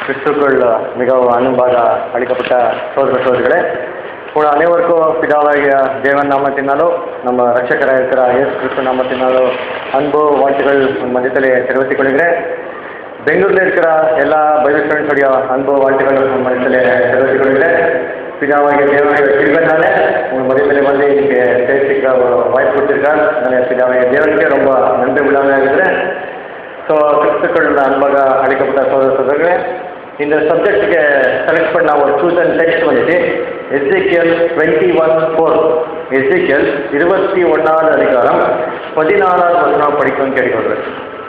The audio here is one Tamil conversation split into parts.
கிறிஸ்துக்குள் மிகவும் அன்பாக அளிக்கப்பட்ட சோதர சோதரிகளே உங்கள் அனைவருக்கும் பிதாவாகிய தேவன் நாமத்தினாலோ நம்ம ரட்சகராக இருக்கிற இயேசு கிறிஸ்து நாமத்தினாலோ அன்பு வாழ்த்துக்கள் உன் மதியத்திலே தெரிவித்துக் கொள்கிறேன் பெங்களூரில் இருக்கிற எல்லா பைபிள் ஸ்டூடெண்ட்ஸுடைய அன்பு வாழ்த்துக்கள் உன் மதியத்திலே தெரிவித்துக் கொள்கிறேன் பிதாவாகிய தேவனுடைய கிருபைனால உங்கள் மதியத்திலே வந்து இங்கே பேசிக்க ஒரு வாய்ப்பு கொடுத்துருக்கார் அதனால் பிதாவாகிய தேவனுக்கே ரொம்ப நன்றி உள்ளாமல் இருக்கிறேன் ஸோ கிறிஸ்துக்கள் அன்பாக அழைக்கப்பட்ட சோதர சோதரர்களே இந்த சப்ஜெக்ட்டுக்கு செலக்ட் பண்ண ஒரு சூசன் டெக்ஸ்ட் வந்துட்டு Ezekiel twenty one four Ezekiel இருபத்தி ஒன்றாவது அதிகாரம் பதினாலாவது வசனம் படிக்கணும்னு கேட்கிறது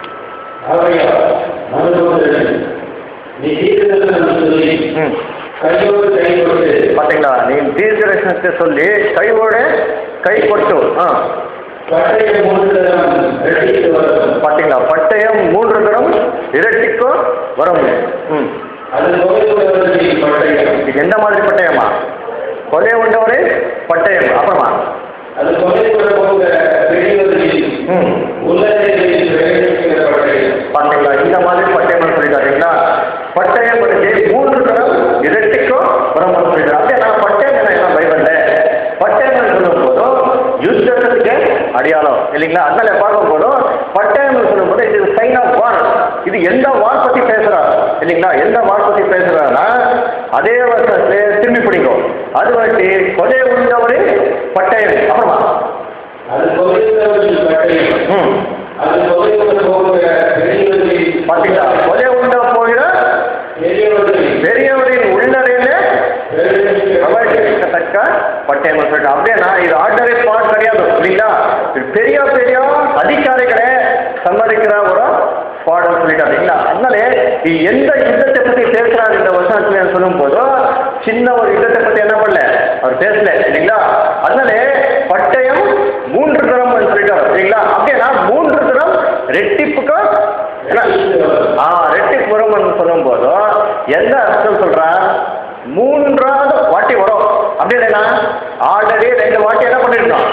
ஆகையால் மனதுடன் நீ தீர்க்கதரிசனம் சொல்லி ம் கையோடு கை கொண்டு பார்த்தீங்களா நீ தீர்க்கதரிசனத்தை சொல்லி கையோட கை கொட்டு ஆ பட்டையை மூன்று தரம் ரெட்டித்து வரும் பார்த்தீங்களா பட்டயம் மூன்று தரம் இரட்டிக்கும் வரும் ம் அது புகைப்படவர்களின் பட்டயம் இது எந்த மாதிரி பட்டயமா கொலை உண்டவரே பட்டயம் அப்புறமா அது புகைப்பட போக பெரியவர்களின் ம் உள்ளங்களில் பிரவேசிக்கிற பட்டயம் பார்த்தீங்களா இந்த மாதிரி பட்டயம் சொல்லிட்டாருங்களா பட்டயம் படிச்சு மூன்று தரம் இரட்டிக்கும் வரும் சொல்லிட்டாரு அப்படியே நான் பட்டயம் என்ன என்ன பைபிள்ல பட்டயம் சொல்லும் போதும் யுத்தத்துக்கு அடையாளம் இல்லைங்களா அதனால பார்க்கும் போதும் பட்டயம் சொல்லும் போது இது சைன் ஆஃப் வார் இது எந்த வார் பத்தி பேசுறாரு இல்லைங்களா எந்த வார் பத்தி பேசுறாருன்னா அதே வருஷத்துல திரும்பி பிடிக்கும் அது வந்து கொலை உண்டவரே பட்டயம் அப்புறமா அது புகைப்படவர்களின் பட்டயம் ம் அது புகைப்பட போக பெரியவர்களின் பார்த்தீங்களா கொலை உண்ட போகிற பெரியவர்களின் பெரியவரின் உள்ளறையிலே பிரவேசிக்கிற பிரவேசிக்கத்தக்க பட்டயம் சொல்லிட்டு அப்படின்னா இது ஆர்டினரி பாட் கிடையாது இல்லைங்களா இது பெரிய பெரிய அதிகாரிகளே சம்மதிக்கிற ஒரு பாடம் சொல்லிட்டாரு இல்லைங்களா அதனால இது எந்த யுத்தத்தை பத்தி பேசுறாரு இந்த வருஷத்துல சொல்லும் போதும் சின்ன ஒரு யுத்தத்தை பத்தி என்ன பண்ணல அவர் பேசல இல்லைங்களா அதனால பட்டயம் மூன்று தரம் சொல்லிட்டாரு இல்லைங்களா அப்படின்னா மூன்று தரம் ரெட்டிப்புக்கு என்ன ஆ ரெட்டிப்பு வரும்னு சொல்லும் போதும் எந்த அர்த்தம் சொல்றா மூன்றாவது வாட்டி வரும் அப்படி இல்லைன்னா ஆல்ரெடி ரெண்டு வாட்டி என்ன பண்ணிருக்கோம்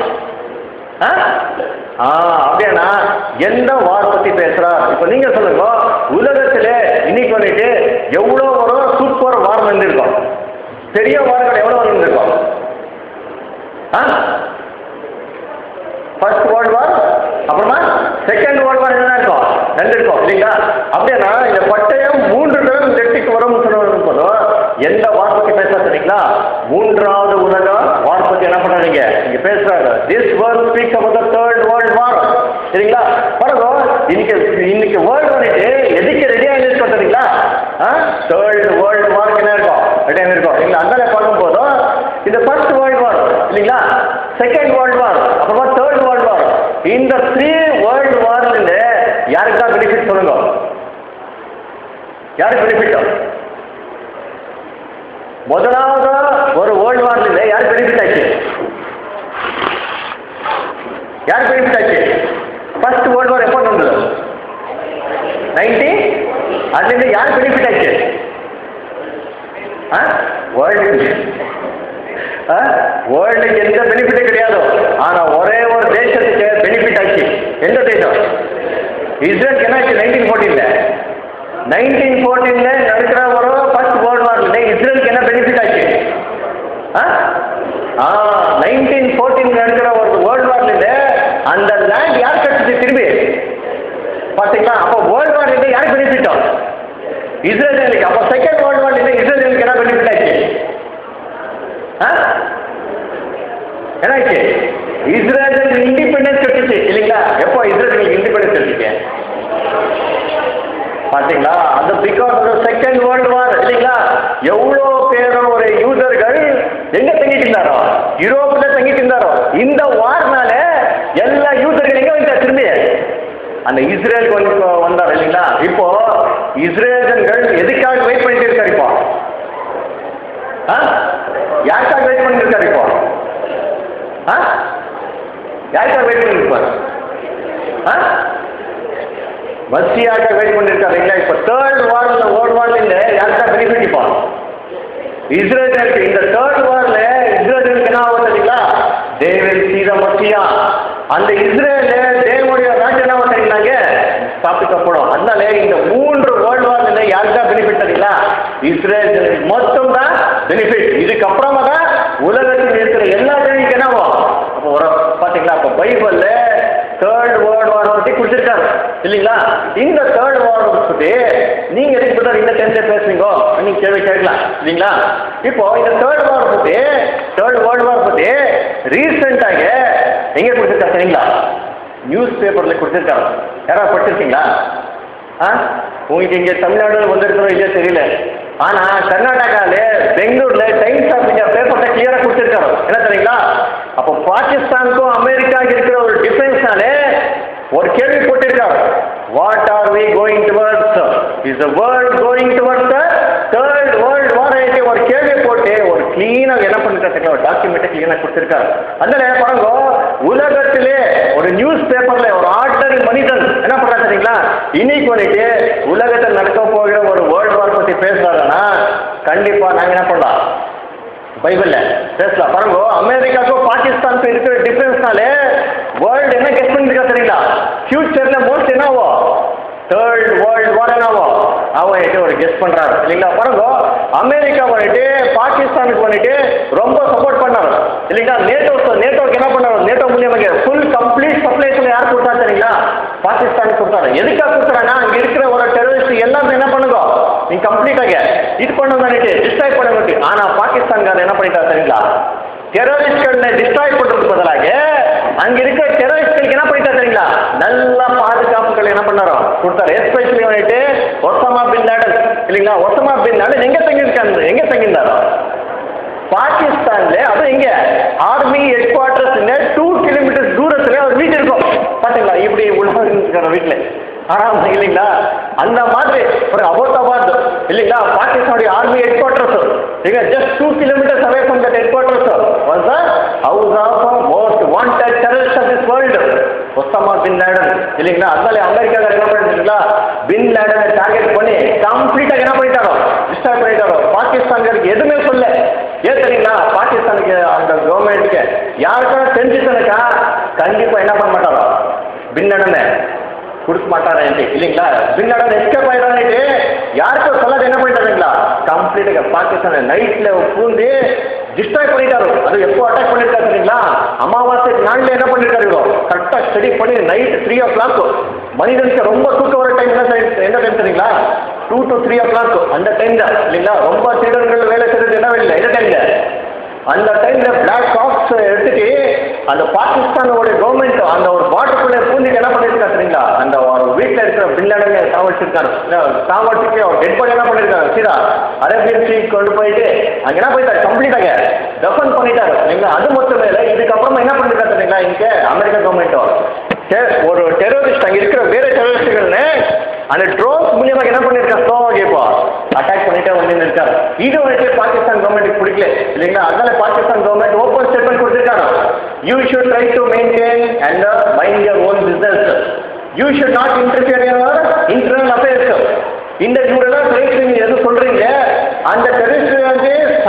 ஆ ஆ அப்படியாண்ணா எந்த வார் பத்தி பேசுறா இப்போ நீங்க சொல்லுங்க உலகத்துல இன்னைக்கு வந்துட்டு எவ்வளோ ஒரு சூப்பர் வார் வந்திருக்கோம் பெரிய வார்கள் எவ்வளோ வந்திருக்கோம் ஆ ஃபர்ஸ்ட் வேர்ல்டு வார் அப்புறமா செகண்ட் வேர்ல்டு வார் என்ன இருக்கும் ரெண்டு இருக்கும் இல்லைங்களா அப்படின்னா இந்த பட்டயம் மூன்று தடவை வெட்டிக்கு வரும்னு சொல்லுவது போதும் எந்த வார் பத்தி பேச சொன்னீங்களா மூன்றாவது உலக வார் பத்தி என்ன பண்ணுறீங்க நீங்க பேசுறாங்க this world speak about the third world war சரிங்களா பாருங்க இன்னைக்கு இன்னைக்கு வேர்ல்டு வந்துட்டு எதுக்கு ரெடியாக இருக்கோம் தெரியுங்களா தேர்ட் வேர்ல்டு வார்க்கு என்ன இருக்கும் ரெடியாக இருக்கும் இல்லைங்களா அதனால பார்க்கும் போதும் இந்த ஃபர்ஸ்ட் வேர்ல்டு வார் இல்லைங்களா செகண்ட் வேர்ல்டு வார் அப்புறமா தேர்ட் வேர்ல்டு வார் இந்த த்ரீ வேர்ல்டு வார்லேருந்து யாருக்கு தான் பெனிஃபிட் சொல்லுங்க யாருக்கு பெனிஃபிட் முதலாவது ஒரு வேர்ல்டு வார்லேருந்து யார் பெனிஃபிட் ஆச்சு யார் பெனிஃபிட் ஆச்சு ஃபர்ஸ்ட் வேர்ல்டு வார் எப்போ நடந்தது நைன்டி அதுலேருந்து யார் பெனிஃபிட் ஆச்சு ஆ வேர்ல்டு வேர்ல்டுக்கு எந்த பெனிஃபிட்டும் கிடையாது ஆனால் ஒரே ஒரு தேசத்துக்கு பெனிஃபிட் ஆச்சு எந்த தேசம் இஸ்ரேலுக்கு என்ன ஆச்சு நைன்டீன் ஃபோர்டீனில் நைன்டீன் ஃபோர்டீனில் நடக்கிற ஒரு ஃபர்ஸ்ட் வேர்ல்டு வாரில் இஸ்ரேலுக்கு என்ன பெனிஃபிட் ஆச்சு ஆ ஆ நைன்டீன் ஃபோர்டீன் நடக்கிற ஒரு வேர்ல்டு வாரில் அந்த லேண்ட் யார் கட்டுச்சு திரும்பி பார்த்தீங்களா அப்போ வேர்ல்டு வாரில் யார் பெனிஃபிட்டோம் இஸ்ரேலுக்கு அப்போ செகண்ட் வேர்ல்டு வாரில் இஸ்ரேலுக்கு என்ன பெனிஃபிட் ஆச்சு ஆ என்னாச்சு இஸ்ரேல் இண்டிபெண்டன்ஸ் கிடைச்சிச்சு இல்லைங்களா எப்போ இஸ்ரேலுக்கு இண்டிபெண்டன்ஸ் கிடைச்சிச்சு பாத்தீங்களா அது because of second world war இல்லைங்களா எவ்வளோ பேர் ஒரு யூசர்கள் எங்க தங்கிட்டு இருந்தாரோ யூரோப்ல தங்கிட்டு இருந்தாரோ இந்த வார்னால எல்லா யூசர்கள் எங்க வந்தா திரும்பி அந்த இஸ்ரேலுக்கு வந்து வந்தார் இல்லைங்களா இப்போ இஸ்ரேலர்கள் எதுக்காக வெயிட் பண்ணிட்டு இருக்காரு இப்போ ஆ யாருக்காக வெயிட் பண்ணிட்டு இருக்காரு இப்போ ஆ யாருக்காக வெயிட் பண்ணிட்டு இருப்பார் ஆ மசியாக வெயிட் பண்ணிருக்காரு இல்லைங்களா இப்போ தேர்ட் வார்ல வேர்ல்ட் வார்ல யாருக்கா பெனிஃபிட் இப்போ இஸ்ரேலுக்கு இந்த தேர்ட் வார்ல இஸ்ரேலுக்கு என்ன ஆகும் தெரியுங்களா தேவன் சீத மசியா அந்த இஸ்ரேல தேவனுடைய ராஜ்யம் என்ன தெரியுங்களாங்க ஸ்தாபிக்கப்படும் அதனால இந்த மூன்று வேர்ல்டு வார்ல யாருக்கா பெனிஃபிட் தெரியுங்களா இஸ்ரேல் ஜனங்களுக்கு மொத்தம் தான் பெனிஃபிட் இதுக்கப்புறமா தான் உலகத்தில் இருக்கிற எல்லா ஜனங்களுக்கு என்னவோ அப்போ ஒரு பாத்தீங்களா அப்போ பைபிள்ல தேர்ட் வேர்ல்டு வார் பத்தி கொடுத்துருக்காரு இல்லைங்களா இந்த தேர்ட் வேர்ல்டு பத்தி நீங்க எதுக்கு பிரதர் இந்த டென்ல பேசுறீங்க நீங்க கேள்வி கேட்கலாம் இல்லைங்களா இப்போ இந்த தேர்ட் வார் பத்தி தேர்ட் வேர்ல்டு வார் பத்தி ரீசெண்டாக எங்க கொடுத்துருக்காரு சரிங்களா நியூஸ் பேப்பர்ல கொடுத்துருக்காரு யாராவது படிச்சிருக்கீங்களா ஆ உங்களுக்கு இங்க தமிழ்நாடு வந்திருக்கிறோம் இல்லையா தெரியல ஆனா கர்நாடகால பெங்களூர்ல டைம்ஸ் ஆஃப் இந்தியா பேப்பர்ல கிளியரா கொடுத்துருக்காரு என்ன தெரியுங்களா அப்போ பாகிஸ்தானுக்கும் அமெரிக்காவுக்கு இருக்கிற ஒரு டிஃபரன்ஸ்னாலே ஒரு கேள்வி போட்டிருக்காரு what are we going towards is the world going towards the third world war ஆயிட்டு ஒரு கேள்வி போட்டு ஒரு கிளீனா என்ன பண்ணிருக்காரு ஒரு டாக்குமெண்ட் கிளீனா கொடுத்திருக்காரு அதனால பாருங்க உலகத்திலே ஒரு நியூஸ் பேப்பர்ல ஒரு ஆர்டினரி மனிதன் என்ன பண்றாரு தெரியுங்களா இன்னைக்கு வந்துட்டு உலகத்தில் நடக்க போகிற ஒரு வேர்ல்ட் வார் பத்தி பேசுறாருன்னா கண்டிப்பா நாங்க என்ன பண்ணலாம் பைபிள்ல பேசலாம் பாருங்க அமெரிக்காவுக்கும் பாகிஸ்தானுக்கும் இருக்கிற டிஃபரன்ஸ்னாலே வேர்ல்டு என்ன கெஸ்ட் பண்ணிருக்கா தெரியுங்களா ஃபியூச்சர்ல மோஸ்ட் என்னவோ தேர்ட் வேர்ல்டு வார் என்னவோ அவன் ஒரு கெஸ்ட் பண்றாரு இல்லைங்களா பாருங்க அமெரிக்கா வந்துட்டு பாகிஸ்தானுக்கு வந்துட்டு ரொம்ப சப்போர்ட் பண்ணாரு இல்லைங்களா நேட்டோ நேட்டோக்கு என்ன பண்ணாரு நேட்டோ மூலியமாக ஃபுல் கம்ப்ளீட் சப்ளைஸ்ல யார் கொடுத்தா தெரியுங்களா பாகிஸ்தானுக்கு கொடுத்தாரு எதுக்காக கொடுத்தாங்கன்னா அங்க இருக்கிற ஒரு டெரரிஸ்ட் எல்லாமே என்ன பண்ணுங்க நீங்க கம்ப்ளீட்டாக இது பண்ணுங்க டிஸ்ட்ராய் பண்ணுங்க ஆனா பாகிஸ்தான்காரர் என்ன பண்ணிட்டாரு தெரியுங்களா டெரரிஸ்ட்களை டிஸ்ட்ராய் பண்றதுக்கு பதிலாக அங்க இருக்கிற டெரரிஸ்ட்களுக்கு என்ன பண்ணிட்டா தெரியுங்களா நல்ல பாதுகாப்புகள் என்ன பண்ணாரோ கொடுத்தாரு எஸ்பெஷலி வந்துட்டு ஒசமா பின் லேடன் இல்லைங்களா ஒசமா பின் லேடன் எங்க தங்கியிருக்காங்க எங்க தங்கியிருந்தாரோ பாகிஸ்தான்ல அது எங்க army headquarters two kilometres தூரத்துல அவர் வீடு இருக்கும் பாத்தீங்களா இப்படி உள்ள இருக்கிற வீட்டுல ஆறாம் இல்லைங்களா அந்த மாதிரி ஒரு அபோதாபாத் இல்லைங்களா பாகிஸ்தானுடைய ஆர்மி ஹெட் குவார்டர்ஸ் இங்க just two kilometres away from that headquarters was the house of most wanted terrorist of this world Osama bin Laden இல்லைங்களா அதனால அமெரிக்காக்காரர் என்ன பண்ணிருக்கீங்களா பின் லேடனை டார்கெட் பண்ணி கம்ப்ளீட்டா என்ன பண்ணிட்டாரோ டிஸ்டர்ப் பண்ணிட்டாரோ பாகிஸ்தான்காருக்கு எதுவுமே சொல்ல ஏன் தெரியுங்களா பாகிஸ்தானுக்கு அந்த கவர்மெண்ட்டுக்கு யாருக்கான தெரிஞ்சுக்கணுக்கா கண்டிப்பா என்ன பண்ண மாட்டாரோ பின் லேடனை கொடுக்க மாட்டாரேன்ட்டு இல்லைங்களா பின் லேடன் எஸ்கேப் ஆயிடான்ட்டு யாருக்கும் சொல்லாத என்ன பண்ணிட்டாருங்களா கம்ப்ளீட்டாக பாகிஸ்தான் நைட்ல பூந்து டிஸ்ட்ராய் பண்ணிட்டாரு அது எப்போ அட்டாக் பண்ணிருக்காரு தெரியுங்களா அமாவாசை நாள்ல என்ன பண்ணிருக்காரு இவரோ கரெக்டா ஸ்டடி பண்ணி நைட் த்ரீ ஓ கிளாக் மனிதனுக்கு ரொம்ப தூக்கம் வர டைம் என்ன time- என்ன டைம் தெரியுங்களா two to three o'clock அந்த டைம் தான் இல்லைங்களா ரொம்ப திருடர்கள் வேலை செய்யறது என்ன இல்லை எந்த டைம்ல அந்த டைம்ல பிளாக் காப்ஸ் எடுத்துட்டு அந்த பாகிஸ்தானோட கவர்மெண்ட் அந்த ஒரு பாட்டுக்குள்ள பூந்துட்டு என்ன பண்ணிருக்காரு தெரியுங்களா அந்த ஒரு வீட்டுல இருக்கிற பில்லாடங்க சாவடிச்சிருக்காரு சாவடிச்சுட்டு அவர் டெட் பாடி என்ன பண்ணிருக்காரு சீதா அரேபியன் சீ கொண்டு போயிட்டு அங்க என்ன போயிட்டாரு கம்ப்ளீட்டாக டெஃபன் பண்ணிட்டாரு இல்லைங்களா அது மட்டும் இல்லை இதுக்கப்புறமா என்ன பண்ணிருக்காரு தெரியுங்களா இங்க அமெரிக்க கவர்மெண்ட் ஒரு டெரரிஸ்ட் அங்க இருக்கிற வேற டெரரிஸ்டுகள்னு அந்த ட்ரோன்ஸ் மூலியமாக என்ன பண்ணிருக்காரு ஸ்லோவாக இப்போ அட்டாக் பண்ணிட்டே வந்து இருக்காரு இது வந்துட்டு பாகிஸ்தான் கவர்மெண்ட் பிடிக்கல இல்லைங்களா அதனால பாகிஸ்தான் கவர்மெண்ட் ஓப்பன் ஸ்டேட்மெண்ட் கொடுத்திருக்காரு you should try to maintain and mind your own business you should not interfere in your internal affairs இந்த இவரெல்லாம் டெரரிஸ்ட் நீங்க எது சொல்றீங்க அந்த டெரரிஸ்ட் வந்து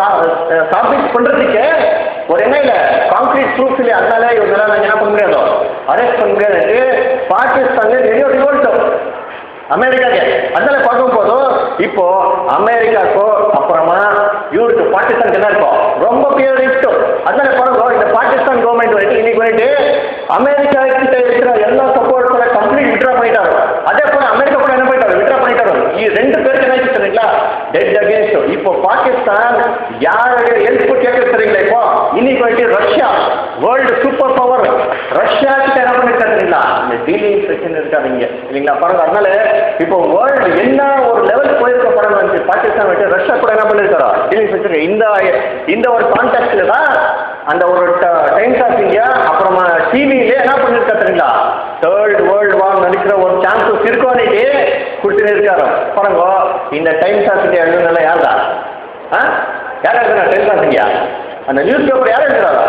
ஸ்டாபிக் பண்றதுக்கு ஒரு என்ன இல்ல கான்கிரீட் ப்ரூஃப் இல்லை அதனால இவங்களால நாங்க என்ன பண்ண முடியாதோ அரெஸ்ட் பண்ண முடியாது பாகிஸ்தான்ல நிறைய ரிவோல்ட் அமெரிக்காக்கு அதனால பார்க்கும் போதும் இப்போ அமெரிக்காக்கோ அப்புறமா இவருக்கு பாகிஸ்தானுக்கு என்ன இருக்கும் ரொம்ப பெரிய ரிஸ்க் அதனால பாருங்க இந்த பாகிஸ்தான் கவர்மெண்ட் வந்துட்டு இன்னைக்கு வந்துட்டு அமெரிக்கா கிட்ட இருக்கிற எல்லா சப்போர்ட்ஸோட கம்ப்ளீட் விட்ரா பண்ணிட்டாரு அதே போல அமெரிக்கா கூட என்ன பண்ணிட்டாரு விட்ரா பண்ணிட்டாரு இது ரெண்டு பேருக்கு என்ன ஆச்சு தெரியுங்களா டெட் அகேன்ஸ்ட் இப்போ பாகிஸ்தான் யாருடைய ஹெல்ப் கேட்க தெரியுங்களா இப்போ இன்னைக்கு வந்துட்டு Russia world super power Russia கிட்ட என்ன பண்ணிருக்காரு தெரியுங்களா இந்த டீலிங் செக்ஷன் இருக்காதீங்க இல்லைங்களா பாருங்க அதனால இப்போ வேர்ல்டு என்ன ஒரு லெவல் போயிருக்க படம் வந்து பாகிஸ்தான் விட்டு ரஷ்யா கூட என்ன பண்ணிருக்காரா டீலிங் செக்ஷன் இந்த இந்த ஒரு கான்டாக்ட்ல தான் அந்த ஒரு டைம்ஸ் ஆஃப் இந்தியா அப்புறமா டிவியிலே என்ன பண்ணிருக்கா தெரியுங்களா தேர்ட் வேர்ல்டு வார் நடிக்கிற ஒரு சான்சஸ் இருக்கும்னுட்டு கொடுத்துட்டு இருக்காரு பாருங்க இந்த டைம்ஸ் ஆஃப் இந்தியா எழுதுனால யாருதா ஆ யார் எழுதுனா டைம்ஸ் ஆஃப் இந்தியா அந்த நியூஸ் பேப்பர் யார் எழுதுறாரா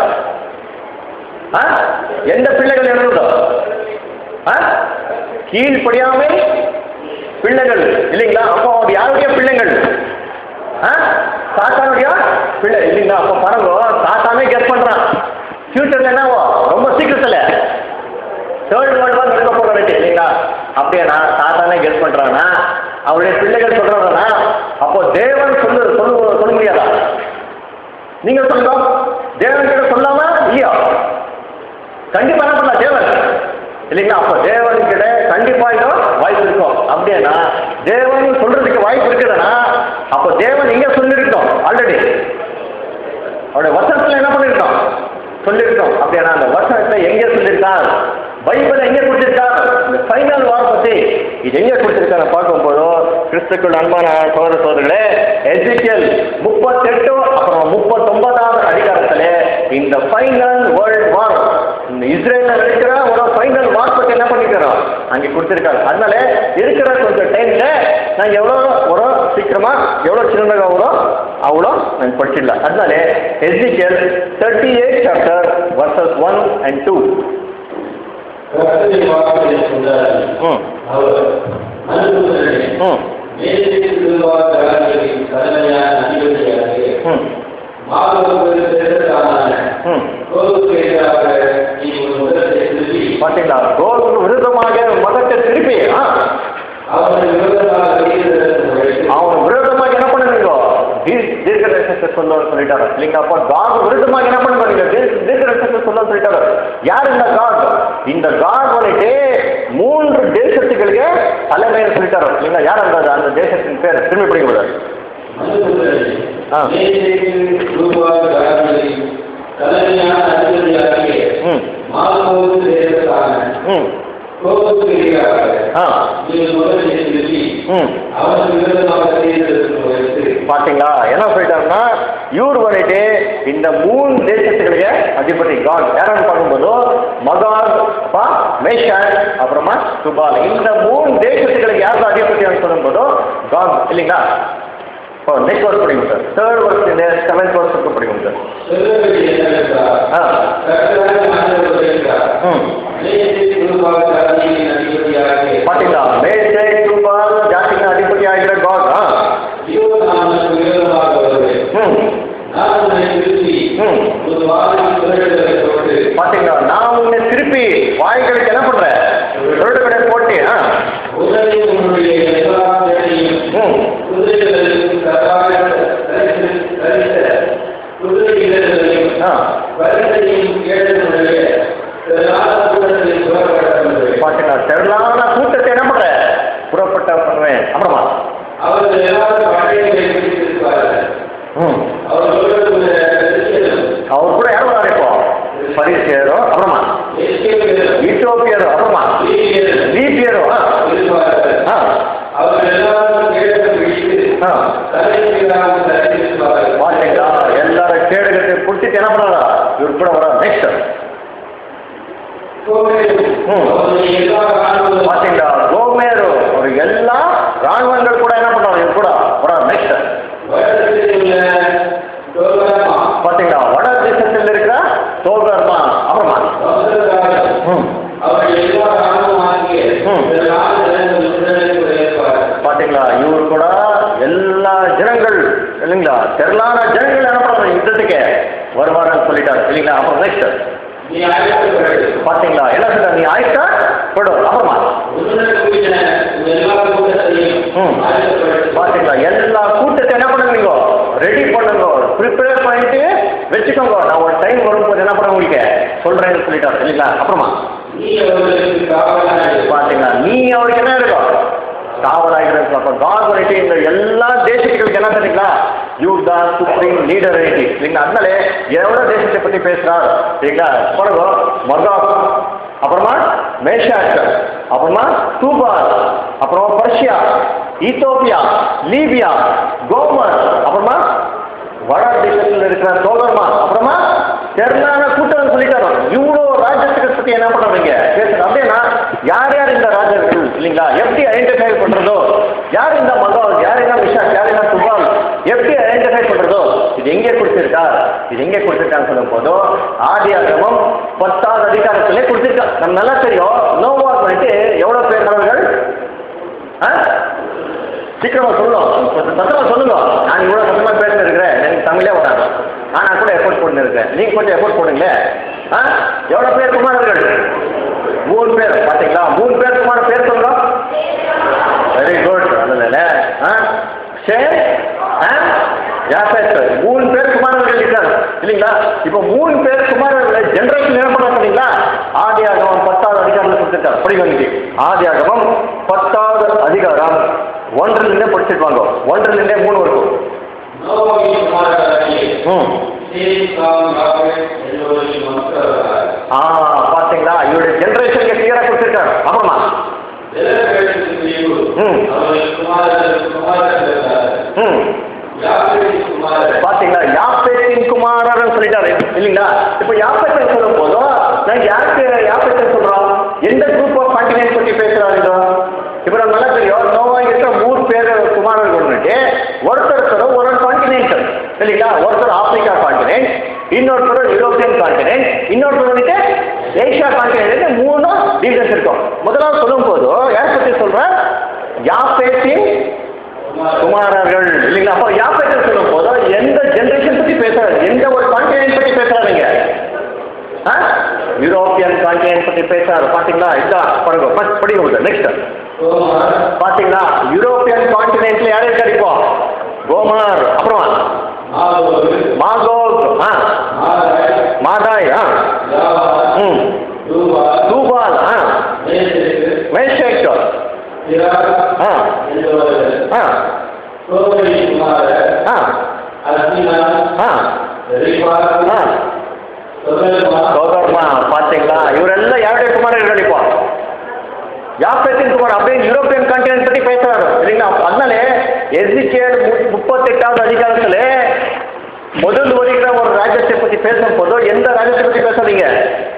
ஆ எந்த பிள்ளைகள் எழுதுதோ ஆ கீழ்ப்படியாமை பிள்ளைகள் இல்லைங்களா அப்போ அது யாருடைய பிள்ளைகள் ஆ சாத்தானுடைய பிள்ளை இல்லைங்களா அப்போ பாருங்க சாத்தானே கெட் பண்றான் ஃபியூச்சர்ல என்னவோ ரொம்ப சீக்கிரத்தில் தேர்ட் வேர்ல்டு வார் நடக்க போகிறது இல்லைங்களா அப்படியே நான் சாத்தானே கெட் பண்றானா அவருடைய பிள்ளைகள் சொல்றாங்கன்னா அப்போ தேவன் சொல்லு சொல்லு சொல்ல முடியாதா நீங்க சொல்லுங்க தேவன் கிட்ட சொல்லாம இல்லையா கண்டிப்பா என்ன பண்ணலாம் தேவன் இல்லைங்களா அப்போ தேவன் கிட்ட கண்டிப்பா இதோ வாய்ப்பு இருக்கும் அப்படின்னா தேவன் சொல்றதுக்கு வாய்ப்பு இருக்குதுன்னா அப்போ தேவன் எங்க சொல்லிருக்கோம் ஆல்ரெடி அவருடைய வசனத்துல என்ன பண்ணிருக்கோம் சொல்லியிருக்கோம் அப்படின்னா அந்த வசனத்தை எங்க சொல்லியிருக்கார் பைபிள் எங்க கொடுத்திருக்கார் இந்த ஃபைனல் வார் பத்தி இது எங்க கொடுத்திருக்காரு பார்க்கும்போது கிறிஸ்துக்குள் அன்பான சோதர சோதர்களே எஜிக்கல் முப்பத்தெட்டு அப்புறம் முப்பத்தொன்பதாவது அதிகாரத்துல இந்த ஃபைனல் வேர்ல்ட் வார் இந்த இஸ்ரேல்ல இருக்கிற ஒரு ஃபைனல் வார் பத்தி என்ன பண்ணிக்கிறோம் அங்கே கொடுத்திருக்காரு அதனால இருக்கிற கொஞ்சம் டைம்ல நான் எவ்வளோ ஒரு சீக்கிரமா எவ்வளோ சின்னதாக வரும் அவ்வளோ நான் படிச்சிடலாம் அதனால Ezekiel thirty eight chapter verses one and two கர்த்தரின் வாக்குகளை சொன்னார்கள். ம் அவர் அனுப்புகிறேன். ம் மேலே திருவார் கலாச்சாரின் தலைமையான அதிபதியாக ம் மாதவர்கள் சிறந்ததான ம் கோவுக்கு எதிராக நீ ஒரு முகத்தை திருப்பி பார்த்தீங்களா கோலுக்கு விருதமாக மதத்தை திருப்பி ஆ, அவனை விரோதமாக வீரர்களுக்கு உழைத்து அவன் விரோதமாக என்ன பண்ணுவீங்க தீர்- தீர்க்க தரிசனத்தை சொல்ல சொல்லிட்டாரு இல்லைங்க அப்போ காட் விருதமாக என்ன பண்ணுவாங்க தீர்க்க தரிசனத்தை சொல்ல சொல்லிட்டாரு யார் இந்த காட் இந்த காட் வந்துட்டு மூன்று தேசத்துகளுக்கு தலைமையில் சொல்லிட்டாரு இல்லைங்களா யார் அந்த அந்த தேசத்தின் பேர் திரும்பி படிக்க கூடாது அனுப்புகிறேன். ஆ. மேலே திருவார் கலாச்சாரின் தலைமையான அதிபதியாகிய ம் மாதவருக்கு தேசத்தான ம் கோவுக்கு எதிராக ஆ நீ முதலில் திருப்பி ம் அவனுக்கு விரோதமாக வீரர்களுக்கு உழைத்து பாத்தீங்களா என்ன சொல்லிட்டாருன்னா இவர் வந்துட்டு இந்த மூணு தேசத்துடைய அதிபதி காட் யாரான்னு பார்க்கும்போது மகாத் அப்பா மேஷான் அப்புறமா சுபால் இந்த மூணு தேசத்துகளுக்கு யார் அதிபதியான்னு சொல்லும்போது காட் இல்லைங்களா இப்போ நெக்ஸ்ட் வருஷம் படிக்கும் சார் தேர்ட் வருஷம் இந்த செவன்த் வருஷத்துக்கு படிக்கும் சார் சொல்லவேண்டிய என்னவென்றால் ஆ கர்த்தராகிய ஆண்டவர் சொல்கிறார் ம் மேலே திருவார் கலாச்சாரின் அதிபதியாகிய பாத்தீங்களா மேஷே சுபால் ஜாத்திக்கு அதிபதி ஆகிற காட் ஆ இதோ நான் உனக்கு விரோதமாக வருவேன் ம் நான் உன்னை திருப்பி ம் ஒரு வாரின் குரல்களை போட்டு பாத்தீங்களா நான் உன்னை திருப்பி வாய்களுக்கு என்ன பண்றேன் கடை போட்டு ஆ உடனே உன்னுடைய எல்லா வேலையும் ம் குதிரைகளையும் கர்வாக தரித்து தரித்த குதிரை வீரர்களையும் ஆ வரிசையும் கேட்டனுடைய திரளான கூட்டத்தை புறப்பட பாத்தீங்களா திரளான கூட்டத்தை என்ன பண்ற புறப்பட்ட பண்ணுவேன் அப்புறமா அவர்கள் எல்லாரும் படையை வைத்திருப்பார்கள் ம் அவர்களுடைய கிறிஸ்டியனும் அவர் கூட யாரும் வராரு இப்போ பரிசேரும் அப்புறமா எஸ்கேபியரும் ஈட்டோப்பியரும் அப்புறமா லீபியரும் லீபியரும் ஆ இருப்பார்கள் ஆ அவர்கள் எல்லாரும் கேட்டு பிடித்து ஆ தலைமையிலாக தரித்திருப்பார்கள் பாத்தீங்களா எல்லாரும் கேடுகத்தை பிடிச்சிட்டு என்ன பண்றாரா இவர் கூட வர நெக்ஸ்ட் ம். அவருடைய எல்லா காரணங்களும் பாத்தீங்களா கோமேரு ஒரு எல்லா ராணுவங்கள் கூட என்ன பண்றாங்க இவர் கூட வர நெக்ஸ்ட் வடத்தில் உள்ள டோகர்மா, பாத்தீங்களா வட தேசத்தில் இருக்கிற சோகர்மா அப்புறமா வம்சத்தார்கள், ம் அவர்கள் எல்லா காரணமாகிய ம். திரளான ஜனங்கள் உடனே உரைப்பார்கள். பாத்தீங்களா இவர் கூட எல்லா ஜனங்கள் இல்லைங்களா திரளான ஜனங்கள் என்ன பண்றாங்க யுத்தத்துக்கு வருவாரன்னு சொல்லிட்டாரு இல்லைங்களா அப்புறம் நெக்ஸ்ட் நீ அழைக்கப்படு. பாத்தீங்களா என்ன சொல்ற நீ ஆயிட்டா போடும் அப்புறமா உன்னுடன் கூடிய உன் எல்லா கூட்டத்தையும் ம். அழைக்கப்படு. பாத்தீங்களா எல்லா கூட்டத்தை என்ன பண்ணுவீங்க ரெடி பண்ணுங்க ப்ரிப்பேர் பண்ணிட்டு வச்சுக்கோங்க நான் ஒரு டைம் வரும்போது என்ன பண்ண உங்களுக்கு சொல்றேன்னு சொல்லிட்டாரு இல்லைங்களா அப்புறமா நீ அவர்களுக்கு காவலாக இரு. பாத்தீங்களா நீ அவருக்கு என்ன இருக்கும் காவலாகிறது அப்ப காட் வந்துட்டு இந்த எல்லா தேசத்துகளுக்கு என்ன தெரியுங்களா யூ தான் சுப்ரீம் லீடர் இல்லைங்களா அதனால எவ்வளவு தேசத்தை பத்தி பேசுறாரு சரிங்களா பாருங்க மகா அப்புறமா மேஷாக் அப்புறமா தூபார் அப்புறமா பர்ஷியா ஈத்தோப்பியா லீபியா கோமர் அப்புறமா வட தேசத்தில் இருக்கிற சோதர்மா அப்புறமா தெருளான கூட்டம் சொல்லிட்டாரோ இவ்வளோ ராஜ்யத்துக்கு பத்தி என்ன பண்றீங்க பேசுறது அப்படின்னா யார் யார் இந்த ராஜர்கள் இல்லைங்களா எப்படி ஐடென்டிஃபை பண்றதோ யார் இந்த மகால் யார் என்ன விஷா யார் என்ன சுபால் எப்படி ஐடென்டிஃபை பண்றதோ இது எங்கே கொடுத்திருக்கா இது எங்கே கொடுத்திருக்கான்னு சொல்லும் போதோ ஆதி ஆகமம் பத்தாவது அதிகாரத்திலே கொடுத்திருக்கா நம்ம நல்லா தெரியும் நோவா பண்ணிட்டு எவ்வளவு பேர் கடவுள்கள் ஆ சீக்கிரமா சொல்லணும் கொஞ்சம் சத்தமா சொல்லுங்க நான் இவ்வளவு சத்தமா பேசிட்டு இருக்கிறேன் எனக்கு தமிழே வராது ஆனா கூட எஃபோர்ட் போட்டு இருக்கேன் நீங்க கொஞ்சம் எஃபோர்ட் போடுங்களே ஆ எவ்வளவு பேர் குமாரர்கள் மூணு பேர் பாத்தீங்களா மூணு பேர் குமார பேர் சொல்லுங்க வெரி குட் அதனால ஆ ஷேம் யாபேத் மூணு பேர் குமாரர்கள் இருக்காங்க இல்லைங்களா இப்போ மூணு பேர் குமாரர்களை ஜென்ரேஷன் என்ன பண்ணுறாங்க இல்லைங்களா ஆதி ஆகமம் பத்தாவது அதிகாரத்தில் கொடுத்துருக்காரு படி வந்து ஆதி ஆகமம் பத்தாவது அதிகாரம் ஒன்றிலிருந்தே படிச்சிருப்பாங்க ஒன்றிலிருந்தே மூணு வரைக்கும் நோவாவின் குமாரராகிய ம் சேம், காம், யாப்பேத் என்பவர்களின் மக்களார். ஆ பார்த்தீங்களா இவருடைய ஜென்ரேஷனுக்கு கிளியராக கொடுத்துருக்காரு அப்புறமா ஜலப்பிரளயத்தின் பிரிவு ம். அவர்கள் குமாரர் குமாரர் இருந்தார். ம் யாப்பேத்தின் குமாரர் பாத்தீங்களா யாப்பேத்தின் குமாரன் சொல்லிட்டாரு இல்லைங்களா இப்ப யாப்பேத்தன் சொல்லும் போதும் நாங்க யாருக்கு யாப்பேத்தன் சொல்றோம் எந்த குரூப் ஆஃப் கான்டினென்ட் பத்தி பேசுறாங்க இப்ப நம்ம நல்லா தெரியும் நோவா இருக்கிற மூணு பேர் குமாரர்கள் வந்துட்டு ஒருத்தர் ஒரு கான்டினென்ட் இல்லைங்களா ஒருத்தர் ஆப்பிரிக்கா கான்டினென்ட் இன்னொருத்தர் யூரோப்பியன் கான்டினென்ட் இன்னொருத்தர் வந்துட்டு ஏஷியா கான்டினென்ட் மூணு டிவிஷன்ஸ் இருக்கும் முதலாவது சொல்லும் போது யார் பத்தி சொல்றேன் யாப்பேத்தின் குமாரர்கள் இல்லைங்களா அப்போ யாப்பேத்தன் சொல்லும் போது எந்த ஜெனரேஷன் பத்தி பேசுறாரு எந்த ஒரு கான்டினென்ட் பத்தி பேசுறாருங்க ஆ? யூரோப்பியன் கான்டினென்ட் பத்தி பேசுறாரு பாத்தீங்களா இதான் பாருங்க ஃபர்ஸ்ட் படிங்க நெக்ஸ்ட் கோமார் பாத்தீங்களா யூரோப்பியன் கான்டினென்ட்ல யாரு இருக்கா இப்போ கோமார் அப்புறமா ஆவோர் மாகோக் ஆ மாதாய் மாதாய் ஆ யாவா ம் தூபா தூபால் ஆ மேசேக்கு மேஷேக் இராக் ஆ என்பவர்கள் ஆ கோவரின் குமாரர் ஆ அர்ஜினா ஆ ரிபா ஆ சொகர்மா சோதர்மா பாத்தீங்களா இவரெல்லாம் யாருடைய குமாரர்கள் இப்போ யாப்பேத்தின் குமார் அப்படியே யூரோப்பியன் கான்டினென்ட் பத்தி பேசுறாரு இல்லைங்களா அதனாலே எஸ்இகேல் முப்பத்தெட்டாவது அதிகாரத்துல முதல் வருகிற ஒரு ராஜ்யத்தை பத்தி பேசும் போதோ எந்த ராஜ்யத்தை பத்தி பேசாதீங்க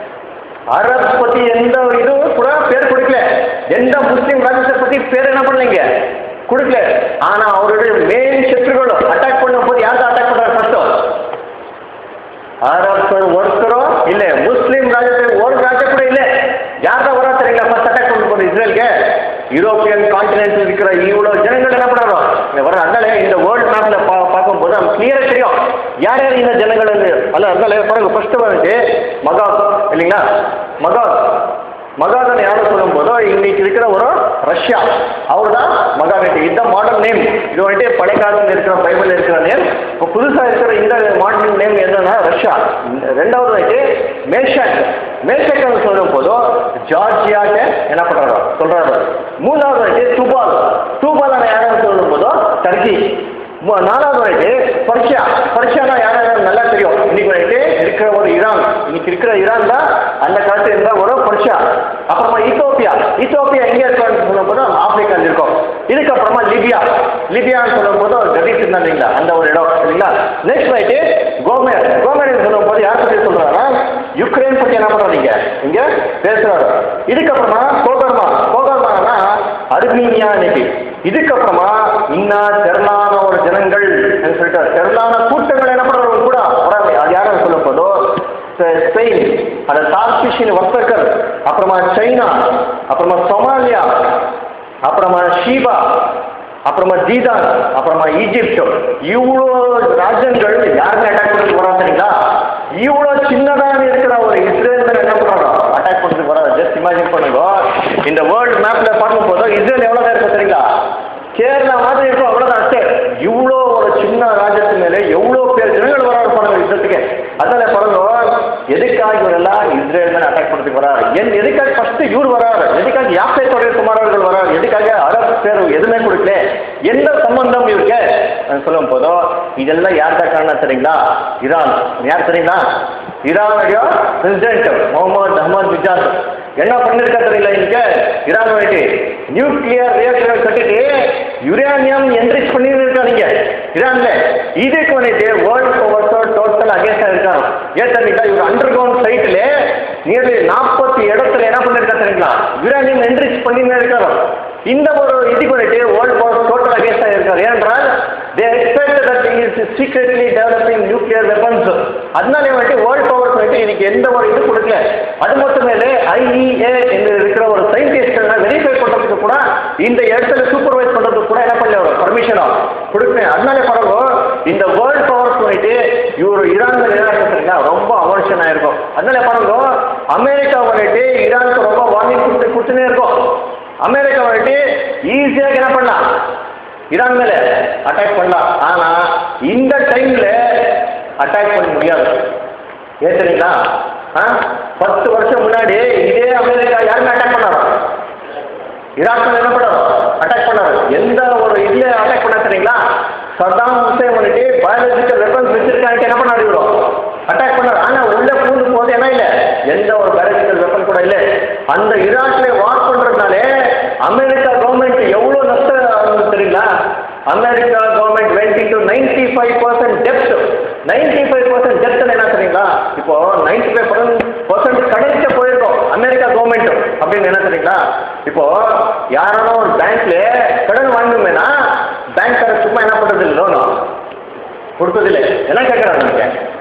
அரப் பத்தி எந்த இது கூட பேர் கொடுக்கல எந்த முஸ்லீம் ராஜ்யத்தை பத்தி பேர் என்ன பண்ணலைங்க கொடுக்கல ஆனா அவருடைய மெயின் சத்துருகளும் அட்டாக் பண்ணும் போது யார் அட்டாக் பண்றாரு ஃபர்ஸ்ட் அரபர் ஒருத்தரோ இல்ல முஸ்லீம் ராஜ்யத்தை ஒரு ராஜ்யம் கூட இல்ல யார்தான் வரா தெரியுங்களா ஃபர்ஸ்ட் அட்டாக் பண்ண போது இஸ்ரேலுக்கு யூரோப்பியன் கான்டினென்ட் இருக்கிற இவ்வளவு ஜனங்கள் என்ன பண்றாரோ இங்க வர அதனால இந்த வேர்ல்ட் மேப்ல பா பார்க்கும்போது நமக்கு கிளியரா தெரியும் யார் யார் இந்த ஜனங்கள் வந்து அல்ல அதனால பாருங்க ஃபர்ஸ்ட் வந்து மகாத் இல்லைங்களா மகாத் மகாதன் யாரை சொல்லும் போதோ இன்னைக்கு இருக்கிற ஒரு ரஷ்யா அவர் தான் மகாகட்டி இந்த மாடர்ன் நேம் இது வந்துட்டு பழைய காலத்தில் இருக்கிற பைபிள் இருக்கிற நேம் இப்போ புதுசாக இருக்கிற இந்த மாடர்ன் நேம் என்னன்னா ரஷ்யா ரெண்டாவது வந்துட்டு மேஷாக் மேஷாக் சொல்லும் போதோ ஜார்ஜியாக்கு என்ன பண்றாரோ சொல்றாரு மூணாவது வந்துட்டு துபால் துபால் யாரும் சொல்லும் போதோ டர்க்கி மு- நாலாவது வந்துட்டு பர்ஷியா பர்ஷியானா யாரும் நல்லா தெரியும் இன்னைக்கு வந்துட்டு இருக்கிற ஒரு ஈரான் இன்னைக்கு இருக்கிற ஈரான் தான் அந்த காலத்துல இருந்த ஒரு பர்ஷியா அப்புறமா இத்தோப்பியா இத்தோப்பியா எங்க இருக்கான்னு சொல்லும் போது ஆப்பிரிக்கா இருக்கும் இதுக்கப்புறமா லிபியா லிபியான்னு சொல்லும் போது கதீஸ் இருந்தா இல்லைங்களா அந்த ஒரு இடம் இல்லைங்களா நெக்ஸ்ட் வந்துட்டு கோமேர் கோமேர் சொல்லும் போது யார் பத்தி சொல்றாங்கன்னா யுக்ரைன் பத்தி என்ன பண்றீங்க இங்க பேசுறாரு இதுக்கப்புறமா கோகர்மா கோகர்மானா அர்மீனியா இன்னைக்கு இதுக்கப்புறமா இன்னா திரளான ஒரு ஜனங்கள் என்று சொல்லிட்டு திரளான கூட்டங்கள் என்ன பண்றவங்க கூட வராங்க அது யாரும் சொல்லும் போதோ ஸ்பெ- ஸ்பெயின் அந்த தார்கிஷின் வர்த்தகர் அப்புறமா சைனா அப்புறமா சொமாலியா அப்புறமா ஷீபா அப்புறமா ஜீதான் அப்புறமா ஈஜிப்ட் இவ்வளோ ராஜ்யங்கள் யாருமே அட்டாக் பண்ணி வராது சரிங்களா இவ்வளோ சின்னதாக இருக்கிற ஒரு இஸ்ரேல் மேல என்ன பண்றாங்க அட்டாக் பண்ணுறதுக்கு வராது ஜஸ்ட் இமேஜின் பண்ணுங்க இந்த வேர்ல்டு மேப்ல பார்க்கும் போது இஸ்ரேல் எவ்வளோ இருக்கும் சரிங்களா கேரளா மாதிரி இருக்கும் அவ்வளோதான் அಷ್ಟೇ இவ்வளோ ஒரு சின்ன ராஜ்யத்து மேலே எவ்வளோ பேர் ஜனங்கள் வராரு பாருங்க யுத்தத்துக்கு அதனால பாருங்க எதுக்காக இவரெல்லாம் இஸ்ரேல் மேலே அட்டாக் பண்ணுறதுக்கு வராரு என் எதுக்காக ஃபர்ஸ்ட் இவர் வராரு எதுக்காக யாப்பேத்தோடைய குமாரர்கள் வராரு எதுக்காக அரபு பேர் எதுவுமே கொடுக்கல எந்த சம்பந்தம் இருக்கு நான் சொல்லும் போதோ இதெல்லாம் யார் தான் காரணம் தெரியுங்களா ஈரான் யார் தெரியுங்களா ஈரானுடைய பிரசிடென்ட் முகமது அஹமத் பிஜாஸ் என்ன பண்ணிருக்கா தெரியல இன்னைக்கு ஈரான் வந்துட்டு நியூக்ளியர் ரியாக்டர் கட்டிட்டு யுரேனியம் என்ரிச் பண்ணி இருக்காங்க ஈரான்ல இதுக்கு வந்துட்டு வேர்ல்ட் பவர்ஸ் டோட்டல் அகேன்ஸ்டா இருக்காங்க ஏன் தெரியுங்களா இவர் அண்டர் கிரவுண்ட் சைட்ல நியர்லி நாற்பத்தி இடத்துல என்ன பண்ணிருக்கா தெரியுங்களா யுரேனியம் என்ரிச் பண்ணி இருக்காங்க இந்த ஒரு இதுக்கு வந்துட்டு வேர்ல்ட் பவர்ஸ் டோட்டல் அகேன்ஸ்டா இருக்காரு ஏனென்றால் they expect that is secretly developing nuclear weapons அதனாலே வந்துட்டு வேர்ல்ட் பவர்ஸ் வந்துட்டு இன்னைக்கு எந்த ஒரு இது கொடுக்கல அது மட்டும் மேலே ஐஇஏ என்று இருக்கிற ஒரு சயின்டிஸ்ட்கள் வெரிஃபை பண்றதுக்கு கூட இந்த இடத்துல சூப்பர்வைஸ் பண்றதுக்கு கூட என்ன பண்ணல ஒரு பர்மிஷனா கொடுக்கணும் அதனாலே பாருங்க இந்த வேர்ல்ட் பவர்ஸ் வந்துட்டு இவர் ஈரான் மேல என்ன சொல்றீங்கன்னா ரொம்ப அவர்ஷன் ஆயிருக்கும் அதனால பாருங்க அமெரிக்கா வந்துட்டு ஈரானுக்கு ரொம்ப வார்னிங் கொடுத்து கொடுத்துனே இருக்கும் அமெரிக்கா வந்துட்டு ஈஸியாக என்ன பண்ணலாம் ஈரான் மேல அட்டாக் பண்ணலாம் ஆனா இந்த டைம்ல அட்டாக் பண்ண முடியாது ஏன் தெரியுங்களா ஆ? பத்து வருஷம் முன்னாடி இதே அமெரிக்கா யாருமே அட்டாக் பண்ணாரோ ஈராக் மேல என்ன பண்ணாரோ அட்டாக் பண்ணாரு எந்த ஒரு இதுல அட்டாக் பண்ணா தெரியுங்களா சதாம் ஹுசேன் வந்துட்டு பயாலஜிக்கல் வெப்பன்ஸ் வச்சிருக்காங்க என்ன பண்ணாரு இவரோ அட்டாக் பண்ணாரு ஆனா உள்ள பூந்து போது என்ன இல்ல எந்த ஒரு பயாலஜிக்கல் வெப்பன் கூட இல்ல அந்த ஈராக்ல வார் பண்றதுனாலே அமெரிக்கா கவர்மெண்ட் எவ்வளவு நஷ்டம் ஆகுது தெரியுங்களா America government went into ninety five percent depth ninety five percent depth என்ன தெரியுங்களா இப்போ நைன்டி ஃபைவ் பர்சன்ட் கடைசியா போயிருக்கோம் அமெரிக்கா கவர்மெண்ட் அப்படின்னு என்ன தெரியுங்களா இப்போ யாரானோ ஒரு பேங்க்ல கடன் வாங்கணுமேனா பேங்க் சும்மா என்ன பண்றது இல்லை லோனு கொடுத்ததில்லை என்ன கேட்கறாங்க நீங்க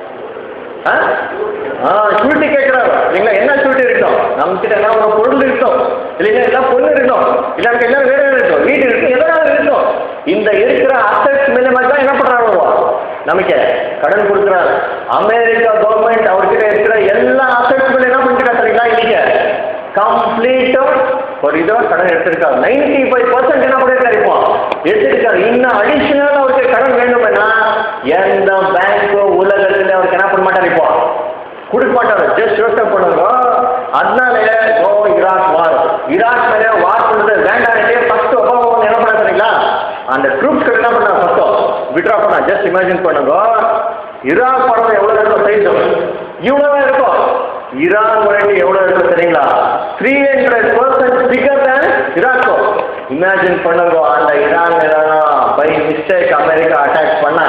ஆ ஆ ஷூரிட்டி கேட்குறாரு இல்லைங்களா என்ன ஷூரிட்டி இருக்கணும் நம்ம கிட்ட என்ன ஒரு பொருள் இருக்கணும் இல்லைங்களா எல்லாம் பொண்ணு இருக்கணும் இல்லை நமக்கு எல்லாம் வேற இருக்கணும் வீடு இருக்கும் எதனால இருக்கணும் இந்த இருக்கிற அசட்ஸ் மூலமா தான் என்ன பண்றாரு அவரு? நமக்கு கடன் கொடுக்குறாரு அமெரிக்கா கவர்மெண்ட் அவர்கிட்ட இருக்கிற எல்லா அசட்ஸ் மேல என்ன பண்ணிருக்கா சரிங்களா இன்னைக்கு கம்ப்ளீட்டும் ஒரு இதோ கடன் எடுத்திருக்காரு நைன்டி ஃபைவ் பர்சன்ட் என்ன பண்ணிருக்காரு இப்போ எடுத்திருக்காரு இன்னும் அடிஷனல் அவருக்கு கடன் வேண்டும்னா எந்த பேங்க் உலகத்துல அவருக்கு என்ன பண்ண மாட்டார் இப்போ கொடுக்க மாட்டாரு ஜஸ்ட் யோசனை பண்ணுங்க அதனால ஓ ஈராக் வார் ஈராக் மேலே வார் பண்றது வேண்டாம் ஃபர்ஸ்ட் ஒபாமா என்ன பண்ண தெரியுங்களா அந்த ட்ரூப்ஸ் என்ன பண்ணா ஃபர்ஸ்ட் விட்ரா பண்ணா ஜஸ்ட் இமேஜின் பண்ணுங்க ஈராக் படம் எவ்வளவு இருக்கும் சைஸ் இவ்வளவு இருக்கும் ஈரான் வரைக்கு எவ்வளவு இருக்கும் தெரியுங்களா three hundred percent figure then ஈராக்கோ இமேஜின் பண்ணுங்க அந்த ஈரான் மேலாம் பை மிஸ்டேக் அமெரிக்கா அட்டாக் பண்ணா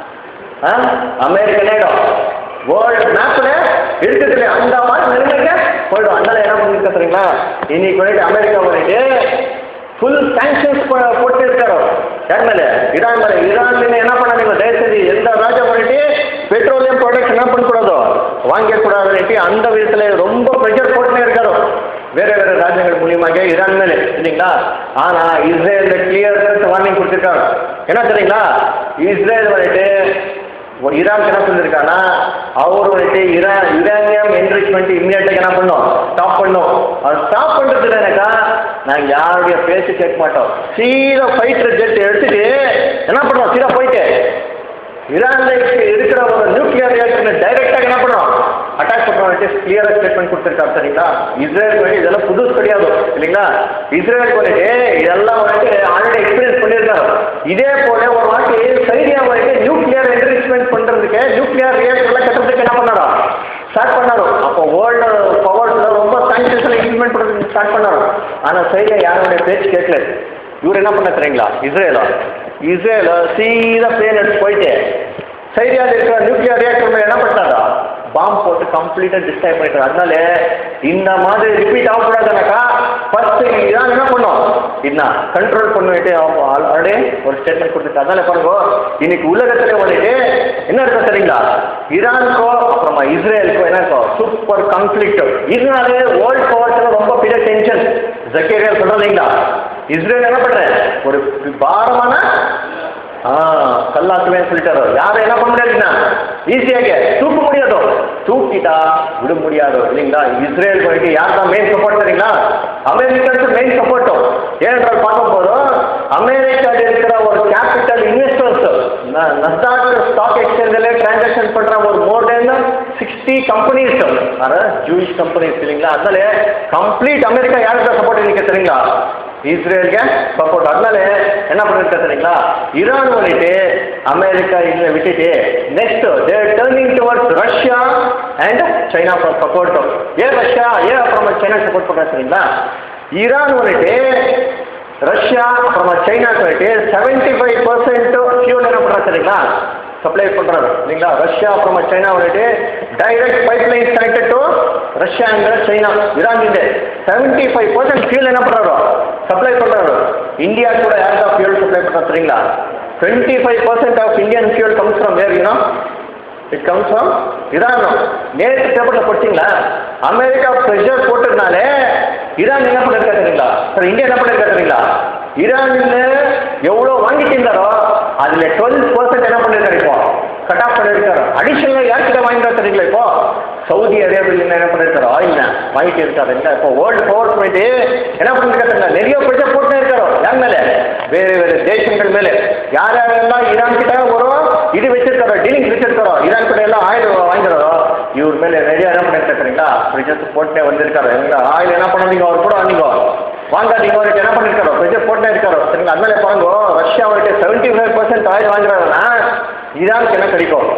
ஆ? அமெரிக்க நேரம் வேர்ல்டு மேப்ல இருக்குது அந்த மாதிரி நிலைமைக்கு போயிடும் அதனால என்ன பண்ணிருக்க தெரியுங்களா இன்னைக்கு வந்துட்டு அமெரிக்கா வந்துட்டு ஃபுல் சாங்ஷன்ஸ் போட்டு இருக்காரு யார் மேல ஈரான் மேல ஈரான் என்ன பண்ணாதீங்க தயவு செஞ்சு எந்த ராஜா வந்துட்டு பெட்ரோலியம் ப்ராடக்ட்ஸ் என்ன பண்ணக்கூடாதோ வாங்கக்கூடாதுன்னுட்டு அந்த விதத்துல ரொம்ப ப்ரெஷர் போட்டுனே இருக்காரு வேற வேற ராஜ்யங்கள் மூலியமாக ஈரான் மேல இல்லைங்களா ஆனா இஸ்ரேல் கிளியர் வார்னிங் கொடுத்துருக்காங்க என்ன தெரியுங்களா இஸ்ரேல் வந்துட்டு ஒரு ஈரான் என்ன சொல்லியிருக்காங்கன்னா அவர் வந்துட்டு ஈரான் யுரேனியம் என்ரிச்மெண்ட் இம்மிடியட்டாக என்ன பண்ணோம் ஸ்டாப் பண்ணோம் அது ஸ்டாப் பண்ணுறது எனக்கா நாங்கள் யாருடைய பேச்சு கேட்க மாட்டோம் சீதா ஃபைட்டர் ஜெட் எடுத்துட்டு என்ன பண்ணுறோம் சீதா போயிட்டு ஈரான்ல இருக்கிற ஒரு நியூக்ளியர் ரியாக்டர் டைரக்டாக என்ன பண்ணுறோம் அட்டாக் பண்ணுறோம் கிளியராக ஸ்டேட்மெண்ட் கொடுத்துருக்காரு சரிங்களா இஸ்ரேல் வந்து இதெல்லாம் புதுசு கிடையாது இல்லைங்களா இஸ்ரேல் வந்துட்டு இதெல்லாம் வந்துட்டு ஆல்ரெடி எக்ஸ்பீரியன்ஸ் பண்ணியிருக்காரு இதே போல ஒரு வாட்டி சைடியா வந்துட்டு நியூக்ளியர் என்ரிச்மெண்ட் பண்றதுக்கு நியூக்ளியர் ரியாக்டர்லாம் கட்டுறதுக்கு என்ன பண்ணாரா ஸ்டார்ட் பண்ணாரு அப்போ வேர்ல்டு பவர்ஸ்ல ரொம்ப சயின்டிஸ்ட்ல இம்ப்ளிமெண்ட் பண்றதுக்கு ஸ்டார்ட் பண்ணாரு ஆனா சைடியா யாருடைய பேச்சு கேட்கல இவர் என்ன பண்ண தெரியுங்களா இஸ்ரேலா இஸ்ரேல சீதா பிளேன் எடுத்து போயிட்டு சைடியாவில் இருக்கிற நியூக்ளியர் ரியாக்டர் என்ன பண்ணாரா பாம்பு போட்டு கம்ப்ளீட்டாக டிஸ்ட்ராய் பண்ணிட்டாரு அதனால இந்த மாதிரி ரிப்பீட் ஆகக்கூடாதுனாக்கா ஃபர்ஸ்ட் இதான் என்ன பண்ணும் என்ன கண்ட்ரோல் பண்ணிட்டு ஆல்ரெடி ஒரு ஸ்டேட்மெண்ட் கொடுத்துட்டு அதனால பாருங்க இன்னைக்கு உலகத்துல வந்துட்டு என்ன இருக்கும் தெரியுங்களா ஈரானுக்கோ அப்புறமா இஸ்ரேலுக்கோ என்ன இருக்கும் சூப்பர் கான்ஃபிளிக்ட் இதனாலே வேர்ல்ட் பவர்ஸ்ல ரொம்ப பெரிய டென்ஷன் ஜக்கேரியா சொல்றோம் இல்லைங்களா இஸ்ரேல் என்ன பண்றேன் ஒரு பாரமான ஆ கல்லாக்குவேன் சொல்லிட்டாரு யாரும் என்ன பண்ண முடியாதுன்னா ஈஸியாக தூக்க முடியாது தூக்கிட்டா விட முடியாது இல்லைங்களா இஸ்ரேல் போயிட்டு யார் தான் மெயின் சப்போர்ட் தெரியுங்களா அமெரிக்கன்ஸ் மெயின் சப்போர்ட்டும் ஏனென்றால் பார்க்க போதும் அமெரிக்காவில் இருக்கிற ஒரு கேபிட்டல் இன்வெஸ்டர்ஸ் நஸ்டாக் ஸ்டாக் எக்ஸ்சேஞ்சில் டிரான்சாக்ஷன் பண்ற ஒரு மோர் தென் சிக்ஸ்டி கம்பெனிஸ் அதாவது ஜூயிஷ் கம்பெனிஸ் இல்லைங்களா அதனால கம்ப்ளீட் அமெரிக்கா யாருக்கு சப்போர்ட் நிற்க தெரியுங்களா இஸ்ரேலுக்கு சப்போர்ட் அதனால என்ன பண்ணிருக்க தெரியுங்களா ஈரான் வந்துட்டு அமெரிக்கா இதில் விட்டுட்டு next they're turning towards Russia and China for support ஏன் ரஷ்யா ஏன் அப்புறமா சைனா சப்போர்ட் பண்ணுறா தெரியுங்களா ஈரான் வந்துட்டு ரஷ்யா அப்புறமா சைனாக்கு வந்துட்டு செவன்டி ஃபைவ் பர்சன்ட் ஃபியூல் என்ன பண்ணுறா தெரியுங்களா சப்ளை பண்ணுறாரு இல்லைங்களா ரஷ்யா அப்புறமா சைனா வந்துட்டு direct pipeline connected to ரஷ்யாங்கிற சைனா ஈரான் ಇದೆ செவன்டி ஃபைவ் பர்சன்ட் ஃபியூல் என்ன பண்ணுறாரு சப்ளை பண்ணுறாரு இந்தியா கூட யார் தான் ஃபியூல் சப்ளை பண்ணுறா தெரியுங்களா twenty five percent of Indian fuel comes from where you know it comes from Iran நேற்று பேப்பரில் படிச்சிங்களா அமெரிக்கா ப்ரெஷர் போட்டதுனாலே ஈரான் என்ன பண்ணிருக்கா தெரியுங்களா சார் இந்தியா என்ன பண்ணிருக்கா தெரியுங்களா ஈரானில் எவ்வளோ வாங்கிட்டு இருந்தாரோ அதில் டுவெல் பர்சன்ட் என்ன பண்ணிருக்காரு இப்போ கட் ஆஃப் பண்ணிருக்காரு அடிஷனலாக யார்கிட்ட வாங்கிட்டா தெரியுங்களா இப்போ சவுதி அரேபியில் என்ன பண்ணிருக்காரு ஆயில் வாங்கிட்டு இருக்காரு இல்லை இப்போ வேர்ல்டு பவர் போயிட்டு என்ன பண்ணிருக்காரு தெரியுங்களா நிறைய ப்ரெஷர் போட்டுனே இருக்காரு யார் மேலே வேறு வேறு தேசங்கள் மேலே யார் யாரெல்லாம் ஈரான் கிட்ட ஒரு இது வச்சிருக்காரோ டீலிங்ஸ் வச்சிருக்காரோ ஈரான் கிட்ட எல்லாம் ஆயில் வாங்குறாரோ இவர் மேலே நிறைய என்ன பண்ணிருக்காருங்களா ப்ரெஷர்ஸ் போட்டே வந்திருக்காரு எங்களா ஆயில் என்ன பண்ணாதீங்க அவர் கூட வாங்கிங்க வாங்காதீங்க அவருக்கு என்ன பண்ணிருக்காரோ ப்ரெஷர் போட்டே இருக்காரோ சரிங்களா அதனால பாருங்க ரஷ்யா அவருக்கு செவன்டி ஃபைவ் பர்சன்ட் ஆயில் வாங்குறாருன்னா ஈரானுக்கு என்ன கிடைக்கும்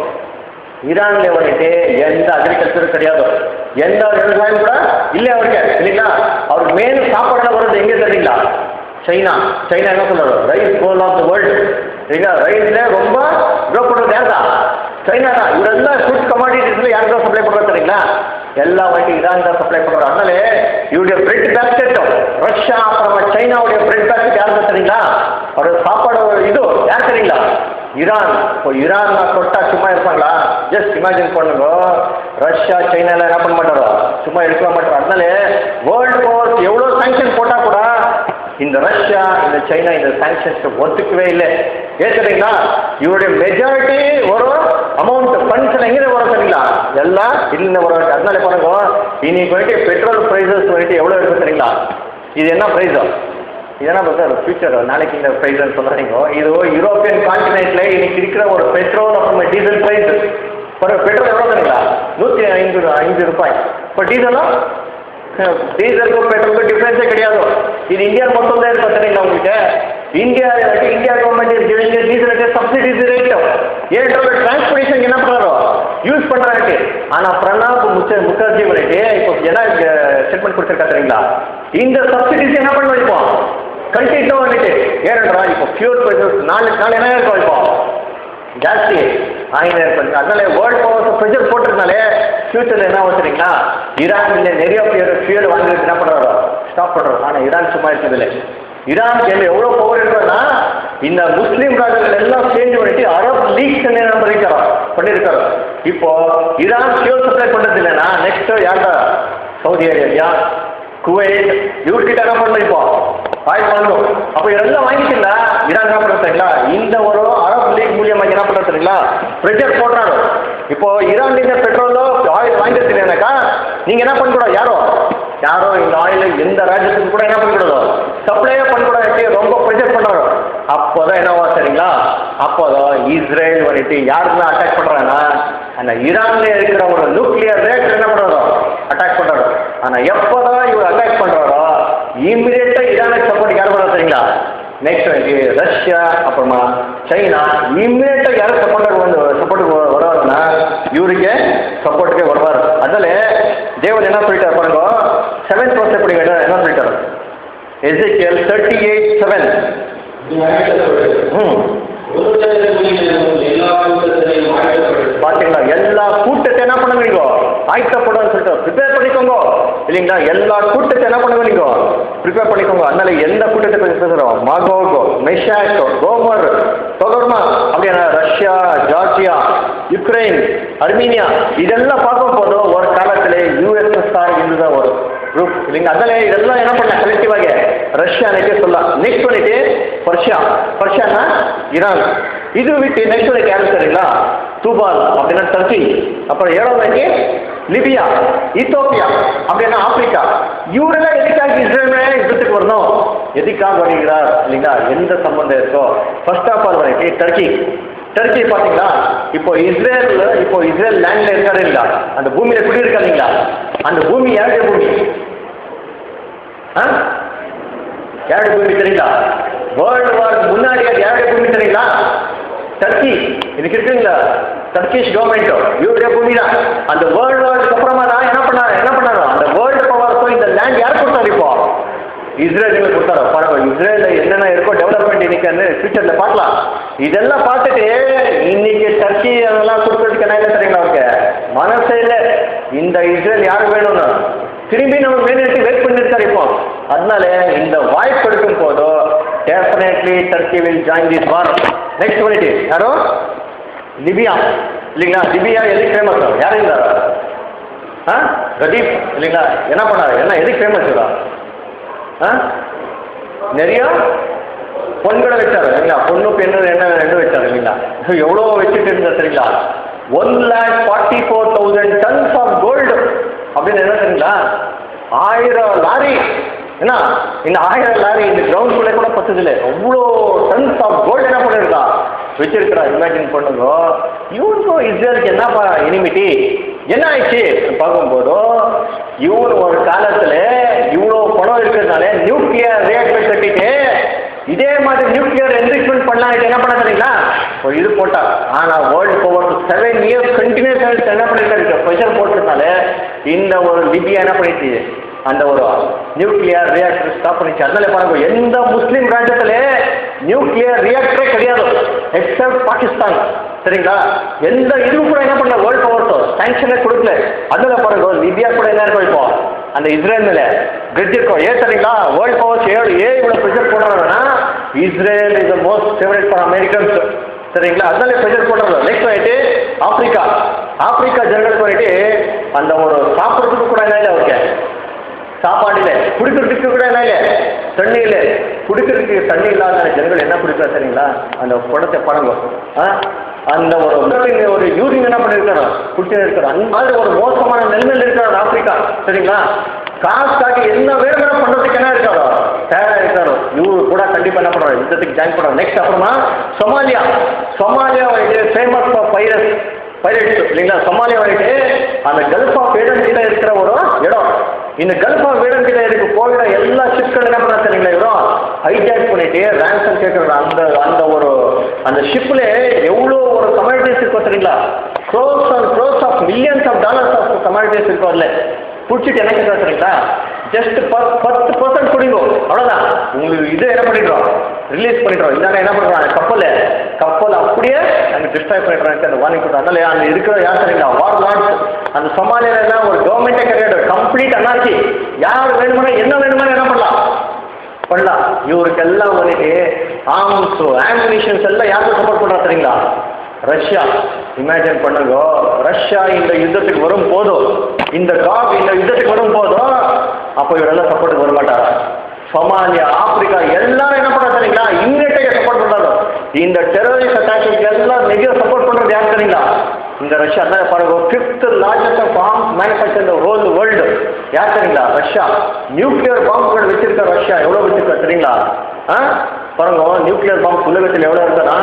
ஈரான்ல வந்துட்டு எந்த அக்ரிகல்ச்சரும் கிடையாது எந்த விவசாயம் கூட இல்லை அவருக்கு இல்லைங்களா அவருக்கு மெயின் சாப்பாடுலாம் வருது எங்கே தெரியுங்களா சைனா சைனா என்ன சொல்றாரு rice bowl of the world சரிங்களா ரைஸ்ல ரொம்ப க்ரோ பண்ணுறது யார் தான் சைனா தான் இவரெல்லாம் ஃபுட் கமாடிட்டிஸ்ல யாருக்கு தான் சப்ளை பண்ணுறது தெரியுங்களா எல்லா வாட்டி ஈரான் தான் சப்ளை பண்ணுறாரு அதனால இவருடைய பிரெட் பேஸ்கெட் ரஷ்யா அப்புறமா சைனாவுடைய பிரெட் பேஸ்கெட் யார் தான் தெரியுங்களா அவருடைய சாப்பாடு இது யார் தெரியுங்களா ஈரான் இப்போ ஈரான் கொட்டா சும்மா இருப்பாங்களா ஜஸ்ட் இமேஜின் பண்ணுங்க ரஷ்யா சைனால என்ன பண்ண மாட்டாரோ சும்மா இருக்க மாட்டாரோ அதனால வேர்ல்டு பவர்ஸ் எவ்வளோ சாங்ஷன் போட்டா கூட இந்த ரஷ்யா இந்த சைனா இந்த சாங்ஷன்ஸ் ஒத்துக்கவே இல்லை ஏன் தெரியுங்களா இவருடைய மெஜாரிட்டி ஒரு அமௌண்ட் ஃபண்ட்ஸ் எங்கே வரும் தெரியுங்களா எல்லாம் இல்லைன்னு வரும் அதனால பாருங்க இன்னைக்கு வந்துட்டு பெட்ரோல் ப்ரைஸஸ் வந்துட்டு எவ்வளோ இருக்கு தெரியுங்களா இது என்ன ப்ரைஸோ இதெல்லாம் பார்த்தா ஃபியூச்சர் நாளைக்கு இந்த ப்ரைஸ்ன்னு சொல்கிறீங்க இது யூரோப்பியன் கான்டினென்ட்ல இன்னைக்கு இருக்கிற ஒரு பெட்ரோல் அப்புறம் டீசல் ப்ரைஸ் ஒரு பெட்ரோல் எவ்வளோ தெரியுங்களா நூற்றி ஐந்து ஐந்து ரூபாய் இப்போ டீசலும் டீசலுக்கும் பெட்ரோலுக்கும் டிஃப்ரென்ஸே கிடையாது இது இந்தியா மட்டும் தான் இருக்கும் தெரியுங்களா உங்களுக்கு India India government is giving டீசலுக்கு சப்சிடிஸ் ரேட் ஏன்றோட டிரான்ஸ்போர்டேஷன் என்ன பண்ணுறோம் யூஸ் பண்ணுறாங்க ஆனால் பிரணாப் முச்ச முகர்ஜி வந்துட்டு இப்போ என்ன ஸ்டேட்மெண்ட் கொடுத்துருக்கா தெரியுங்களா இந்த சப்சிடிஸ் என்ன பண்ண வைப்போம் கண்டிப்பாக வந்துட்டு ஏறன்றா இப்போ ஃபியூர் நாளைக்கு நாள் என்ன இருக்கும் இப்போ ஜாஸ்தி ஆகினே இருப்பாங்க அதனால வேர்ல்ட் பவர்ஸ் ப்ரெஷர் போட்டிருந்தாலே ஃபியூச்சரில் என்ன ஆகும் தெரியுங்களா ஈரான்ல நிறைய பேர் ஃபியூல் வாங்கிட்டு என்ன பண்ணுறாரோ ஸ்டாப் பண்ணுறோம் ஆனால் ஈரான் சும்மா இருக்கிறதில்ல ஈரானுக்கு என்ன எவ்வளோ பவர் இருக்குன்னா இந்த முஸ்லீம் நாடுகள் எல்லாம் சேர்ந்து பண்ணிட்டு அரப் லீக்ஸ் என்ன பண்ணிருக்காரோ பண்ணியிருக்காரோ இப்போ ஈரான் ஃபியூல் சப்ளை பண்ணுறது இல்லைன்னா நெக்ஸ்ட் யார்டா சவுதி அரேபியா குவைத் இவர்கிட்ட என்ன பண்ணணும் இப்போ ஆயில் வாங்கணும் அப்போ இதெல்லாம் வாங்கிட்டீங்களா ஈரான் என்ன பண்ணுறீங்களா இந்த ஒரு அரப் லீக் மூலியமாக என்ன பண்ணுறீங்களா ப்ரெஷர் போடுறாரு இப்போ ஈரான்லேருந்து பெட்ரோலோ ஆயில் வாங்கிட்டு இல்லைனாக்கா நீங்கள் என்ன பண்ணக்கூடாது யாரோ யாரோ இந்த ஆயில் எந்த ராஜ்யத்துக்கு கூட என்ன பண்ணக்கூடாது சப்ளையே பண்ணக்கூடாது ரொம்ப ப்ரெஷர் பண்ணுறாரு அப்போதான் என்னவா சரிங்களா அப்போதான் இஸ்ரேல் வந்துட்டு யாருலாம் அட்டாக் பண்ணுறாங்கன்னா அந்த ஈரான்ல இருக்கிற ஒரு நியூக்ளியர் ரேட் என்ன பண்ணுறோம் அட்டாக் பண்ணுறாரு ஆனால் எப்போதான் இவர் அட்டாக் பண்ணுறாரோ இம்மிடியட்டாக ஈரானுக்கு சப்போர்ட் யார் பண்ண சரிங்களா நெக்ஸ்ட் வந்து ரஷ்யா அப்புறமா சைனா இம்மிடியட்டாக யாரும் சப்போர்ட் வந்து சப்போர்ட்டுக்கு வருவாருன்னா இவருக்கு சப்போர்ட்டுக்கே வருவார் அதனால தேவன் என்ன சொல்லிட்டார் பாருங்க செவன்த் வருஷம் எப்படி வேணும் என்ன சொல்லிட்டார் எஸ்ஏகேல் தேர்ட்டி எயிட் செவன் ம் பாத்தீங்களா எல்லா கூட்டத்தை என்ன பண்ணுங்க நீங்க ஆயத்தப்படும் சொல்லிட்டு ப்ரிப்பேர் பண்ணிக்கோங்க இல்லைங்களா எல்லா கூட்டத்தை என்ன பண்ணுங்க நீங்க ப்ரிப்பேர் பண்ணிக்கோங்க அதனால எந்த கூட்டத்தை பற்றி பேசுறோம் மாகோகோ மெஷாக்கோ கோமர் தொகர்மா அப்படின்னா ரஷ்யா ஜார்ஜியா யுக்ரைன் அர்மீனியா இதெல்லாம் பார்க்கும் போது ஒரு காலத்துல யூஎஸ்எஸ்ஆர் இருந்துதான் வரும் குரூப் இல்லைங்க அதனால இதெல்லாம் என்ன பண்ண கலெக்டிவாக ரஷ்யா நெட்டே சொல்லலாம் நெக்ஸ்ட் பண்ணிட்டு பர்ஷியா பர்ஷியானா ஈரான் இது விட்டு நெக்ஸ்ட் பண்ணிட்டு யாரு சரிங்களா தூபால் அப்படின்னா டர்க்கி அப்புறம் ஏழாவது லிபியா ஈத்தோப்பியா அப்படின்னா ஆப்பிரிக்கா இவரெல்லாம் எதுக்காக இஸ்ரேல் மேலே யுத்தத்துக்கு வரணும் எதுக்காக வருகிறார் இல்லைங்களா எந்த சம்பந்தம் இருக்கோ ஃபர்ஸ்ட் ஆஃப் ஆல் வந்துட்டு டர்க்கி டர்க்கி பார்த்தீங்களா இப்போ இஸ்ரேல் இப்போ இஸ்ரேல் லேண்ட்ல இருக்காரு இல்லைங்களா அந்த பூமியில குடியிருக்கா இல்லைங்களா அந்த பூமி யாருடைய பூமி ஆ யாருடைய பூமி தெரியுங்களா வேர்ல்டு வார் முன்னாடி அது யாருடைய பூமி தெரியுங்களா டர்க்கி இதுக்கு இருக்குங்களா டர்க்கிஷ் கவர்மெண்ட் இவருடைய பூமி தான் அந்த வேர்ல்டு வார்க்கு அப்புறமா தான் என்ன பண்ணாரு என்ன பண்ணாரு அந்த வேர்ல்டு பவர்ஸும் இந்த லேண்ட் யார் கொடுத்தாரு இப்போ இஸ்ரேலுக்கு கொடுத்தாரு பாருங்க இஸ்ரேல்ல என்னென்ன இருக்கோ டெவலப்மெண்ட் இன்னைக்கு ஃபியூச்சர்ல பார்க்கலாம் இதெல்லாம் பார்த்துட்டு இன்னைக்கு டர்க்கி அதெல்லாம் கொடுக்கறதுக்கு என்ன இல்லை தெரியுங்களா அவருக்கு மனசே இல்லை இந்த இஸ்ரேல் யாருக்கு வேணும்னு திரும்பி நம்ம மேலிட்டு வெயிட் பண்ணிருக்காரு இப்போ அதனால இந்த வாய்ப்பு எடுக்கும் போதோ definitely Turkey will join this war next பண்ணிட்டு யாரோ லிபியா இல்லைங்களா லிபியா எதுக்கு ஃபேமஸ் யார் இருந்தாரா ஆ கதீப் இல்லைங்களா என்ன பண்ணாரு என்ன எதுக்கு ஃபேமஸ் இதா ஆ நிறைய பொண்களை வச்சாரு இல்லைங்களா பொண்ணு பெண்ணு என்ன ரெண்டு வச்சாரு இல்லைங்களா ஸோ எவ்வளோ வச்சுட்டு இருந்தா சரிங்களா one lakh forty four thousand tons of gold அப்படின்னு என்ன தெரியுங்களா ஆயிரம் லாரி என்ன இந்த ஆயிரம் லாரி இந்த கிரவுண்ட் கூட பத்தது இல்லை அவ்வளோ டன்ஸ் ஆஃப் கோல்டு என்ன பண்ணிருக்கா வச்சிருக்கிறா இமேஜின் பண்ணுங்க இவனுக்கும் இஸ்ரேலுக்கு என்னப்பா இனிமிட்டி என்ன ஆயிடுச்சு பார்க்கும்போது இவன் ஒரு காலத்துல இவ்வளோ பணம் இருக்கிறதுனால நியூக்ளியர் ரியாக்டர் கட்டிட்டு இதே மாதிரி நியூக்ளியர் என்ரிச்மெண்ட் பண்ணலாம் என்ன பண்ண தெரியுங்களா ஒரு இது போட்டா ஆனா world power seven years continues என்ன பண்ணிருக்காரு ப்ரெஷர் போட்டதுனால இந்த ஒரு லிபியா என்ன பண்ணிச்சு அந்த ஒரு நியூக்ளியர் ரியாக்டர் ஸ்டாப் பண்ணிச்சு அதனால பாருங்க எந்த முஸ்லீம் ராஜ்யத்துல நியூக்ளியர் ரியாக்டரே கிடையாது எக்ஸப்ட் பாகிஸ்தான் சரிங்களா எந்த இது கூட என்ன பண்ணல வேர்ல்ட் பவர் சாங்ஷனே கொடுக்கல அதனால பாருங்க லிபியா கூட என்ன இருக்கும் இப்போ அந்த இஸ்ரேல் மேல கிரிட்ஜ் இருக்கும் ஏன் சரிங்களா வேர்ல்ட் பவர்ஸ் ஏழு ஏன் இவ்வளவு ப்ரெஷர் போடுறாங்கன்னா Israel is the most favourite for Americans சரிங்களா அதனால ப்ரெஷர் போடுறது நெக்ஸ்ட் வந்துட்டு ஆப்பிரிக்கா ஆப்பிரிக்கா ஜனங்களுக்கு வந்துட்டு அந்த ஒரு சாப்பிட்றதுக்கு கூட என்ன இல்லை அவருக்கு சாப்பாடு இல்லை குடிக்கிறதுக்கு கூட என்ன இல்லை தண்ணி இல்லை குடிக்கிறதுக்கு தண்ணி இல்லாத ஜனங்கள் என்ன குடிக்கிறா சரிங்களா அந்த குடத்தை பழங்க ஆ அந்த ஒரு உணவின் ஒரு யூரின் என்ன பண்ணிருக்காரோ குடிச்சு இருக்கிறோம் அந்த மாதிரி ஒரு மோசமான நிலைமையில் இருக்கிறார் ஆப்பிரிக்கா சரிங்களா காசுக்காக என்ன வேணுங்கிற பண்றதுக்கு என்ன இருக்காரோ தயாரா இருக்காரோ இவரு கூட கண்டிப்பா என்ன பண்றாரு யுத்தத்துக்கு ஜாயின் பண்றாரு நெக்ஸ்ட் அப்புறமா Somalia Somalia famous pirates pirates இல்லைங்களா சொமாலியா வந்துட்டு அந்த கல்ஃப் ஆஃப் ஏடன் கிட்ட இருக்கிற ஒரு இடம் இந்த கல்ஃப் ஆஃப் ஏடன் கிட்ட இருக்கு போகிற எல்லா ஷிப்கள் என்ன பண்ணா தெரியுங்களா இவரும் ஹைஜாக் பண்ணிட்டு ரேன்சம் கேட்கறது அந்த அந்த ஒரு அந்த ஷிப்ல எவ்வளோ ஒரு கமாடிட்டிஸ் இருக்கும் தெரியுங்களா crores and crores of millions of dollars of commodities இருக்கும் அதில் பிடிச்சிட்டு என்ன கேட்கறது தெரியுங்களா ஜஸ்ட் பத்து பர்சன்ட் குடிங்க அவ்வளோதான் உங்களுக்கு இது என்ன பண்ணிடுறோம் ரிலீஸ் பண்ணிடுறோம் இதாங்க என்ன பண்ணுறாங்க கப்பல் கப்பல் அப்படியே நாங்கள் டிஸ்ட்ராய் பண்ணிடுறாங்க அந்த வார்னிங் கொடுத்தோம் அதனால அங்கே இருக்கிற யார் சரிங்களா வார் லார்ட்ஸ் அந்த சொமாலியால எல்லாம் ஒரு கவர்மெண்ட்டே கிடையாது கம்ப்ளீட் அனார்கி யார் வேணுமோ என்ன வேணுமோ என்ன பண்ணலாம் பண்ணலாம் இவருக்கெல்லாம் வந்துட்டு ஆர்ம்ஸ் ஆம்புலேஷன்ஸ் எல்லாம் யாருக்கு சப்போர்ட் பண்ணுறா தெரியுங்களா ரஷ்யா இமேஜின் பண்ணுங்க ரஷ்யா இந்த யுத்தத்துக்கு வரும் போதும் இந்த காக் இந்த யுத்தத்துக்கு வரும் போதும் அப்போ இவரெல்லாம் சப்போர்ட்டுக்கு வர மாட்டாரா சொமாலியா ஆப்பிரிக்கா எல்லாரும் என்ன பண்ணா தெரியுங்களா இம்மிடியேட்டாக சப்போர்ட் பண்றாங்க இந்த டெரரிஸ்ட் அட்டாக்கு எல்லாம் மிக சப்போர்ட் பண்றது யார் தெரியுங்களா இந்த ரஷ்யா தான் பாருங்க ஃபிஃப்த் லார்ஜஸ்ட் பாம்ப் மேனுஃபேக்சர் இந்த ஹோல் வேர்ல்டு யார் தெரியுங்களா ரஷ்யா நியூக்ளியர் பாம்புகள் வச்சிருக்க ரஷ்யா எவ்வளோ வச்சிருக்க தெரியுங்களா ஆ பாருங்க நியூக்ளியர் பாம்ப் உலகத்தில் எவ்வளோ இருக்குன்னா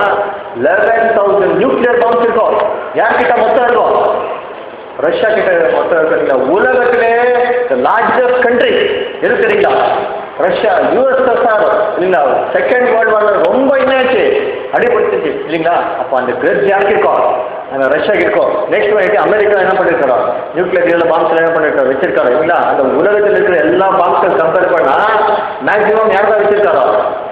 லெவன் தௌசண்ட் நியூக்ளியர் பாம்ப்ஸ் இருக்கும் யார்கிட்ட மொத்தம் இருக்கும் ரஷ்யா கிட்ட மொத்தம் இருக்கிறீங்க உலகத்திலே லார்ஜஸ்ட் கண்ட்ரி எது தெரியுங்களா ரஷ்யா யூஎஸ்எஸ்ஆர் இல்லைங்களா செகண்ட் வேர்ல்டு வார்ல ரொம்ப என்னாச்சு அடிபட்டுச்சு இல்லைங்களா அப்போ அந்த கிரெட் யாருக்கு இருக்கும் அந்த ரஷ்யாக்கு இருக்கும் நெக்ஸ்ட் வந்துட்டு அமெரிக்கா என்ன பண்ணிருக்காரோ நியூக்ளியர் இதில் பாம்ஸ் என்ன பண்ணிருக்காரு வச்சிருக்காரு இல்லைங்களா அந்த உலகத்தில் இருக்கிற எல்லா பாம்ஸ்கள் கம்பேர் பண்ணா மேக்ஸிமம் யார் தான் வச்சிருக்காரோ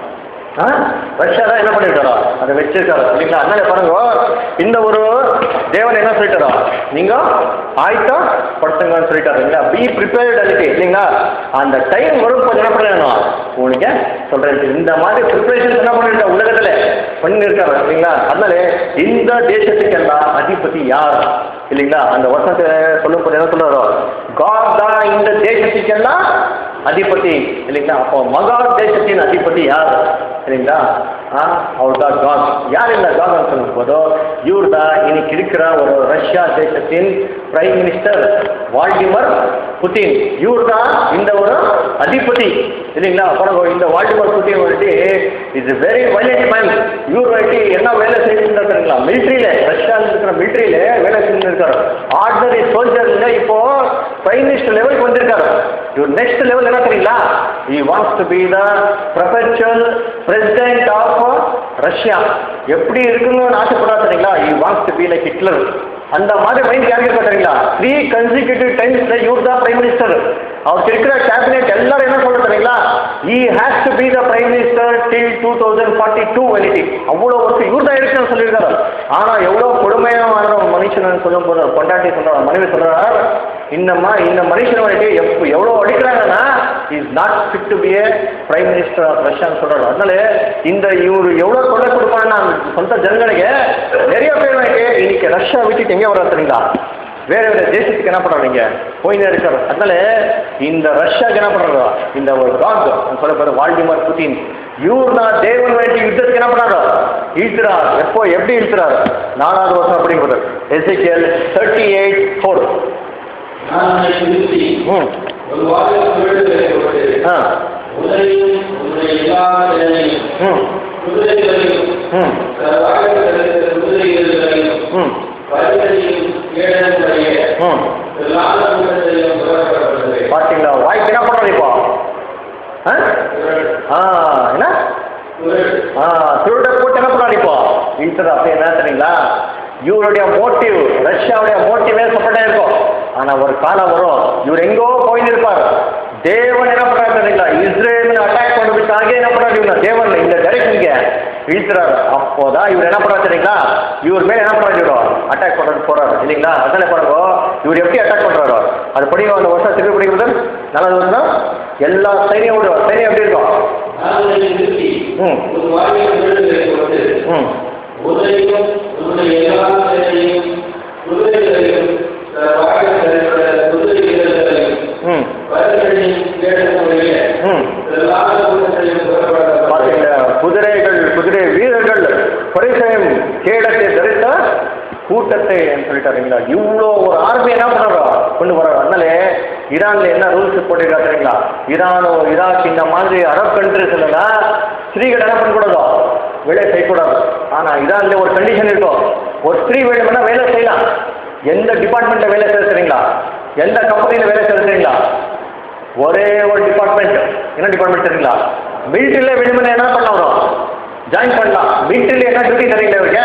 ஆ? ரஷ்யா தான் என்ன பண்ணிருக்காரோ அதை வச்சிருக்காரு இல்லைங்களா அதனால பாருங்க இந்த ஒரு தேவன் என்ன சொல்லிட்டாரோ நீங்க ஆயத்தா படுத்துங்கன்னு சொல்லிட்டாரு இல்லைங்களா பி ப்ரிப்பேர்ட் அதுக்கு இல்லைங்களா அந்த டைம் வரும்போது என்ன பண்ணணும் உனக்கு சொல்றேன் இந்த மாதிரி ப்ரிப்பரேஷன் என்ன பண்ணிருக்கா உலகத்துல பண்ணிருக்காரு இல்லைங்களா அதனால இந்த தேசத்துக்கெல்லாம் அதிபதி யார் இல்லைங்களா அந்த வருஷத்தை சொல்லும் போது என்ன சொல்றாரோ காட் தான் இந்த தேசத்துக்கெல்லாம் அதிபதி இல்லைங்களா அப்போ மகா தேசத்தின் அதிபதி யார் சரிங்களா ஆ அவர் தான் காட் யார் இந்த காட் சொல்லும் போதோ இவர் தான் இன்னைக்கு இருக்கிற ஒரு ரஷ்யா தேசத்தின் பிரைம் மினிஸ்டர் வால்டிமர் புட்டின் இவர் தான் இந்த ஒரு அதிபதி இல்லைங்களா அப்புறம் இந்த வால்டிமர் புட்டின் வந்துட்டு இஸ் வெரி வயலண்ட் மேன் இவர் வந்துட்டு என்ன வேலை செய்யணும் தெரியுங்களா மிலிட்ரியில ரஷ்யாவில் இருக்கிற மிலிட்ரியில வேலை செஞ்சு இருக்காரு ஆர்டினரி சோல்ஜர்ல இப்போ பிரைம் மினிஸ்டர் லெவலுக்கு வந்திருக்காரு இவர் நெக்ஸ்ட் லெவல் என்ன தெரியுங்களா he wants to be the perpetual president of Russia எப்படி இருக்கணும்னு ஆசைப்படுறா தெரியுங்களா he wants to be like Hitler அந்த மாதிரி மைண்ட் யாருக்கு இருக்கா தெரியுங்களா த்ரீ கன்சிக்யூட்டிவ் டைம்ஸ்ல இவர் தான் பிரைம் மினிஸ்டர் அவருக்கு இருக்கிற கேபினெட் எல்லாரும் என்ன சொல்ற தெரியுங்களா he has to be the prime minister till 2042 வெலிட்டி அவ்வளோ வருஷம் இவர் தான் இருக்குன்னு சொல்லியிருக்காரு ஆனா எவ்வளோ கொடுமையான ஒரு மனுஷன் சொல்லும் போது கொண்டாட்டி சொல்றாரு மனைவி சொல்றாரு இன்னமா இந்த மனுஷன் வந்துட்டு எப்போ எவ்வளோ அடிக்கிறாங்கன்னா is not fit to be a prime minister of ரஷ்யான்னு சொல்றாரு அதனால இந்த இவர் எவ்வளோ கொள்ளை கொடுப்பாங்கன்னா சொந்த ஜனங்களுக்கு நிறைய பேர் வந்துட்டு இன்னைக்கு ரஷ்யா விட்டுட்டு எங்கே வர தெரியுங்களா வேற வேற தேசத்துக்கு என்ன பண்றாங்க போயினே இருக்காரு அதனால இந்த ரஷ்யாக்கு என்ன பண்றாரு இந்த ஒரு டாக் சொல்ல பேர் வால்டிமார் புட்டின் இவர் தான் தேவன் வேண்டி யுத்தத்துக்கு என்ன பண்ணாரோ இழுத்துறார் எப்போ எப்படி இழுத்துறார் நாலாவது வருஷம் அப்படிங்கிறது எஸ்ஐகேல் தேர்ட்டி எயிட் ஃபோர் நான் நிறுத்தி ம் ஒரு வாரம் வீடு ஆ உன்னையும் உன்னுடைய எல்லா திறனையும் ம் குதிரைகளையும் ம் வாகனங்களுக்கு குதிரைகளையும் ம் பரிசையும் கேடனுடைய ம் எல்லா கூட்டத்தையும் புறப்படப்படுகிறது பார்த்தீங்களா வாய்க்கு என்ன பண்ணுறது இப்போ ஆ ஆ என்ன ஆ திருட போட்டு என்ன பண்ணாரு இப்போ இன்டர் அப்படி என்ன தெரியுங்களா இவருடைய மோட்டிவ் ரஷ்யாவுடைய மோட்டிவே சப்போர்ட்டா இருக்கும் ஆனா ஒரு காலம் வரும் இவர் எங்கோ போயிருப்பார் தேவன் என்ன பண்றாரு தெரியுங்களா இஸ்ரேல் அட்டாக் பண்றதுக்காக என்ன பண்றாரு இவங்க தேவன் இந்த டைரக்ஷனுக்கு இழுத்துறாரு அப்போதான் இவர் என்ன பண்றாரு தெரியுங்களா இவர் மேல என்ன பண்றாரு இவர் அட்டாக் பண்றது போறாரு இல்லைங்களா அதானே பாருங்க இவர் எப்படி அட்டாக் பண்றாரோ அது படி அந்த வருஷம் திருப்பி படிக்கிறது நல்லது வருதா எல்லா சைனியம் விடுவார் சைனியம் எப்படி இருக்கும் நாளை நிறுத்தி ம் ஒரு வாரியம் விடுதலை கொண்டு ம் உன்னையும் உன்னுடைய எல்லா திறனையும் குதிரைகளையும் வாகனங்களுக்கு குதிரைகளையும் ம் பரிசையும் கேடனுடைய ம் எல்லா கூட்டத்தையும் புறப்படப்படுகிறது பார்த்தீங்களா குதிரைகள் குதிரை வீரர்கள் பரிசயம் கேடத்தை தரித்த கூட்டத்தை சொல்லிட்டாருங்களா இவ்வளோ ஒரு ஆர்மி என்ன பண்ணுறோம் கொண்டு வரோம் அதனாலே ஈரான்ல என்ன ரூல்ஸ் போட்டிருக்கா தெரியுங்களா ஈரானோ ஈராக் இந்த மாதிரி அரப் கண்ட்ரிஸ் இல்லைன்னா ஸ்திரீகள் என்ன பண்ணக்கூடாதோ வேலை செய்யக்கூடாது ஆனால் ஈரான்ல ஒரு கண்டிஷன் இருக்கும் ஒரு ஸ்திரீ வேணும்னா வேலை செய்யலாம் எந்த டிபார்ட்மெண்ட்டில் வேலை செய்ய தெரியுங்களா எந்த கம்பெனியில் வேலை செய்ய தெரியுங்களா ஒரே ஒரு டிபார்ட்மெண்ட் என்ன டிபார்ட்மெண்ட் தெரியுங்களா மிலிட்ரியில் வேணும்னு என்ன பண்ண வரும் ஜாயின் பண்ணலாம் மிலிட்ரியில் என்ன டியூட்டி தெரியுங்களா இவருக்கு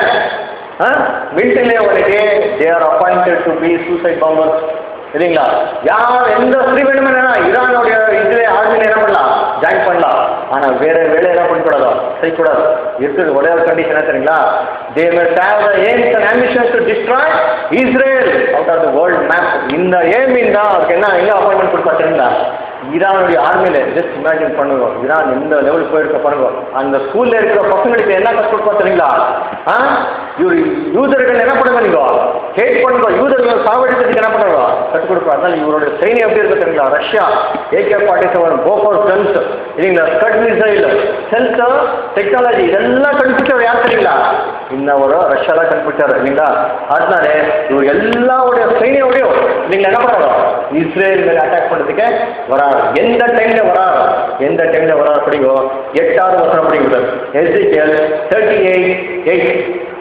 ஆ மிலிட்ரியில் அவருக்கு they are appointed to be suicide bombers இல்லைங்களா யார் எந்த ஸ்திரீ வேணுமென்னா ஈரானுடைய இதிலே ஆர்மியில் என்ன பண்ணலாம் ஜாயின் பண்ணலாம் ஆனால் வேற வேலை என்ன பண்ணக்கூடாதோ செய்யக்கூடாது இருக்குது ஒரே ஒரு கண்டிஷன் என்ன தெரியுங்களா தே must have the aims and ambitions to destroy Israel out of the world map இந்த ஏம் இருந்தா அதுக்கு என்ன எங்க அப்பாயின்மெண்ட் கொடுப்பா தெரியுங்களா ஈரானுடைய ஆர்மியில ஜஸ்ட் இமேஜின் பண்ணுங்க ஈரான் எந்த லெவலுக்கு போயிருக்க பாருங்க அந்த ஸ்கூல்ல இருக்கிற பசங்களுக்கு என்ன கற்றுக் கொடுப்பா தெரியுங்களா ஆ இவர் யூதர்கள் என்ன பண்ணுங்க நீங்க ஹேட் பண்ணுங்க யூதர்கள் சாவடிக்கிறதுக்கு என்ன பண்ணுங்க கற்றுக் கொடுப்பா அதனால இவருடைய சைனியம் எப்படி இருக்கு தெரியுங்களா Russia AK forty seven Bofors guns இல்லைங்களா ஸ்கட் மிசைல் சென்சர் டெக்னாலஜி இதெல்லாம் கண்டுபிடிச்சவர் யார் தெரியுங்களா இன்னொரு ரஷ்யா தான் கண்டுபிடிச்சாரு இல்லைங்களா அதனால இவர் எல்லாருடைய சைனியோடையும் நீங்க என்ன பண்றாரோ இஸ்ரேல் மேல அட்டாக் பண்றதுக்கு வராரு எந்த டைம்ல வராரு எந்த டைம்ல வராரு படிங்கோ எட்டாவது வருஷம் படிக்கிறது எஸ்டிஎல் தேர்ட்டி எயிட் எயிட்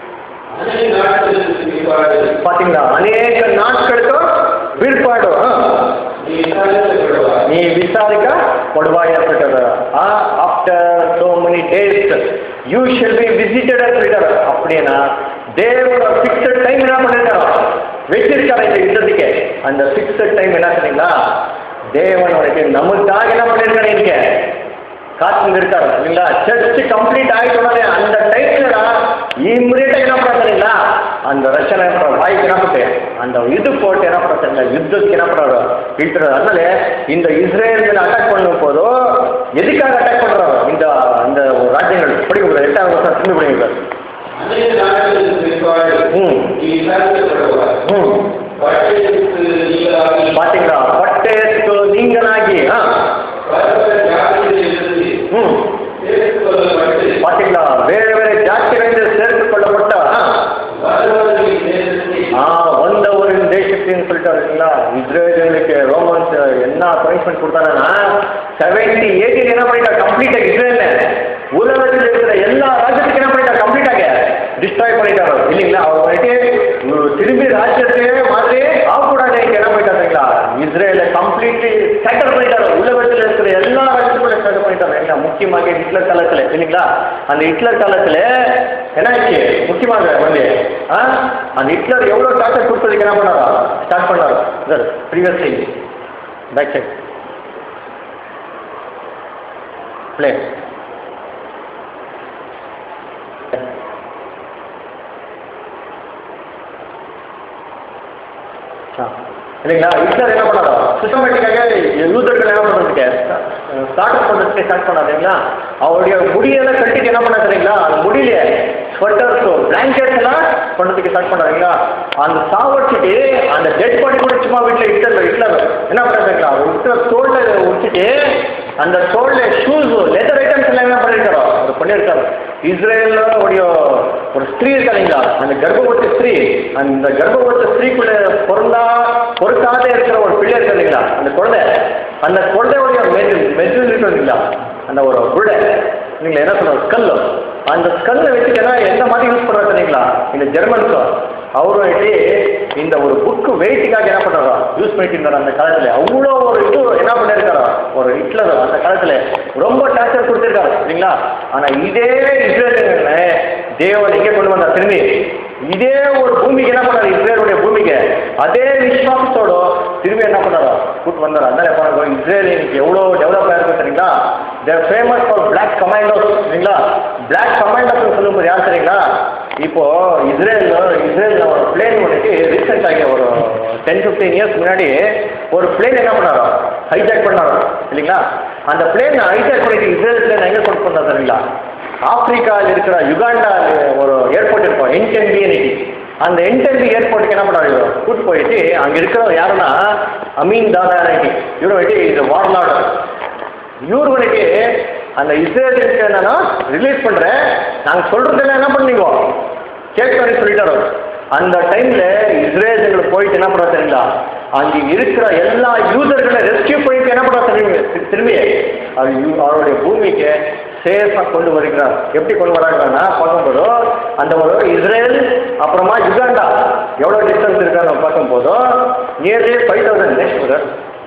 அநேக நாட்களுக்கு பிற்பாடு பாத்தீங்களா அநேக நாட்களுக்கு பிற்பாடு ஆ, நீ விசாரிக்கப்படுவாய் நீ விசாரிக்க கொடுவாய் சொல்லிட்டாரு after so many days you shall be visited சொல்லிட்டாரு அப்படின்னா தேவோட ஃபிக்ஸட் டைம் என்ன பண்ணிருக்காரோ வச்சிருக்காரு இந்த யுத்தத்துக்கு அந்த ஃபிக்ஸட் டைம் என்ன சொன்னீங்களா தேவன் அவருக்கு நமக்காக என்ன பண்ணிருக்காரு இன்னைக்கு காத்துங்க இருக்காரு இல்லைங்களா சர்ச் கம்ப்ளீட் ஆகிட்டோடனே அந்த டைம்ல இம்மிடியட்டா என்ன பண்ணுறீங்களா அந்த ரஷ்யன் என்ன பண்றாரு வாய்க்கு என்ன பண்ணு அந்த இது போட்டு என்ன பண்ணுறாங்க யுத்தத்துக்கு என்ன பண்றாரு இழுத்துறாரு அதனால இந்த இஸ்ரேல் மேல அட்டாக் பண்ணும் போதோ எதுக்காக அட்டாக் பண்றாரு இந்த அந்த ராஜ்யங்கள் படிக்க எட்டாவது வருஷம் திரும்பி படிக்கிறார் அநேக நாட்களுக்கு பிற்பாடு ம் நீ விசாரிக்கப்படுவாய் ம் பட்டயத்துக்கு நீங்களாகி பாத்தீங்களா பட்டயத்துக்கு நீங்களாகி ஆ பரவ ஜாதியிலிருந்து ம் சேர்த்துக் கொள்ளப்பட்டு பாத்தீங்களா வேற வேற ஜாதிகளிலிருந்து சேர்த்துக் கொள்ளப்பட்ட ஆ வருவர்களின் தேசத்தில் ஆ வந்தவரின் தேசத்தின்னு சொல்லிட்டு இருக்கீங்களா இஸ்ரேலுக்கு ரோமன்ஸ் என்ன பனிஷ்மெண்ட் கொடுத்தாங்கன்னா செவன்டி எயிட்டில் என்ன பண்ணிட்டா கம்ப்ளீட்டாக இஸ்ரேல்ல உலகத்தில் இருக்கிற எல்லா ராஜ்யத்துக்கு என்ன பண்ணிட்டா கம்ப்ளீட்டாக டிஸ்ட்ராய் பண்ணிட்டாரு இல்லைங்களா அவர் வந்துட்டு உ- திரும்பி ராஜ்யத்தையே மாதிரி ஆகக்கூடாது என்ன பண்ணிட்டாருங்களா இஸ்ரேலை கம்ப்ளீட்லி ஸ்கேட்டர் பண்ணிட்டாரு உலகத்தில் இருக்கிற எல்லா ராஜ்யத்துக்கும் ஸ்கேட்டர் பண்ணிட்டாரு என்ன முக்கியமாக ஹிட்லர் காலத்தில் இல்லைங்களா அந்த ஹிட்லர் காலத்தில் என்ன ஆச்சு முக்கியமாக வந்து ஆ அந்த ஹிட்லர் எவ்வளோ டாக்டர் கொடுத்ததுக்கு என்ன பண்ணாரா ஸ்டார்ட் பண்ணாரு sir previous side back side play ஆ இல்லைங்களா ஹிட்லர் என்ன பண்ணாரோ சிஸ்டமேட்டிக்காக யூதர்கள் என்ன பண்ணுறதுக்கு ஸ்டார்ட் பண்ணுறதுக்கு ஸ்டார்ட் பண்ணாரு இல்லைங்களா அவருடைய முடியெல்லாம் கட்டிட்டு என்ன பண்ண தெரியுங்களா அந்த முடியல ஸ்வெட்டர்ஸோ பிளாங்கெட்ஸ் எல்லாம் பண்ணுறதுக்கு ஸ்டார்ட் பண்ணாருங்களா அந்த சாவடிச்சுட்டு அந்த டெட் பாடி கூட சும்மா வீட்டில் ஹிட்லர் ஹிட்லர் என்ன பண்ணுறாங்களா ஹிட்லர் தோளில் வச்சுட்டு அந்த தோளில் ஷூஸ் லெதர் ஐட்டம்ஸ் எல்லாம் என்ன பண்ணியிருக்காரோ அவர் பண்ணியிருக்காரு இஸ்ரேலில் உடைய ஒரு ஸ்திரீ இருக்காங்களா அந்த கர்ப்பவத்த ஸ்திரீ அந்த கர்ப்பவத்த ஸ்திரீக்குள்ள பிறந்தா பொறுக்காத இருக்கிற ஒரு பிள்ளை இருக்கு இல்லைங்களா அந்த குழந்தை அந்த குழந்தையுடைய மெது மெது இருக்கு இல்லைங்களா அந்த ஒரு புழை நீங்களா என்ன சொல்ற ஸ்கல் அந்த ஸ்கல்லை வச்சுட்டேன்னா எந்த மாதிரி யூஸ் பண்ணுறாங்க தெரியுங்களா இந்த ஜெர்மன்ஸும் அவரும் ஆகிட்டு இந்த ஒரு புக்கு வெயிட்டுக்காக என்ன பண்ணுறாரோ யூஸ் பண்ணிட்டு இருந்தார் அந்த காலத்தில் அவ்வளோ ஒரு இது என்ன பண்ணியிருக்காரோ ஒரு ஹிட்லர் அந்த காலத்தில் ரொம்ப டார்ச்சர் கொடுத்துருக்காரு சரிங்களா ஆனால் இதே இஸ்ரேலுங்க தேவன் எங்கே கொண்டு வந்தார் திரும்பி இதே ஒரு பூமிக்கு என்ன பண்ணாரு இஸ்ரேலுடைய பூமிக்கு அதே விஸ்வாசத்தோட திரும்பி என்ன பண்ணாரோ கூட்டு வந்தார் அதனால பாருங்க இஸ்ரேல் இன்னைக்கு எவ்வளோ டெவலப் ஆயிருக்கு சரிங்களா they're famous for black commandos சரிங்களா பிளாக் கமாண்டோஸ் சொல்லும்போது யார் சரிங்களா இப்போ இஸ்ரேல் இஸ்ரேல் ஒரு பிளேன் வந்துட்டு ரீசெண்ட் ஆகி ஒரு டென் ஃபிஃப்டீன் இயர்ஸ் முன்னாடி ஒரு பிளேன் என்ன பண்ணாரோ ஹைஜாக் பண்ணாரோ இல்லைங்களா அந்த பிளேன் ஹைஜாக் பண்ணிட்டு இஸ்ரேல் பிளேன் எங்கே கொண்டு பண்ணா சரிங்களா ஆப்பிரிக்காவில் இருக்கிற யுகாண்டா ஒரு ஏர்போர்ட் இருக்கும் என்டென்பி இன்னைக்கு அந்த என்டென்பி ஏர்போர்ட்டுக்கு என்ன பண்ணாரு இவர் கூட்டு போயிட்டு அங்கே இருக்கிறவர் யாருன்னா அமீன் தாதா இன்னைக்கு இவர் வந்துட்டு இது வார்லாடு இவர் வந்துட்டு அந்த இஸ்ரேலுக்கு என்னன்னா ரிலீஸ் பண்ணுறேன் நாங்கள் சொல்கிறதெல்லாம் என்ன பண்ணீங்க கேட்கணும்னு சொல்லிட்டாரு அந்த டைமில் இஸ்ரேலுங்களுக்கு போயிட்டு என்ன பண்ணுறா தெரியுங்களா அங்கே இருக்கிற எல்லா யூசர்களை ரெஸ்கியூ பண்ணிட்டு என்ன பண்ணுறா தெரியுங்க திரும்பி அவர் யூ- அவருடைய பூமிக்கு சேஃபாக கொண்டு வருகிறார் எப்படி கொண்டு வராங்கன்னா பார்க்கும்போது அந்த ஒரு இஸ்ரேல் அப்புறமா யுகாண்டா எவ்வளோ டிஸ்டன்ஸ் இருக்கான்னு பார்க்கும்போது நியர்லி ஃபைவ் தௌசண்ட் நெக்ஸ்ட் ஒரு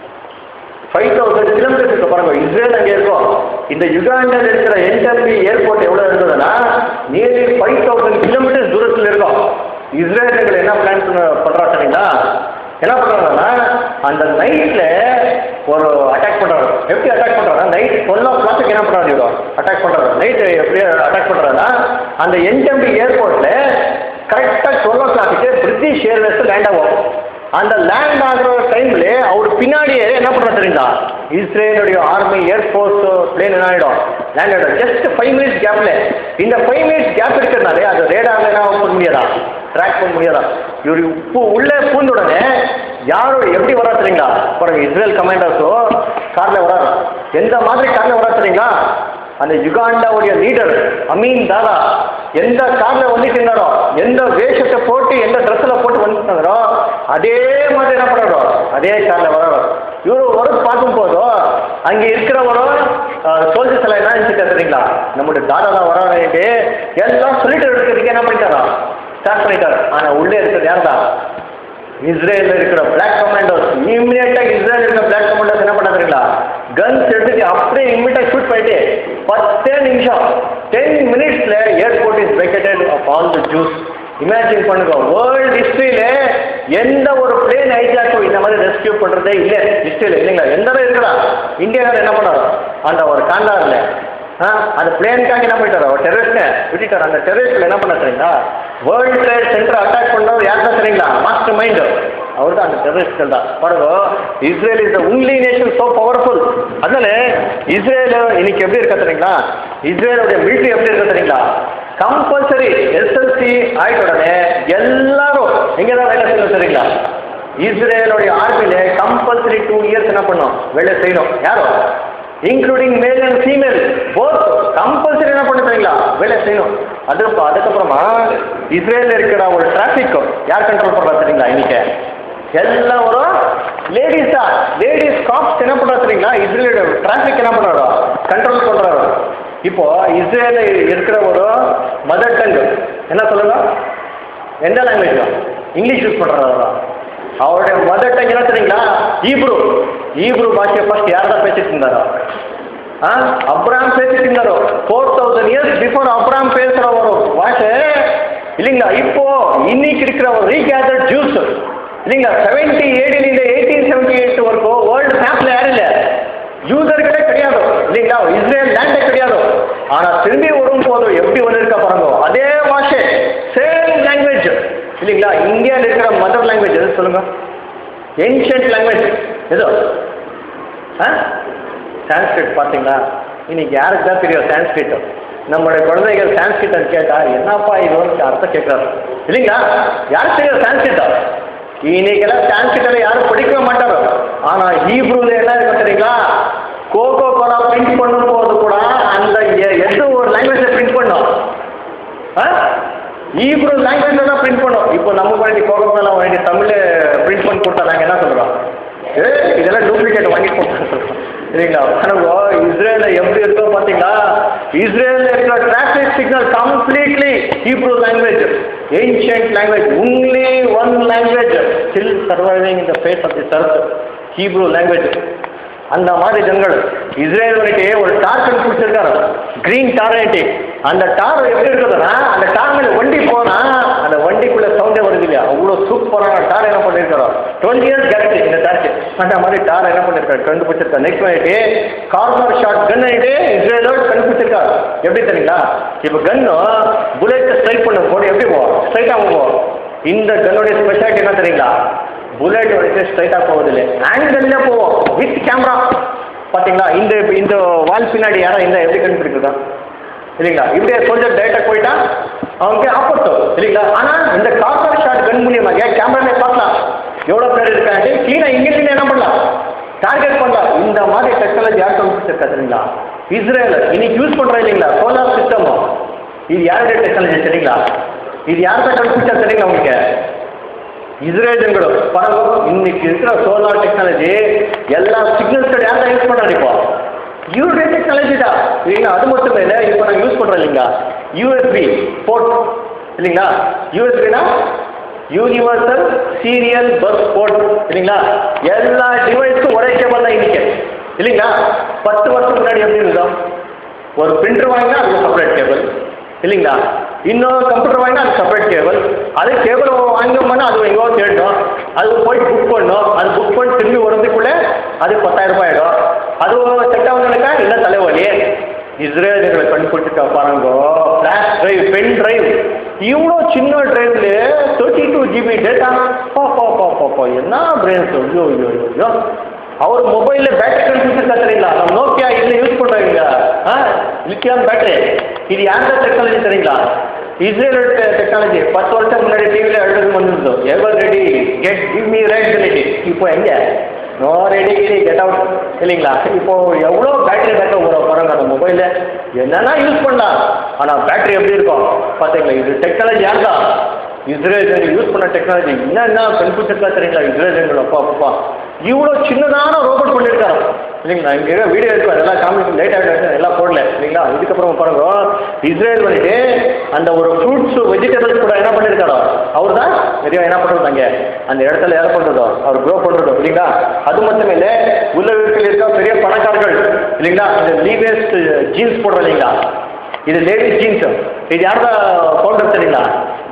ஃபைவ் தௌசண்ட் கிலோமீட்டருக்கு பாருங்க இஸ்ரேல் அங்கே இருக்கும் இந்த யுகாண்டில் இருக்கிற என்டர்பி ஏர்போர்ட் எவ்வளோ இருந்ததுன்னா நியர்லி ஃபைவ் தௌசண்ட் கிலோமீட்டர்ஸ் தூரத்தில் இருக்கும் இஸ்ரேலுங்களை என்ன பிளான் பண்ணுறா சரிங்களா என்ன பண்ணுறாங்கன்னா அந்த நைட்டில் ஒரு அட்டாக் பண்ணுறாரு எப்படி அட்டாக் பண்ணுறாங்க நைட் டுவெல் ஓ கிளாக்கு என்ன பண்ணுறாரு இவரும் அட்டாக் பண்ணுறாரு நைட்டு எப்படி அட்டாக் பண்ணுறாருன்னா அந்த என்டம்பி ஏர்போர்ட்டில் கரெக்டாக twelve o'clock British Airways land ஆகும் அந்த லேண்ட் ஆகிற டைம்ல அவர் பின்னாடியே என்ன பண்ண தெரியுங்களா இஸ்ரேலுடைய ஆர்மி ஏர்ஃபோர்ஸ் பிளேன் என்ன ஆகிடும் லேண்ட் ஆகிடும் ஜஸ்ட் ஃபைவ் மினிட்ஸ் கேப்ல இந்த ஃபைவ் மினிட்ஸ் கேப் இருக்கிறதுனாலே அது ரேடாக என்ன பண்ண முடியாதா ட்ராக் பண்ண முடியாதா இவர் இப்போ உள்ளே பூந்த உடனே யாரும் எப்படி வரா தெரியுங்களா பாருங்க இஸ்ரேல் கமாண்டர்ஸோ காரில் வராரு எந்த மாதிரி காரில் வரா தெரியுங்களா அந்த யுகாண்டாவுடைய லீடர் அமீன் தாதா எந்த காரில் வந்துட்டு இருந்தாரோ எந்த வேஷத்தை போட்டு எந்த ட்ரெஸ்ஸில் போட்டு வந்துட்டாரோ அதே மாதிரி என்ன பண்ணுறோ அதே காரில் வராரோ இவரு வர பார்க்கும் போதும் அங்கே இருக்கிறவரும் சோல்ஜர்ஸ் எல்லாம் என்ன நினச்சிட்டு தெரியுங்களா நம்மளுடைய தாதா தான் வரான்ட்டு எல்லாம் சொல்லிட்டு இருக்கிறதுக்கு என்ன பண்ணிட்டாரா ஸ்டார்ட் பண்ணிட்டாரு ஆனால் உள்ளே இருக்கிறது யார் தான் இஸ்ரேலில் இருக்கிற பிளாக் கமாண்டோஸ் இம்மிடியட்டாக இஸ்ரேல் இருக்கிற பிளாக் கமாண்டோஸ் என்ன பண்ணாதுங்களா கன்ஸ் எடுத்துட்டு அப்படியே இம்மிடியாக ஷூட் பண்ணிட்டு பத்தே நிமிஷம் டென் மினிட்ஸில் airport is vacated of all the Jews imagine பண்ணுங்க வேர்ல்டு ஹிஸ்ட்ரியில எந்த ஒரு பிளேன் ஹைஜாக்கும் இந்த மாதிரி ரெஸ்கியூ பண்ணுறதே இல்லை ஹிஸ்ட்ரியில் இல்லைங்களா எந்த இடம் இருக்குதா இந்தியாவில் என்ன பண்ணாரு அந்த ஒரு காண்டாரில் ஆ அந்த பிளேனுக்காக என்ன பண்ணிட்டாரு அவர் டெரரிஸ்ட்டை விட்டுட்டார் அந்த டெரரிஸ்ட்டில் என்ன பண்ண தெரியுங்களா வேர்ல்டு ட்ரேட் சென்டர் அட்டாக் பண்ணவர் யார் தான் தெரியுங்களா மாஸ்டர் மைண்ட் அவர் தான் அந்த டெரரிஸ்ட்கள் தான் பாருங்க Israel is the only nation so powerful அதனால இஸ்ரேல் இன்னைக்கு எப்படி இருக்கா தெரியுங்களா இஸ்ரேலுடைய மிலிட்ரி எப்படி இருக்கா தெரியுங்களா கம்பல்சரி எஸ்எல்சி ஆயிட்ட உடனே எல்லாரும் எங்கே தான் வேலை செய்யணும் தெரியுங்களா இஸ்ரேலுடைய ஆர்மியில கம்பல்சரி டூ இயர்ஸ் என்ன பண்ணும் வேலை செய்யணும் யாரும் including male and female both compulsory என்ன பண்ண தெரியுங்களா வேலை செய்யணும் அது அதுக்கப்புறமா இஸ்ரேலில் இருக்கிற ஒரு டிராஃபிக் யார் கண்ட்ரோல் பண்ணுறா தெரியுங்களா இன்னைக்கு எல்லாம் ஒரு லேடிஸ் தான் லேடிஸ் காப்ஸ் என்ன பண்ணுறா தெரியுங்களா இஸ்ரேலோட டிராஃபிக் என்ன பண்ணுறாரோ கண்ட்ரோல் பண்ணுறாரோ இப்போ இஸ்ரேல இருக்கிற ஒரு மதர் டங் என்ன சொல்லுங்க எந்த லாங்குவேஜ் இங்கிலீஷ் யூஸ் பண்ணுறாரா அவருடைய மதர் டங் என்ன தெரியுங்களா ஈப்ரு ஈப்ரு பாஷை ஃபர்ஸ்ட் யார் தான் பேசிட்டு இருந்தாரோ ஆ அப்ராம் பேசிட்டு இருந்தாரோ four thousand years before Abram பேசுகிற ஒரு பாஷை இல்லைங்களா இப்போ இன்னைக்கு இருக்கிற ஒரு ரீகேதர்ட் ஜூஸ் இல்லைங்களா செவன்டி ஏடிலிருந்து எயிட்டீன் செவன்டி எயிட் வரைக்கும் வேர்ல்டு மேப்ல யாரும் இல்லை யூசர்களே கிடையாது இல்லைங்களா இஸ்ரேல் லேண்டே கிடையாது ஆனால் திரும்பி வரும்போது எப்படி வந்திருக்க பாருங்க அதே பாஷை சேம் லாங்குவேஜ் இல்லைங்களா இந்தியாவில் இருக்கிற மதர் லாங்குவேஜ் எது சொல்லுங்க ஏன்ஷியன்ட் லாங்குவேஜ் எதோ ஆ சான்ஸ்கிரிட் பார்த்தீங்களா இன்னைக்கு யாருக்கு தான் தெரியும் சான்ஸ்கிரிட் நம்மளுடைய குழந்தைகள் சான்ஸ்கிரிட் கேட்டா என்னப்பா இது வந்து அர்த்தம் கேட்குறாரு இல்லைங்களா யாருக்கு தெரியும் சான்ஸ்கிரிட்டா இன்னைக்கெல்லாம் சான்ஸ்கிரிட்டில் யாரும் படிக்கவே மாட்டாரு ஆனால் ஹீப்ரூல என்ன இருக்கு தெரியுங்களா கோகோ கோலா பிரிண்ட் பண்ணும்போது கூட அந்த எ- எது ஒரு லாங்குவேஜை பிரிண்ட் பண்ணோம் ஆ ஈப்ரோ லாங்குவேஜ் தான் பிரிண்ட் பண்ணோம் இப்போ நம்ம வேண்டி கோகமெல்லாம் வேண்டி தமிழ் பிரிண்ட் பண்ணி கொடுத்தா நாங்கள் என்ன சொல்கிறோம் ஏ இதெல்லாம் டூப்ளிகேட் வாங்கி கொடுத்தா சொல்கிறோம் இல்லைங்களா பாருங்க இஸ்ரேலில் எப்படி இருக்கோ பார்த்தீங்களா இஸ்ரேலில் இருக்கிற traffic signal completely Hebrew language ancient language only one language still surviving இந்த face of the earth Hebrew language அந்த மாதிரி ஜனங்கள் இஸ்ரேல் வரைக்கும் ஒரு டார் கண்டுபிடிச்சிருக்காரு கிரீன் டார்னேட்டி அந்த டார் எப்படி இருக்குதுன்னா அந்த டார் மேலே வண்டி போனா அந்த வண்டிக்குள்ள சவுண்டே வருது இல்லையா அவ்வளோ சூப்பரான டார் என்ன பண்ணியிருக்காரோ டுவெண்ட்டி இயர்ஸ் கேரண்டி இந்த டார்க்கு அந்த மாதிரி டார் என்ன பண்ணியிருக்காரு கண்டுபிடிச்சிருக்காரு நெக்ஸ்ட் ஆகிட்டு கார்னர் ஷாட் கன் ஆகிட்டு இஸ்ரேலோட கண்டுபிடிச்சிருக்காரு எப்படி தெரியுங்களா இப்போ கன்னு புல்லெட் ஸ்ட்ரைக் பண்ண போது எப்படி போவோம் ஸ்ட்ரைட்டாக போவோம் இந்த கன்னுடைய ஸ்பெஷாலிட்டி என்ன தெரியுங்களா புல்லட் வச்சு ஸ்ட்ரைட்டாக போவதில்லை ஆங்கிள்ல போவோம் வித் கேமரா பார்த்தீங்களா இந்த இந்த வால் பின்னாடி யாரா இந்த எப்படி கண்டுபிடிக்கிறதா இல்லைங்களா இப்படியே கொஞ்சம் டேரெக்டாக போயிட்டா அவனுக்கு ஆப்போசிட் இல்லைங்களா ஆனால் இந்த கார்னர் ஷாட் கன் மூலியமாக கேமராலே பார்க்கலாம் எவ்வளோ பேர் இருக்காங்க க்ளீனாக இங்கிருந்து என்ன பண்ணலாம் டார்கெட் பண்ணலாம் இந்த மாதிரி டெக்னாலஜி யார் கண்டுபிடிச்சிருக்கா தெரியுங்களா இஸ்ரேல் இன்னைக்கு யூஸ் பண்ணுறோம் இல்லைங்களா சோலார் சிஸ்டம் இது யாருடைய டெக்னாலஜி தெரியுங்களா இது யார் தான் கண்டுபிடிச்சா தெரியுங்களா உங்களுக்கு இஸ்ரேல் ஜனಗಳು பரவ இன்னைக்கு இருக்கிற சோலார் டெக்னாலஜி எல்லா சிக்னல்ஸ் யார் தான் யூஸ் பண்ணுறாங்க இப்போ இவருடைய டெக்னாலஜி தான் இல்லைங்களா அது மட்டும் இல்லை இப்போ நாங்கள் யூஸ் பண்ணுறோம் இல்லைங்களா யூஎஸ்பி போர்ட் இல்லைங்களா யூஎஸ்பினா யூனிவர்சல் சீரியல் பஸ் போர்ட் இல்லைங்களா எல்லா டிவைஸும் ஒரே கேபிள் தான் இன்னைக்கு இல்லைங்களா பத்து வருஷம் முன்னாடி எப்படி இருந்தோம் ஒரு பிரிண்டர் வாங்கினா அதுக்கு செப்பரேட் கேபிள் இல்லைங்களா இன்னொரு கம்ப்யூட்டர் வாங்கினா அது செப்பரேட் கேபிள் அது கேபிள் வாங்கினோம்னா அது எங்கோ தேடணும் அது போய் புக் பண்ணணும் அது புக் பண்ணி திரும்பி வரதுக்குள்ளே அது பத்தாயிரம் ரூபாய் ஆகிடும் அது செட் ஆகுதுனாக்கா இல்லை தலைவலி இஸ்ரேலுகளை கண்டுபிடிச்சிருக்கா பாருங்க ஃப்ளாஷ் ட்ரைவ் பென் ட்ரைவ் இவ்வளோ சின்ன ட்ரைவ்ல தேர்ட்டி டூ ஜிபி டேட்டா பா பா பா பா பா என்ன பிரெயின்ஸ் ஐயோ ஐயோ ஐயோ அவர் மொபைலில் பேட்டரி கண்டுபிடிச்சிருக்கா தெரியுங்களா நம்ம நோக்கியா இதில் யூஸ் பண்ணுறாங்க ஆ லித்தியம் பேட்டரி இது யார்த டெக்னாலஜி தெரியுங்களா இஸ்ரேல் டெக்னாலஜி பத்து வருஷம் முன்னாடி டிவியில் அட்வர்டைஸ் பண்ணிருந்தோ Eveready get give me right சொல்லிட்டு இப்போ எங்கே நோ ரெடி கிடி கெட் அவுட் இல்லைங்களா இப்போ எவ்வளோ பேட்டரி பேக்கப் வரும் பாருங்க அந்த மொபைலில் என்னென்னா யூஸ் பண்ணலாம் ஆனால் பேட்டரி எப்படி இருக்கும் பார்த்தீங்களா இது டெக்னாலஜி யார் தான் இஸ்ரேல் ஜனங்கள் யூஸ் பண்ண டெக்னாலஜி என்னென்ன கண்டுபிடிச்சிருக்கா தெரியுங்களா இஸ்ரேல் ஜனங்கள் அப்பா அப்பா இவ்வளோ சின்னதான ரோபோட் பண்ணியிருக்காரு இல்லைங்களா இங்கே வீடியோ இருக்கு அதெல்லாம் காமிக்கு லேட் ஆகிட்டு எல்லாம் போடல இல்லைங்களா இதுக்கப்புறம் பாருங்க இஸ்ரேல் வந்துட்டு அந்த ஒரு ஃப்ரூட்ஸ் வெஜிடபிள்ஸ் கூட என்ன பண்ணியிருக்காரோ அவர் தான் நிறைய என்ன பண்ணுறது அங்கே அந்த இடத்துல யார் பண்ணுறதோ அவர் க்ரோ பண்ணுறதோ இல்லைங்களா அது மட்டும் இல்லை உள்ள வீட்டில் இருக்க பெரிய பணக்காரர்கள் இல்லைங்களா இந்த லீவேஸ்ட் ஜீன்ஸ் போடுறோம் இல்லைங்களா இது லேடிஸ் ஜீன்ஸ் இது யார் தான் பவுண்டர் தெரியுங்களா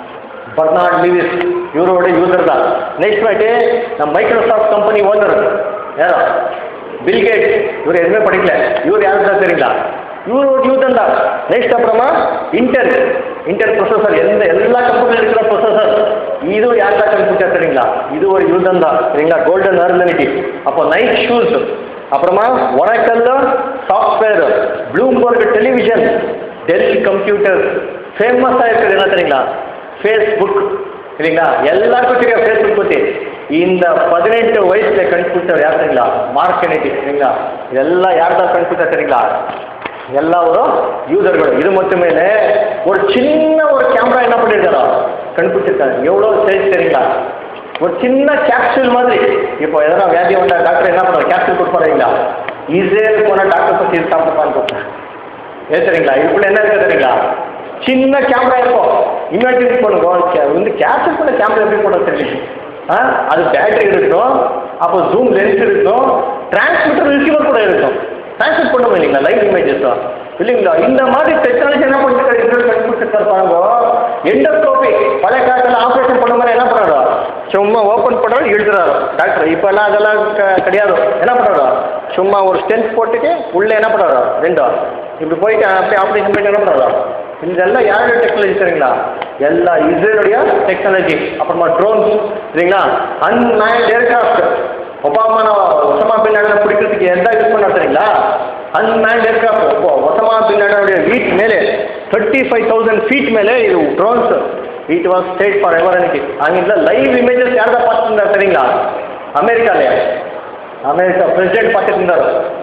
பர்னாட் லீவிஸ் இவரோட யூசர் தான் நெக்ஸ்ட் வாட்டி நம்ம மைக்ரோசாஃப்ட் கம்பெனி ஓனர் யாரோ பில் கேட் இவர் எதுவுமே படிக்கல இவர் யாரு தான் தெரியுங்களா இவர் ஒரு யூசர் தான் நெக்ஸ்ட் அப்புறமா இன்டெல் இன்டெல் ப்ரொசஸர் எந்த எல்லா கம்பெனியில் இருக்கிற ப்ரொசஸர் இது யார் தான் கண்டுபிடிச்சா தெரியுங்களா இது ஒரு யூசர் தான் சரிங்களா கோல்டன் அர்மனிட்டி அப்போ நைட் ஷூஸ் அப்புறமா ஒரக்கல்ல software Bloomberg television Dell computer ஃபேமஸாக இருக்கிறது என்ன தெரியுங்களா ஃபேஸ்புக் இல்லைங்களா எல்லாருக்கும் தெரியும் ஃபேஸ்புக் பற்றி இந்த பதினெட்டு வயசுல கண்டுபிடிச்சவர் யார் தெரியுங்களா மார்க்கெனிட்டி சரிங்களா இதெல்லாம் யார் தான் கண்டுபிடிச்சா தெரியுங்களா எல்லா ஒரு யூசர்களும் இது மட்டுமே இல்லை ஒரு சின்ன ஒரு கேமரா என்ன பண்ணியிருக்காரோ கண்டுபிடிச்சிருக்காரு எவ்வளோ சைஸ் தெரியுங்களா ஒரு சின்ன கேப்சூல் மாதிரி இப்போ எதனா வியாதி வந்தா டாக்டர் என்ன பண்ணுவார் கேப்சூல் கொடுப்பாருங்களா இஸ்ரேல் போன டாக்டர் பற்றி இது சாப்பிட்டுப்பான்னு கொடுப்பேன் ஏன் தெரியுங்களா இதுக்குள்ள என்ன இருக்கு தெரியுங்களா சின்ன கேமரா இருக்கும் இமேஜின் பண்ணுவோம் கே- வந்து கேப்சர் பண்ண கேமரா எப்படி போட தெரியல ஆ அது பேட்டரி இருக்கும் அப்போ ஜூம் லென்ஸ் இருக்கும் டிரான்ஸ்மிட்டர் ரிசீவர் கூட இருக்கும் டிரான்ஸ்மிட் பண்ணுவோம் இல்லைங்களா லைவ் இமேஜஸ் இல்லைங்களா இந்த மாதிரி டெக்னாலஜி என்ன பண்ணிருக்காரு இஸ்ரேல் கண்டுபிடிச்சிருக்காரு பாருங்க எண்டோஸ்கோபி பழைய காலத்தில் ஆப்ரேஷன் பண்ண மாதிரி என்ன பண்ணுறாரோ சும்மா ஓப்பன் பண்ணுறாரு இழுத்துறாரு டாக்டர் இப்போல்லாம் அதெல்லாம் க- கிடையாது என்ன பண்ணுறாரோ சும்மா ஒரு ஸ்டென்ட் போட்டுட்டு உள்ளே என்ன பண்ணுறாரோ ரெண்டோ இப்படி போயிட்டு அப்படியே ஆப்ரேஷன் பண்ணிட்டு என்ன பண்ணுறாரோ இதெல்லாம் யாருடைய டெக்னாலஜி சரிங்களா எல்லா இஸ்ரேலுடைய டெக்னாலஜி அப்புறமா ட்ரோன்ஸ் சரிங்களா unmanned aircraft Obama Osama bin லாடனை பிடிக்கிறதுக்கு எந்த யூஸ் பண்ணா சரிங்களா அன்மேண்ட் ஏர்கிராஃப்ட் ஒசமா பின் லாடனுடைய வீட் மேலே தேர்ட்டி ஃபைவ் தௌசண்ட் ஃபீட் மேலே இது drones it was state for ever அன்னைக்கு அங்கே லைவ் இமேஜஸ் யார் தான் பார்த்துருந்தா சரிங்களா அமெரிக்காலே அமெரிக்கா பிரசிடென்ட் பார்த்துட்டு இருந்தாரு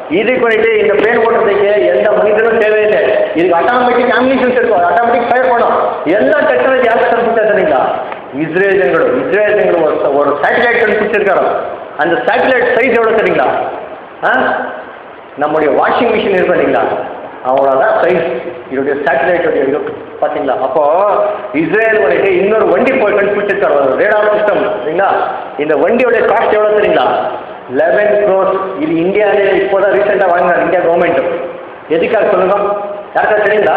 இதுக்கு வந்துட்டு இந்த பிளேன் ஓட்டுறதுக்கு எந்த மனிதனும் தேவையில்லை இதுக்கு ஆட்டோமேட்டிக் ஆம்பிஷன்ஸ் இருக்கும் ஆட்டோமேட்டிக் ஃபயர் பண்ணும் எல்லா டெக்னாலஜி யார் கண்டுபிடிச்சா தெரியுங்களா இஸ்ரேல் ஜனங்களோ இஸ்ரேல் ஜனங்களோ ஒரு ஒரு சேட்டலைட் கண்டுபிடிச்சிருக்காரோ அந்த சேட்டலைட் சைஸ் எவ்வளோ தெரியுங்களா ஆ நம்முடைய வாஷிங் மிஷின் இருக்கும் இல்லைங்களா அவ்வளோதான் சைஸ் இதோடைய சேட்டலைட்டோடைய இது பார்த்தீங்களா அப்போ இஸ்ரேல் வந்துட்டு இன்னொரு வண்டி போய் கண்டுபிடிச்சிருக்காரு ரேடார் சிஸ்டம் சரிங்களா இந்த வண்டியோடைய காஸ்ட் எவ்வளோ தெரியுங்களா லெவன் க்ரோஸ் இது இந்தியாவிலே இப்போதான் ரீசெண்டாக வாங்கினார் இந்தியா கவர்மெண்ட் எதுக்காக சொல்லுங்க யாருக்கா தெரியுங்களா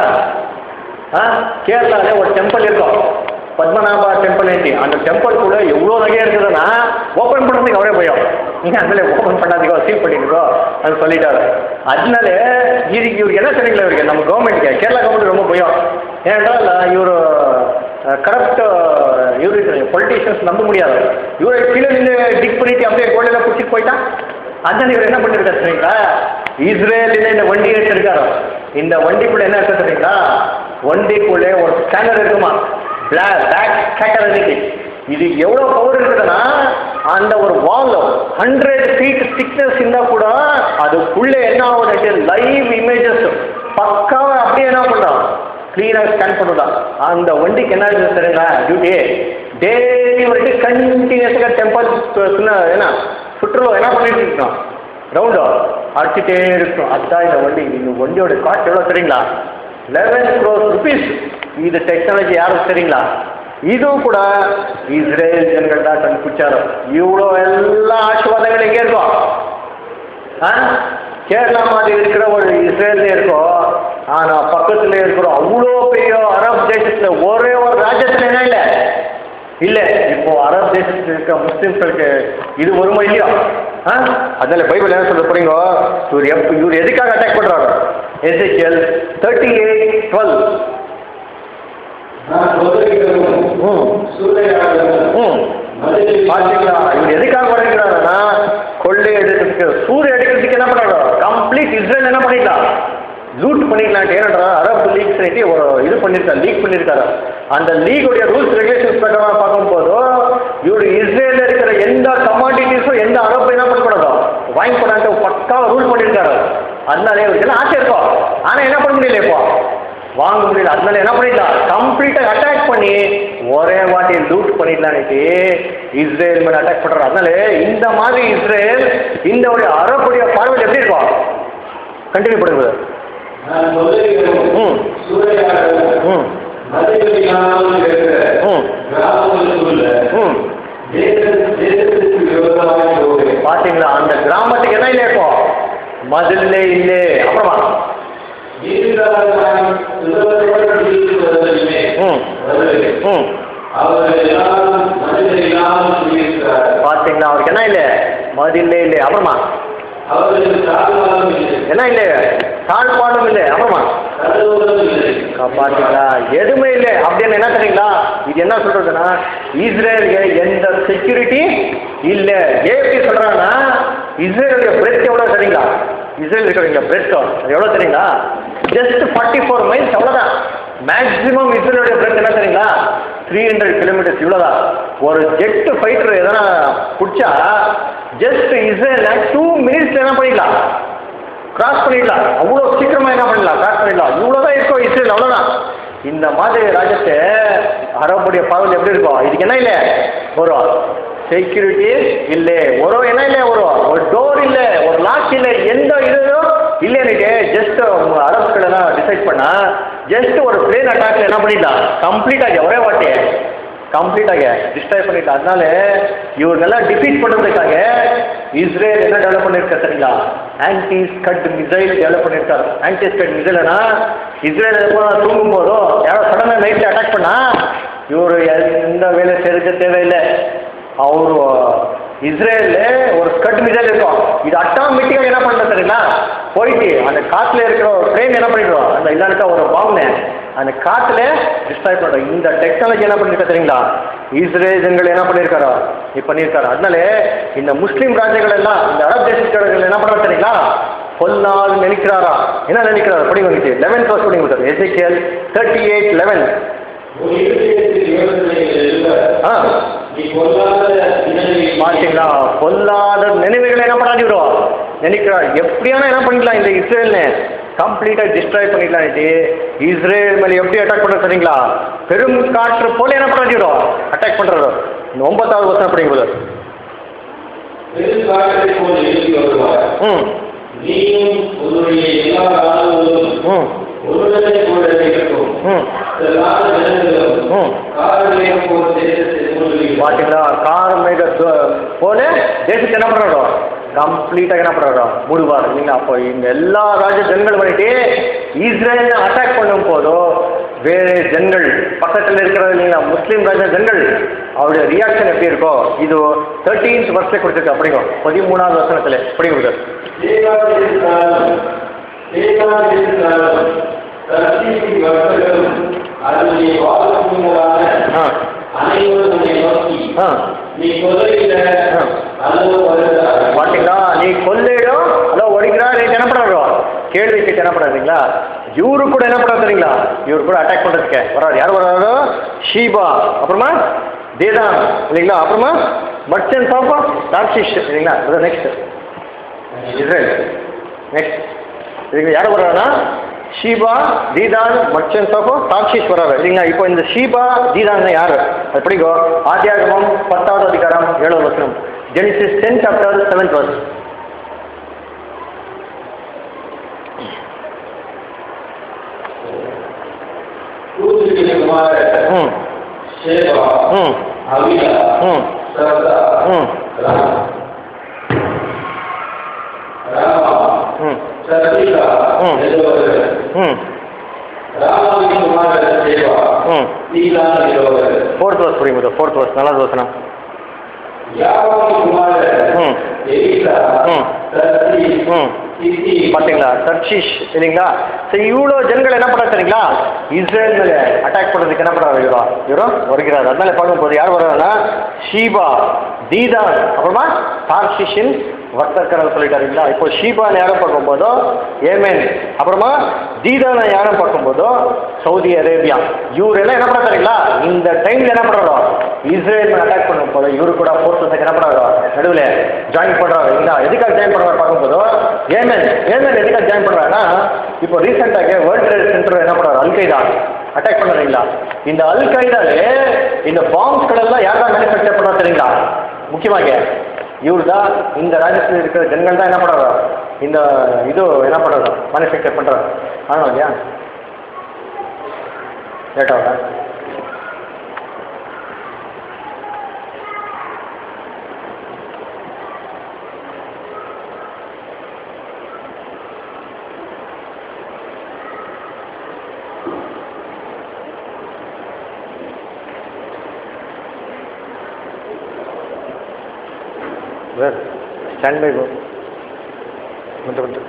ஆ கேரளாவில் ஒரு டெம்பிள் இருக்கும் பத்மநாபா டெம்பிள் ఏంటి அந்த டெம்பிள் கூட எவ்வளோ நகையாக இருக்குதுன்னா ஓப்பன் பண்ணுறதுக்கு அவரே போயும் நீங்கள் அதில் ஓப்பன் பண்ணாதீங்க சீல் பண்ணிடுங்கோ அது சொல்லிட்டாரு அதனால இதுக்கு இவருக்கு என்ன தெரியுங்களா இவருக்கு நம்ம கவர்மெண்ட்டுக்கு கேரளா கவர்மெண்ட் ரொம்ப பயம் ஏனென்றால் இவர் கரப்ட் இவரு பொலிட்டீஷியன்ஸ் நம்ப முடியாது இவரை கீழே நின்று டிக் பண்ணிட்டு அப்படியே கோடையில் பிடிச்சிட்டு போயிட்டான் அதனால இவர் என்ன பண்ணிருக்காரு தெரியுங்களா இஸ்ரேலில் இந்த வண்டி எடுத்திருக்காரு இந்த வண்டிக்குள்ள என்ன இருக்கு தெரியுங்களா வண்டிக்குள்ளே ஒரு ஸ்கேனர் இருக்குமா பிளாக் பேக் ஸ்கேட்டர் இருக்கு இது எவ்வளோ பவர் இருக்குதுன்னா அந்த ஒரு வால் ஹண்ட்ரட் ஃபீட் திக்னஸ் இருந்தால் கூட அதுக்குள்ளே என்ன ஆகுது லைவ் இமேஜஸ் பக்காவை அப்படியே என்ன பண்ணுறோம் க்ளீனாக ஸ்கேன் பண்ணுதான் அந்த வண்டிக்கு என்ன இருக்குது தெரியுங்களா டியூட்டி டெய்லி வந்துட்டு கண்டினியூஸாக டெம்பர் என்ன சுற்றுலா என்ன பண்ணிட்டு இருக்கோம் ரவுண்டோ அடிச்சுட்டே இருக்கும் அதுதான் இந்த வண்டி இந்த வண்டியோட காஸ்ட் எவ்வளோ தெரியுங்களா லெவன் க்ரோஸ் ருபீஸ் இது டெக்னாலஜி யாருக்கு தெரியுங்களா ಇದು ಕೂಡ ಇಸ್ರೇಲ್ ಜನಗಳನ್ನ ಕಣ್ಪಿಚ್ಚಾರು இவ்வளோ எல்லா ஆசீர்வாதங்களும் எங்கே இருக்கும் ஆ கேரளா மாதிரி இருக்கிற ஒரு இஸ்ரேல்ல இருக்கோம் ஆனால் பக்கத்துல இருக்கிற அவ்வளோ பெரிய அரப் தேசத்தில் ஒரே ஒரு ராஜ்யத்தில் என்ன இல்லை இல்லை இப்போ அரப் தேசத்தில் இருக்க முஸ்லிம்களுக்கு இது வருமா இல்லையா ஆ அதனால பைபிள் என்ன சொல்ல போறீங்க இவர் எப் இவர் எதுக்காக அட்டாக் பண்ணுறாரு எஸ்ஐக்கியல் தேர்ட்டி எயிட் டுவெல் நான் சொல்லுகிறவன் ம் சூறையாடுகிறவன் ம் மதுரை பாத்தீங்களா இவர் எதுக்காக வருகிறாருன்னா கொள்ளை எடுக்கிறதுக்கு சூரிய எடுக்கிறதுக்கு என்ன பண்றாரு கம்ப்ளீட் இஸ்ரேல் என்ன பண்ணிக்கலாம் லூட் பண்ணிக்கலாம் ஏனன்றா அரபு லீக் சொல்லிட்டு ஒரு இது பண்ணியிருக்காரு லீக் பண்ணியிருக்காரு அந்த லீகுடைய ரூல்ஸ் ரெகுலேஷன்ஸ் பிரகாரம் பார்க்கும்போது இவர் இஸ்ரேலில் இருக்கிற எந்த கமாடிட்டிஸும் எந்த அரபு என்ன பண்ணக்கூடாதோ வாங்கி போடாது பக்காவாக ரூல் பண்ணியிருக்காரு அதனால இவருக்கு எல்லாம் ஆசை இருக்கும் ஆனால் என்ன பண்ண முடியல இப்போ வாங்க முடியல அதனால என்ன பண்ணிடலாம் கம்ப்ளீட்டாக அட்டாக் பண்ணி ஒரே வாட்டி லூட் பண்ணிடலான்னுட்டு இஸ்ரேல் மேலே அட்டாக் பண்ணுறாரு அதனால இந்த மாதிரி இஸ்ரேல் இந்த ஒரு அரபுடைய பார்வையில் எப்படி இருக்கும் கண்டினியூ பண்ணுங்க நான் சொல்லுகிறவன் ம் சூறையாடுகிறவன் ம் மதுரையிலாமல் இருக்கிற ம் கிராமங்களுக்குள்ள ம் தேச- தேசத்துக்கு விரோதமாக போகிறேன் பார்த்தீங்களா அந்த கிராமத்துக்கு என்ன இல்லை இப்போ மதிலே இல்லை அப்புறமா நீதிராஜன் சுதந்திரோடு ஜீவிப்பதிலுமே ம் வருகிறேன். ம் அவர்கள் எல்லாரும் மனிதர் இல்லாமல் குடியிருக்கிறார்கள் பார்த்தீங்களா அவருக்கு என்ன இல்லை மதிலே இல்லை அப்புறமா அவர்களுக்கு சாதகம் இல்லை என்ன இல்லை தாழ்பாடும் இல்லை அப்புறமா கருதுவதும் இல்லை பார்த்தீங்களா எதுவுமே இல்லை அப்படின்னு என்ன தெரியுங்களா இது என்ன சொல்றதுன்னா இஸ்ரேலுக்கு எந்த செக்யூரிட்டி இல்லை ஏன் எப்படி சொல்றாங்கன்னா இஸ்ரேலுடைய பிரெத் எவ்வளோ தெரியுங்களா இஸ்ரேல் இருக்கிறீங்களா பிரெத் எவ்வளோ தெரியுங்களா ஜஸ்ட் ஃபார்ட்டி ஃபோர் மைல்ஸ் அவ்வளோதான் மேக்ஸிமம் இஸ்ரேலுடைய பிரெத் என்ன தெரியுங்களா த்ரீ ஹண்ட்ரட் கிலோமீட்டர்ஸ் இவ்வளோதான் ஒரு ஜெட் ஃபைட்டர் எதனா பிடிச்சா ஜஸ்ட் இஸ்ரேலில் டூ மினிட்ஸ் என்ன பண்ணிக்கலாம் கிராஸ் பண்ணிடலாம் அவ்வளோ சீக்கிரமாக என்ன பண்ணலாம் கிராஸ் பண்ணிடலாம் இவ்வளோதான் இருக்கும் இஸ்ரேல் அவ்வளோதான் இந்த மாதிரி ராஜ்யத்தை அரபுடைய பார்வையில் எப்படி இருக்கும் இதுக்கு என்ன இல்லை ஒரு செக்யூரிட்டி இல்லை ஒரு என்ன இல்லை ஒரு ஒரு டோர் இல்லை ஒரு லாக் இல்லை எந்த இதுவும் இல்லைன்னுட்டு ஜஸ்ட் அரபுகளெல்லாம் டிசைட் பண்ணா ஜஸ்ட் ஒரு பிளேன் அட்டாக்ல என்ன பண்ணிடலாம் கம்ப்ளீட்டாக ஒரே வாட்டி கம்ப்ளீட்டாக டிஸ்ட்ராய் பண்ணிட்டு அதனால இவர்களெல்லாம் டிஃபீட் பண்ணுறதுக்காக இஸ்ரேல் என்ன டெவலப் பண்ணியிருக்காரு சரிங்களா ஆன்டி ஸ்கட் மிசைல் டெவலப் பண்ணியிருக்காரு ஆன்டி ஸ்கட் மிசைல்னா இஸ்ரேல் எப்போ தூங்கும் போதோ யாரோ சடனாக நைட்டில் அட்டாக் பண்ணா இவர் எந்த வேலை செய்யறது தேவையில்லை ಅವರು இஸ்ரேல்ல ஒரு ஸ்கட் மிசைல் இருக்கும் இது ஆட்டோமேட்டிக்காக என்ன பண்ணுறது தெரியுங்களா போயிட்டு அந்த காற்றுல இருக்கிற ஒரு ட்ரெயின் என்ன பண்ணிடுவோம் அந்த இல்லாட்டா ஒரு பாம்பு அந்த காற்றுல டிஸ்ட்ராய் பண்ணுறோம் இந்த டெக்னாலஜி என்ன பண்ணிருக்கா தெரியுங்களா இஸ்ரேல் ஜனங்கள் என்ன பண்ணியிருக்காரோ இது பண்ணியிருக்காரு அதனால இந்த முஸ்லீம் ராஜ்யங்கள் எல்லாம் இந்த அரப் தேசங்கள் என்ன பண்ணுறாங்க தெரியுங்களா பொல்லால் நினைக்கிறாரா என்ன நினைக்கிறாரா படி வந்துச்சு லெவன் கிளாஸ் படி கொடுத்தாரு எஸ்ஐகேஎல் தேர்ட்டி எயிட் லெவன் உன் இருதயத்தில் யோசனைகள் எழும்ப, ஆ நீ பொல்லாத நினைவை பார்த்தீங்களா பொல்லாத நினைவுகளை என்ன பண்ணாதீரோ நினைக்கிறார் எப்படியான என்ன பண்ணிக்கலாம் இந்த இஸ்ரேல்னு கம்ப்ளீட்டாக டிஸ்ட்ராய் பண்ணிக்கலாம்ட்டு இஸ்ரேல் மேலே எப்படி அட்டாக் பண்ணுறது சரிங்களா பெரும் காற்று போல என்ன பண்ணிடும் அட்டாக் பண்ணுறது இந்த ஒன்பதாவது வருஷம் அப்படிங்கும்போது பெருங்காற்றை போல் எழுதி வருவார் ம் நீயும் உன்னுடைய எல்லா ராணுவங்களும் ம் உன்னுடனே கூட இருக்கட்டும் ம் செல்லாத ஜனங்களும் ம் காரணியம் போல் தேசத்தை சூழ்நிலை பார்த்தீங்களா கார் மேக போல தேசத்தை என்ன பண்ணுறோம் கம்ப்ளீட்டாக என்ன பண்ணுறோம் மூடுவார் இல்லைங்களா அப்போ இந்த எல்லா ராஜ ஜனங்கள் பண்ணிட்டு இஸ்ரேலை அட்டாக் பண்ணும் போதோ வேறு ஜனங்கள் பக்கத்தில் இருக்கிறது இல்லைங்களா முஸ்லீம் ராஜ ஜனங்கள் அவருடைய ரியாக்ஷன் எப்படி இருக்கோ இது தேர்ட்டீன்த் வருஷம் கொடுத்துருக்கு அப்படிங்க பதிமூணாவது வருஷத்துல படிங்க தேவாதிருந்தாலும் தேவாதிருந்தாலும் கர்த்தீசி வர்த்தகம் அதனுடைய வாழ்க்கைகளான ஆ அனைவரும் உன்னை நோக்கி ஆ நீ கொலையில ஆ. அல்லது வருகிறார் பார்த்தீங்களா நீ கொள்ளையிடும் அதோ ஒடிக்கிறார் நீ என்ன பண்ணுறோம் கேள்வி கேட்டு என்ன பண்ணாதீங்களா இவரு கூட என்ன பண்ணாரு தெரியுங்களா இவரு கூட அட்டாக் பண்ணுறதுக்கு வராரு யார் வராரு ஷீபா அப்புறமா தேதான் இல்லைங்களா அப்புறமா மர்ச்சன் சாப்பா டார்ஷிஷ் இல்லைங்களா அது நெக்ஸ்ட் இஸ்ரேல் நெக்ஸ்ட் இதுக்கு யார் வர்றாருன்னா ஷீபா தீதான் மர்ச்சன் சாப்போ டார்ஷிஷ் வர்றாரு இல்லைங்களா இப்போ இந்த ஷீபா தீதான் யார் அது பிடிக்கும் ஆத்தியாகமம் பத்தாவது அதிகாரம் ஏழாவது வசனம் Genesis ten chapter seventh verse கூத்துக்கு குமாரர் ம் சேவா ம் அவிலா ம் சரதா ம் ராமா ராமா ம் சர்வீகா ம். என்பவர் ம் ராமாவின் குமாரர் சேவா ம் நீலா என்பவர் ஃபோர்த் வர்ஸ் புரியுது ஃபோர்த் வர்ஸ் நல்லது வசனம் யாவாவின் குமாரர் ம் எலிசா ம். சர்சி ம் சித்தி பார்த்தீங்களா தர்ஷிஷ் இல்லைங்களா சரி இவ்வளோ ஜனங்கள் என்ன பண்ணுறாரு தெரியுங்களா இஸ்ரேல் மேலே அட்டாக் பண்ணுறதுக்கு என்ன பண்ணுறாரு இவரோ இவரோ வருகிறார் அதனால பார்க்கும்போது யார் வர்றாருன்னா ஷீபா தீதான் அப்புறமா தார்ஷிஷின் வர்த்தக்கரன் சொல்லிட்டாருங்களா இப்போ ஷீபான் யாரை பார்க்கும்போதோ ஏமேன் அப்புறமா தீதானை யாரை பார்க்கும்போதோ சவுதி அரேபியா இவரெல்லாம் என்ன பண்ணுறாருங்களா இந்த டைமில் என்ன பண்ணுறோம் இஸ்ரேல் அட்டாக் பண்ணும் போது இவரு கூட ஃபோர்ஸஸ் என்ன பண்ணுறாரோ நடுவில் ஜாயின் பண்ணுறாரு இல்லைங்களா எதுக்காக ஜாயின் பண்ணுறாரு பார்க்கும்போதோ ஏமன் ஏமன் எதுக்காக ஜாயின் பண்ணுறாங்கன்னா இப்போ ரீசெண்டாக வேர்ல்ட் ட்ரேட் சென்டர் என்ன பண்ணுறாரு அல்கைதா அட்டாக் பண்ணுறீங்களா இந்த அல்கைதாலே இந்த பாம்ஸ்கள் எல்லாம் யார் தான் மேனுஃபேக்சர் பண்ணுறா தெரியுங்களா முக்கியமாக இவர் தான் இந்த ராஜ்யத்தில் இருக்கிற ஜனங்கள் தான் என்ன பண்ணுறாரு இந்த இது என்ன பண்ணுறாரு மேனுஃபேக்சர் பண்ணுறாரு ஆனால் இல்லையா லேட் ஆகுதா Where? Stand by go. ಬಂತು ಬಂತು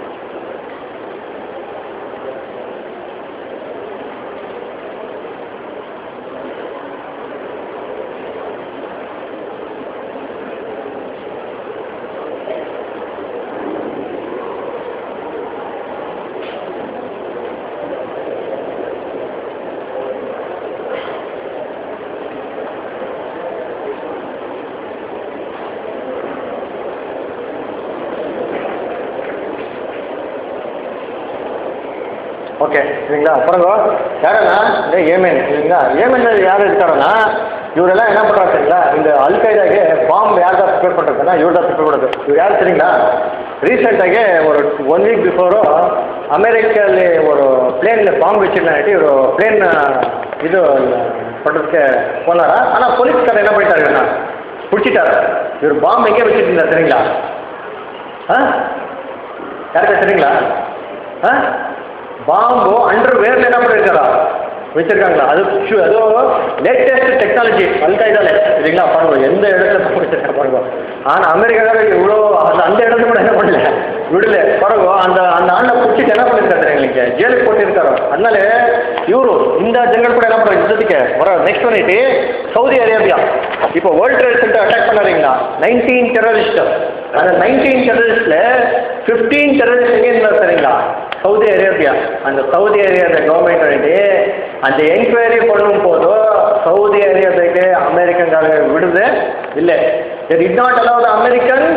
ஓகே சரிங்களா பாருங்க யாருன்னா இந்த ஏமேன் சரிங்களா ஏமேன்ல யார் இருக்காருன்னா இவரெல்லாம் என்ன பண்ணுறாங்க சரிங்களா இந்த அல்கைதாக்கு பாம்பு யார் தான் ப்ரிப்பேர் பண்ணுறதுன்னா இவர் தான் ப்ரிப்பேர் பண்ணுறது இவர் யார் தெரியுங்களா ரீசெண்டாಗೆ ஒரு ஒன் வீக் பிஃபோರು ಅಮೇರಿಕಲ್ಲಿ ஒரு ಪ್ಲೇನ್ ಬಾಂಬ್ வச்சிருந்தாட்டி ஒரு ಪ್ಲೇನ್ இது பண்ணுறதுக்கு போனாரா ஆனால் போலீஸ்காரர் என்ன பண்ணிட்டாரு இவனை பிடிச்சிட்டாரு இவர் பாம்பு எங்கே வச்சுட்டு இருந்தார் தெரியுங்களா ஆ யாருக்கா தெரியுங்களா ஆ பாம்பு அண்டர் வேர்ல என்ன பண்ணிருக்காரா வச்சிருக்காங்களா அது சு- அதுவும் லேட்டஸ்ட் டெக்னாலஜி அல்காய்தால இல்லைங்களா பாருங்க எந்த இடத்துல வச்சிருக்கா பாருங்க ஆனால் அமெரிக்காவில் இவ்வளோ அந்த அந்த இடத்துல கூட என்ன பண்ணல விடல பாருங்க அந்த அந்த ஆண்டை பிடிச்சிட்டு என்ன பண்ணிருக்காரு எங்களுக்கு ஜெயிலுக்கு போட்டிருக்காரு அதனால இವರು இந்த ஜனங்கள் கூட என்ன பண்ணுறாங்க யுத்தத்துக்கு வர நெக்ஸ்ட் பண்ணிட்டு சவுதி அரேபியா இப்போ வேர்ல்ட் ட்ரேட் சென்டர் அட்டாக் பண்ணாதீங்களா நைன்டீன் டெரரிஸ்ட் அந்த நைன்டீன் டெரரிஸ்ட்ல ஃபிஃப்டீன் டெரரிஸ்ட் எங்கே இருந்தார் சரிங்களா சவுதி அரேபியா அந்த சவுதி அரேபியா கவர்மெண்ட் வந்துட்டு அந்த என்கொயரி பண்ணும் போதோ சவுதி அரேபியாவுக்கு அமெரிக்கன்காரங்க விடுது இல்லை it it not allow the American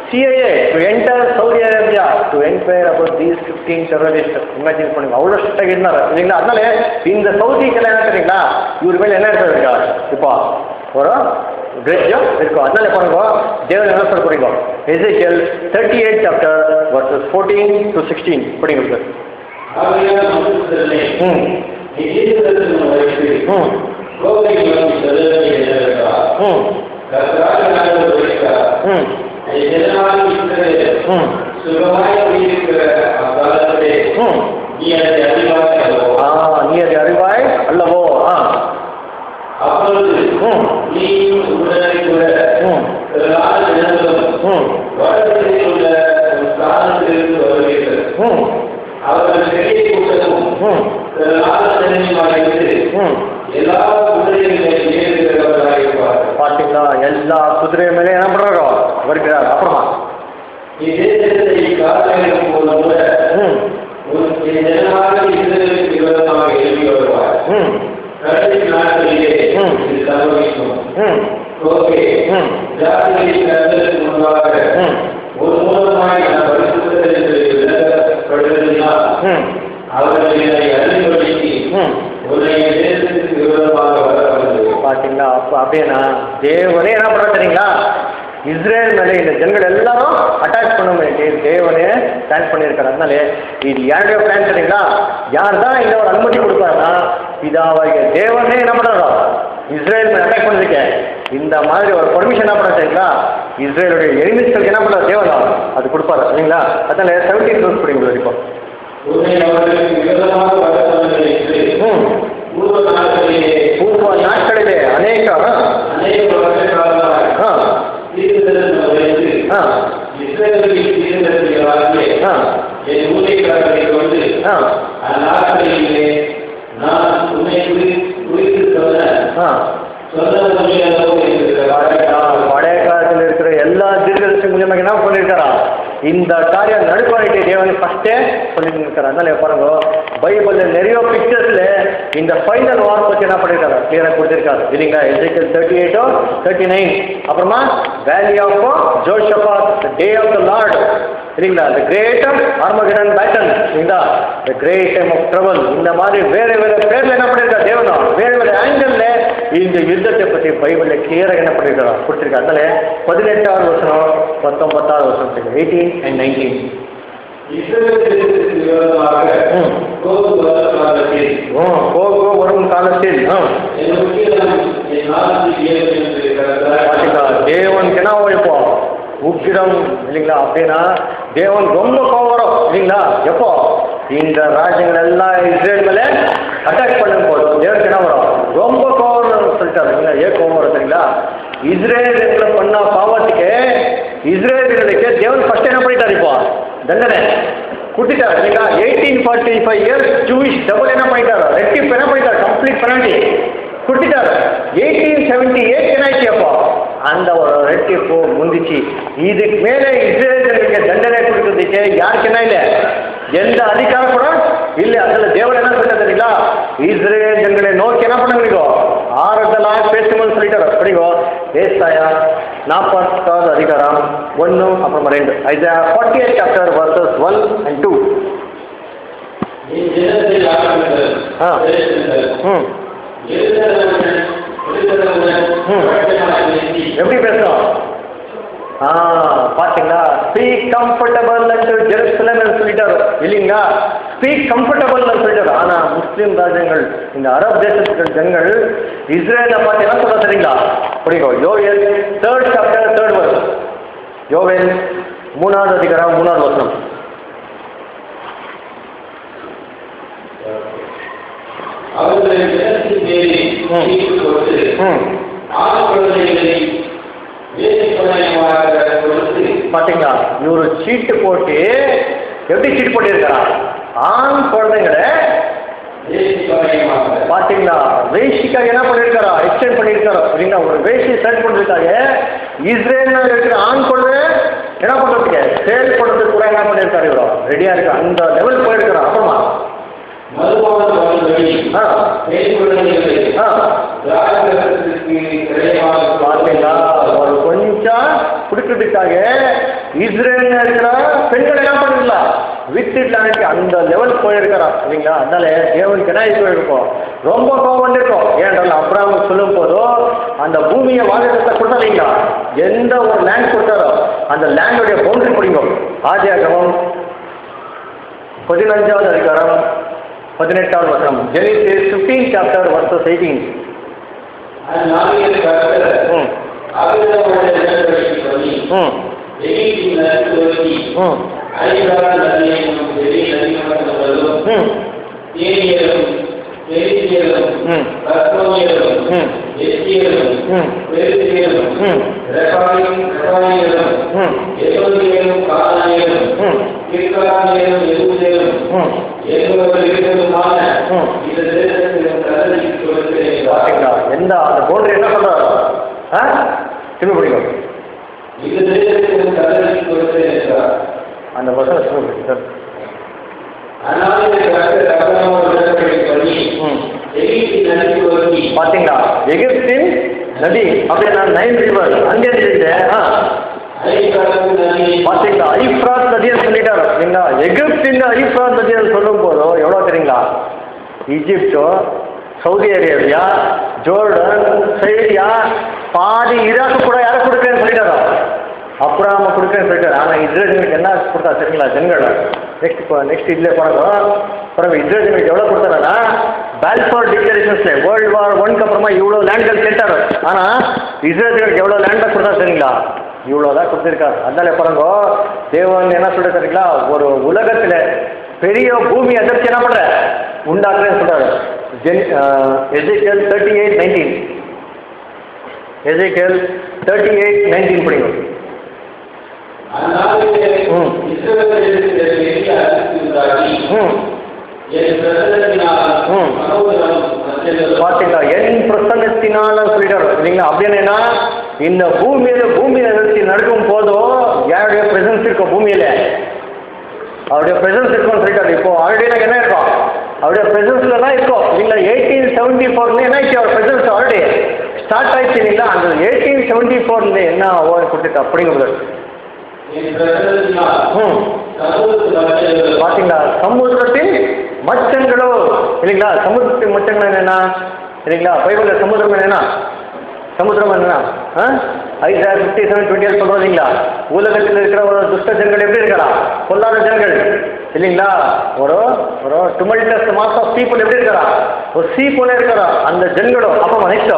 CIA to enter Saudi Arabia to enquire about these fifteen terrorist imagine பண்ணுங்க அவ்வளோ ஸ்ட்ரிக்டாக இருந்தார் இல்லைங்களா அதனால இந்த சவுதிக்கெல்லாம் என்ன தெரியுங்களா இவர் மேலே என்ன எடுத்து இருக்கா இப்போ ஒரு கிரேஜம் இருக்கும் அதனால பாருங்க தேவன் என்ன சொல்ல போறீங்க Ezekiel thirty eight chapter verses fourteen to sixteen படிங்க சார் ஆகையால் மனுஷர்களே, ம் நீ தீர்க்கதரிசனம் உரைத்து, ம் கோபை நோக்கி செல்லுதல் என்னவென்றால், ம் கர்த்தராகிய ஆண்டவர் உரைக்கிறார், ம் நீ ஜனமாகி இஸ்ரவேல், ம் சுகமாய் குடியிருக்கிற அக்காலத்திலே, ம் நீ அதை அறிவாய் அல்லவோ? ஆ நீ அதை அறிவாய் அல்லவோ ஆ அப்பொழுது ம் நீயும் உடனே கூட ம் திரளான ஜனங்களும் ம் வடதிசையில் உள்ள உன் ஸ்தானத்திலிருந்து வருவீர்கள். ம் அவர்கள் பெரிய கூட்டமும் ம் திரளான ஜனங்களுமாயிருந்து ம் எல்லா குதிரைகளையும் ஏறுகிறவர்களாக இருப்பார்கள். பார்த்தீங்களா எல்லா குதிரை மேலே என்ன பண்ணுறாரோ வருகிறார் அப்புறமா நீ தேசத்தை காத்திருக்கும் போது கூட ம் உன் ஜனமாக இஸ்ரவேலுக்கு விரோதமாக எழுப்பி வருவார். ம் கடைசி நாட்களிலே ம். இது சம்பவிக்கும். ம் ஓகே. ம். ஜாதிகளின் கர்த்தருக்கு முன்பாக ம் ஒரு மூலமாய் நான் பரிசுத்தத்திற்கு விலக்கப்படுவதினால் ம் அவர்கள் என்னை அறிவுறுத்தி ம் உன்னை தேசத்துக்கு விரோதமாக வரப்படுவது பார்த்தீங்களா அப்போ அப்படின்னா தேவனே என்ன பண்ணுறா தெரியுங்களா இஸ்ரேல் மேலே இந்த ஜனங்கள் எல்லாரும் அட்டாக் பண்ண வேண்டி தேவனே பிளான் பண்ணியிருக்காரு அதனால இது யாருடைய பிளான் தெரியுங்களா யார் தான் இந்த ஒரு அனுமதி கொடுப்பாருன்னா இதாவாக தேவனே என்ன பண்ணுறோம் இஸ்ரேல் மேலே அட்டாக் பண்ணிருக்க இந்த மாதிரி ஒரு பர்மிஷன் என்ன பண்ண தெரியுங்களா இஸ்ரேலுடைய எனிமிஸ்களுக்கு என்ன பண்ணுற தேவனா அது கொடுப்பாரு இல்லைங்களா அதனால செவன்டீன் ரூல்ஸ் படிங்க இப்போ உன்னை அவர்களுக்கு விரோதமாக வரப்படுவது என்று ம் பூர்வ நாட்களிலே பூர்வ நாட்களிலே அநேக அநேக வருஷகாலமாக ஆ தீர்க்கதரிசனம் உரைத்து ஆ இஸ்ரவேலின் தீர்க்கதரிசிகளாகிய ஆ என் ஊழியக்காரர்களை கொண்டு ஆ அந்நாட்களிலே நான் உன்னை குறி- குறித்து சொன்ன ஆ சொன்ன உண்மையாளோ இருக்கிற பழைய காலத்தில் இருக்கிற எல்லா தீர்க்கதரிசி மூலியமாக என்ன பண்ணியிருக்காரா இந்த காரியம் நடுப்பாடிட்டு தேவன் ஃபஸ்ட்டே சொல்லிட்டு இருக்காரு அதனால பாருங்க பைபிளில் நிறைய பிக்சர்ஸ்ல இந்த ஃபைனல் வார் பற்றி என்ன பண்ணியிருக்காரு கிளியராக கொடுத்திருக்காரு இல்லைங்களா எஸ்ஐக்கல் தேர்ட்டி எயிட்டோ தேர்ட்டி நைன் அப்புறமா valley of Jehoshaphat day of the Lord இல்லைங்களா த கிரேட் ஆர்மகடன் பேட்டன் இல்லைங்களா the great time of travel இந்த மாதிரி வேற வேற பேர்ல என்ன பண்ணியிருக்காரு தேவனா வேற வேற ஆங்கிள் இந்த யுத்தத்தை பற்றி பைபிளில் கிளியராக என்ன பண்ணியிருக்காரா கொடுத்துருக்காரு அதனால பதினெட்டாவது வருஷம் பத்தொன்பத்தாவது வருஷம் எயிட்டீன் அண்ட் நைன்டீன் இஸ்ரவேல் தேசத்துக்கு விரோதமாக ம். கோபு காலத்தில் போகோ வரும் காலத்தில் ஆ, என் முக்கியம் என் நாளுக்கு ஏழு என்று பாத்தீங்களா கருத்தார் தேவனுக்கு என்ன இப்போ உக்கிரம் இல்லைங்களா அப்படின்னா தேவன் ரொம்ப கோவம் வரும் இல்லைங்களா எப்போ இந்த ராஜ்யங்கள் எல்லாம் இஸ்ரேல் மேலே அட்டாக் பண்ணும் போது தேவனுக்கு என்ன வரும் ரொம்ப கோவம் வரும்னு சொல்லிட்டாரு இல்லைங்களா ஏன் கோவம் வரும் தெரியுங்களா இஸ்ரேல் பண்ண பாவத்துக்கு இஸ்ரேலுக்கு தேவன் ஃபர்ஸ்ட் என்ன பண்ணிட்டாரு இப்போ தண்டனை கொடுத்துட்டாரு இல்லைங்களா eighteen forty five years Jewish double என்ன பண்ணிட்டாரு ரெட்டிப் என்ன பண்ணிட்டாரு கம்ப்ளீட் பெனால்ட்டி கொடுத்துட்டாரு எயிட்டீன் செவன்டி எயிட் என்னாச்சு அப்போ அந்த ஒரு ரெட்டிப்பு முந்திச்சு இதுக்கு மேலே இஸ்ரேலுக்கு தண்டனை கொடுக்கறதுக்கு யாருக்கு என்ன இல்லை எந்த அதிகாரம் கூட இல்லை அதில் தேவன் என்ன சொல்லிட்டாரு தெரியுங்களா இஸ்ரேல் ஜனங்களை நோக்கி என்ன பண்ணுங்க ஆறுதலாக பேசுங்கன்னு சொல்லிட்டாரு படிங்கோ ஏசாயா நாற்பத்தாவது அதிகாரம் ஒன்று அப்புறம் ரெண்டு Isaiah forty eight chapter verses one and two என் ஜனத்தை ஆளுங்கள் ஆ. பேசுங்கள் ம் எழுதவன் எழுதவன் ம். வழக்கமாக பேசி எப்படி பேசுறோம் ஆ பாத்தீங்களா ஸ்பீக் கம்ஃபர்டபுள் ஜெருசலம் சொல்லிட்டாரு இல்லைங்களா ஸ்பீக் கம்ஃபர்டபுள் சொல்லிட்டாரு ஆனா முஸ்லீம் ராஜ்யங்கள் இந்த அரப் தேசத்துக்கு ஜனங்கள் இஸ்ரேலை பார்த்து என்ன சொல்ல தெரியுங்களா புரியுங்க யோவேல் தேர்ட் சாப்டர் தேர்ட் வர்ஸ் யோவேல் மூணாவது அதிகாரம் மூணாவது வசனம் அவர்களை ஜனத்தின் மேலே ம். தீர்ப்பு கொடுத்து ம் ஆண் குழந்தைகளை வேசிப்பணையமாக கொடுத்து பாத்தீங்களா இவரு சீட்டு போட்டு எப்படி சீட்டு போட்டிருக்காரா ஆண் குழந்தைங்களை வேசிப்பணையமாக பாத்தீங்களா வேஷிக்காக என்ன பண்ணிருக்காரா எக்ஸ்டெண்ட் பண்ணிருக்காரா சரிங்களா ஒரு வேஷி செலக்ட் பண்றதுக்காக இஸ்ரேல்ல இருக்கிற ஆண் குழந்தை என்ன பண்றதுக்கு சேல் பண்றதுக்கு கூட என்ன பண்ணிருக்காரு இவரோ ரெடியா இருக்கு அந்த லெவல் போயிருக்கிறா அப்புறமா மதுபான வாழ்வழி ஆ பெண் குழந்தைகளை ஆ திராட்சரசத்துக்கு கிடையாக பாத்தீங்களா ஒரு கொஞ்சம் குடிக்கிறதுக்காக இஸ்ரேல் இருக்கிற பெண்கள் என்ன பண்ணிடலாம் விட்டுடலான்னு அந்த லெவல் போயிருக்கிறான் சரிங்களா அதனால தேவனுக்கு என்ன ஆகி போயிருக்கும் ரொம்ப கோவம் வந்திருக்கும் ஏன்றால் அப்ராம் சொல்லும் போதோ அந்த பூமியை வாழத்தை கொடுத்தாலீங்களா எந்த ஒரு லேண்ட் கொடுத்தாரோ அந்த லேண்டுடைய பவுண்டரி பிடிக்கும் ஆதியாகமம் பதினஞ்சாவது அதிகாரம் பதினெட்டாவது வசனம் Genesis fifteen chapter verses eighteen அந்நாளில் கர்த்தர் ம் ஆபிரகாமுடைய உடன்படிக்கை பண்ணி ம் எகிப்தின் நதி துவக்கி ம் ஐபிரான் நதி என்னும் பெரிய நதிமன்றங்களும் ம் தேனியரும் பெரிசியரும் ம் கர்த்தோனியரும் ம் எத்தியரும் ம் பெரிசியரும் ம் ரெபாயும் ரெபாயியரும் ம் எரோதியரும் கானானியரும் ம் கிர்கானியரும் எருசலேமும் ம் என்பவர்கள் இருவருமான ம். இந்த தேசத்திலும் கதலிக்கு கொடுக்கிறேன் பார்த்தீங்களா எந்த அந்த பவுண்டரி என்ன சொல்றாரு ஆ திரும்பி பிடிக்கும் இந்த தேசத்திலும் கதலிக்கு கொடுக்கிறேன் என்றார் அந்த வசனம் திரும்பி பிடிக்கும் சார் அந்நாளில் கர்த்தர் அபிரகாமோடு உடன்படிக்கை பண்ணி ம் எகிப்தின் நதி துவக்கி பார்த்தீங்களா எகிப்தின் நதி அப்படின்னா நைன் ரிவர் அங்கே இருந்து ஆ ஐபிரான் நதி பார்த்தீங்களா ஐஃப்ராத் நதியை சொல்லிட்டாரு சரிங்களா எகிப்தின் ஐஃப்ராத் நதியை சொல்லும் போதும் எவ்வளோ தெரியுங்களா ஈஜிப்டோ சவுதி அரேபியா ஜோர்டன் சைடியா பாதி ஈராக்கு கூட யாரை கொடுக்குறேன்னு சொல்லிட்டாரோ அப்புறம் கொடுக்குறேன்னு சொல்லிட்டாரு ஆனால் இஸ்ரேலுக்கு என்ன கொடுத்தா சரிங்களா ஜனங்கள் நெக்ஸ்ட் இப்போ நெக்ஸ்ட் இதில் போனதோ அப்புறம் இஸ்ரேலுக்கு எவ்வளோ கொடுத்தாருன்னா பால்ஃபோர் டிக்ளரேஷன்ஸ்ல வேர்ல்டு வார் ஒன்க்கு அப்புறமா இவ்வளோ லேண்ட்கள் கேட்டாரு ஆனால் இஸ்ரேலுக்கு எவ்வளோ லேண்டை கொடுத்தா சரிங்களா இவ்வளோதான் கொடுத்துருக்காரு அதனால பாருங்க தேவன் என்ன சொல்ற தெரியுங்களா ஒரு உலகத்தில் பெரிய பூமி அதிர்ச்சி என்ன பண்ற உண்டாக்குறேன்னு சொல்றாரு ஜென் Ezekiel thirty eight nineteen Ezekiel thirty eight nineteen படிக்கும் அந்நாளிலே ம். இஸ்ரவேலில் பெரிய அதிர்ச்சி உண்டாகி ம் என் பிரசனத்தினால் ம். மனோதரம் மற்றவர்களும் பார்த்தீங்களா என் பிரசன்னத்தினால சொல்லிட்டாரு இல்லைங்களா அப்படின்னா இந்த பூமியில பூமி அதிர்ச்சி நடக்கும் போதும் யாருடைய பிரசன்ஸ் இருக்கும் பூமியில அவருடைய பிரசன்ஸ் இருக்கும்னு சொல்லிட்டாரு இப்போ ஆல்ரெடி எனக்கு என்ன இருக்கும் அவருடைய பிரசன்ஸ்ல தான் இருக்கும் இல்லைங்களா எயிட்டீன் செவன்டி ஃபோர்ல என்ன ஆயிடுச்சு அவர் பிரசன்ஸ் ஆல்ரெடி ஸ்டார்ட் ஆயிடுச்சு இல்லைங்களா அந்த எயிட்டீன் செவன்டி ஃபோர்ல என்ன ஓவர் கொடுத்துட்டு அப்படிங்கிறது என் பிரசனத்தினால் ம் சமூகத்து மற்றவர்களும் பாத்தீங்களா சமுத்திரத்தின் மச்சங்களோ இல்லைங்களா சமுத்திரத்தின் மச்சங்கள் என்னன்னா இல்லைங்களா பைபிள்ல சமுத்திரம் என்னன்னா சமுத்திரம் என்னன்னா ஐசா ஃபிஃப்டி செவன் டுவெண்ட்டி எயிட் சொல்றோம் இல்லைங்களா உலகத்தில் இருக்கிற ஒரு துஷ்ட ஜனங்கள் எப்படி இருக்கிறா பொல்லாத ஜனங்கள் இல்லைங்களா ஒரு ஒரு டுமல்டஸ் மாஸ் ஆஃப் பீப்புள் எப்படி இருக்கிறா ஒரு சீ போல இருக்கிறா அந்த ஜனங்களும் அப்புறமா நெக்ஸ்ட்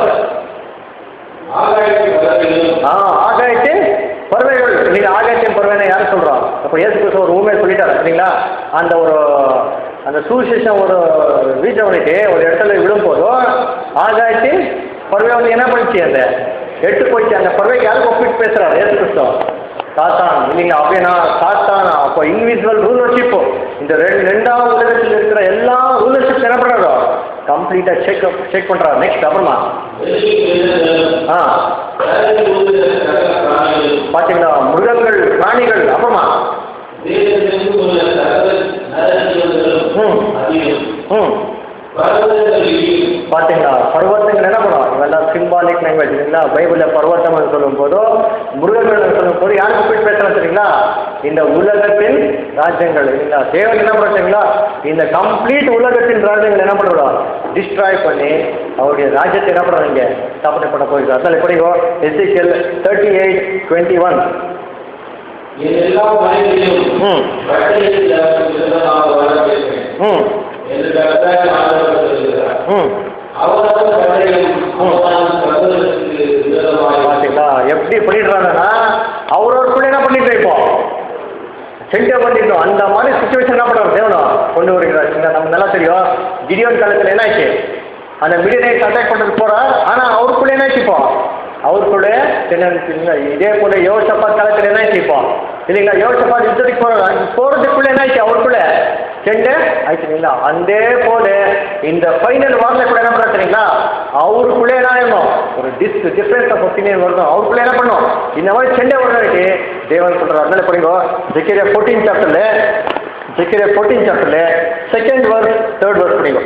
ஆகாயத்து பறவைகளும் ஆ ஆகாயத்து பறவைகள் நீங்க ஆகாயத்தின் பறவைன்னு யார் சொல்றோம் அப்போ இயேசு கிறிஸ்து ஒரு ஊமை சொல்லிட்டாரு சரிங்களா அந்த ஒரு அந்த சுவிசேஷம் ஒரு வீச்சவனுக்கு ஒரு இடத்துல விடும் போதும் ஆகாயத்தின் பறவை வந்து என்ன பண்ணுச்சு அந்த எட்டு போச்சு அந்த பறவைக்கு யாருக்கு ஒப்பிட்டு பேசுறாரு இயேசு கிறிஸ்து சாத்தான் இல்லைங்களா அப்படின்னா சாத்தான் அப்போ இன்விசிபிள் ரூலர்ஷிப் இந்த ரெண்டு ரெண்டாவது உலகத்தில் இருக்கிற எல்லா ரூலர்ஷிப் என்ன பண்றாரோ கம்ப்ளீட்டா செக் செக் பண்றாரு நெக்ஸ்ட் அப்புறமா வெள்ளி மிருகங்களும் ஆ கடலில் ஊறுகிற சகல பிராணிகளும் பாத்தீங்களா மிருகங்கள் பிராணிகள் அப்புறமா தேசத்திற்கும் உள்ள சகல நரஜீவன்களும் ம். அதிலும் ம் பர்வதங்களிலும் பாத்தீங்களா பர்வத்தங்கள் என்ன பண்ணுவோம் இவெல்லாம் சிம்பாலிக் லாங்குவேஜ் இல்லைங்களா பைபிளில் பர்வத்தம் சொல்லும் போதோ மிருகங்கள் சொல்லும் போது யாருக்கு போய் பேசுறோம் தெரியுங்களா இந்த உலகத்தின் ராஜ்யங்கள் இல்லைங்களா தேவன் என்ன பண்ணுறீங்களா இந்த கம்ப்ளீட் உலகத்தின் ராஜ்யங்கள் என்ன பண்ணுறோம் டிஸ்ட்ராய் பண்ணி அவருடைய ராஜ்யத்தை என்ன பண்ணுறாங்க ஸ்தாபனை பண்ண போயிருக்காரு அதனால எப்படிங்கோ Ezekiel thirty eight twenty one என் எல்லா மனிதரையும் ம் பட்டயத்தில் விருதமாக வர வைப்பேன் ம் என்று கர்த்தர் ஆண்டவர் சொல்கிறார் ம் அவரது பட்டயம் அவரான சகோதரத்துக்கு விரோதமாக பாத்தீங்களா எப்படி பண்ணிடுறாங்கன்னா அவரோட கூட என்ன பண்ணிட்டு இப்போ சென்டே பண்ணிட்டோம் அந்த மாதிரி சுச்சுவேஷன் என்ன பண்ணுறோம் தேவனும் கொண்டு வருகிறார் இந்த நம்ம நல்லா தெரியும் கிடியோன் காலத்தில் என்ன ஆச்சு அந்த மிடியனைட் அட்டாக் பண்ணுறதுக்கு போகிறார் ஆனால் அவருக்குள்ள என்ன ஆச்சு இப்போ அவருக்குள்ள என்ன இதே போல யோசப்பா காலத்தில் என்ன ஆச்சு இப்போ இல்லைங்களா யோசப்பா யுத்தத்துக்கு போகிறார் போகிறதுக்குள்ள என்ன ஆச்சு அவருக்குள்ள செண்டு ஆயிடுச்சு இல்லைங்களா அதே போல இந்த ஃபைனல் வாரில் கூட என்ன பண்ண தெரியுங்களா அவருக்குள்ளே என்ன ஆயிருந்தோம் ஒரு டிஸ் டிஃப்ரென்ஸ் ஆஃப் ஒப்பீனியன் வரணும் அவருக்குள்ளே என்ன பண்ணோம் இந்த மாதிரி செண்டை வரணுட்டு தேவன் சொல்கிறார் அதனால படிங்கோ ஜெக்கேரியா ஃபோர்டீன் சாப்டர்ல ஜெக்கேரியா ஃபோர்டீன் சாப்டர்ல செகண்ட் வர்ஸ் தேர்ட் வர்ஸ் படிங்கோ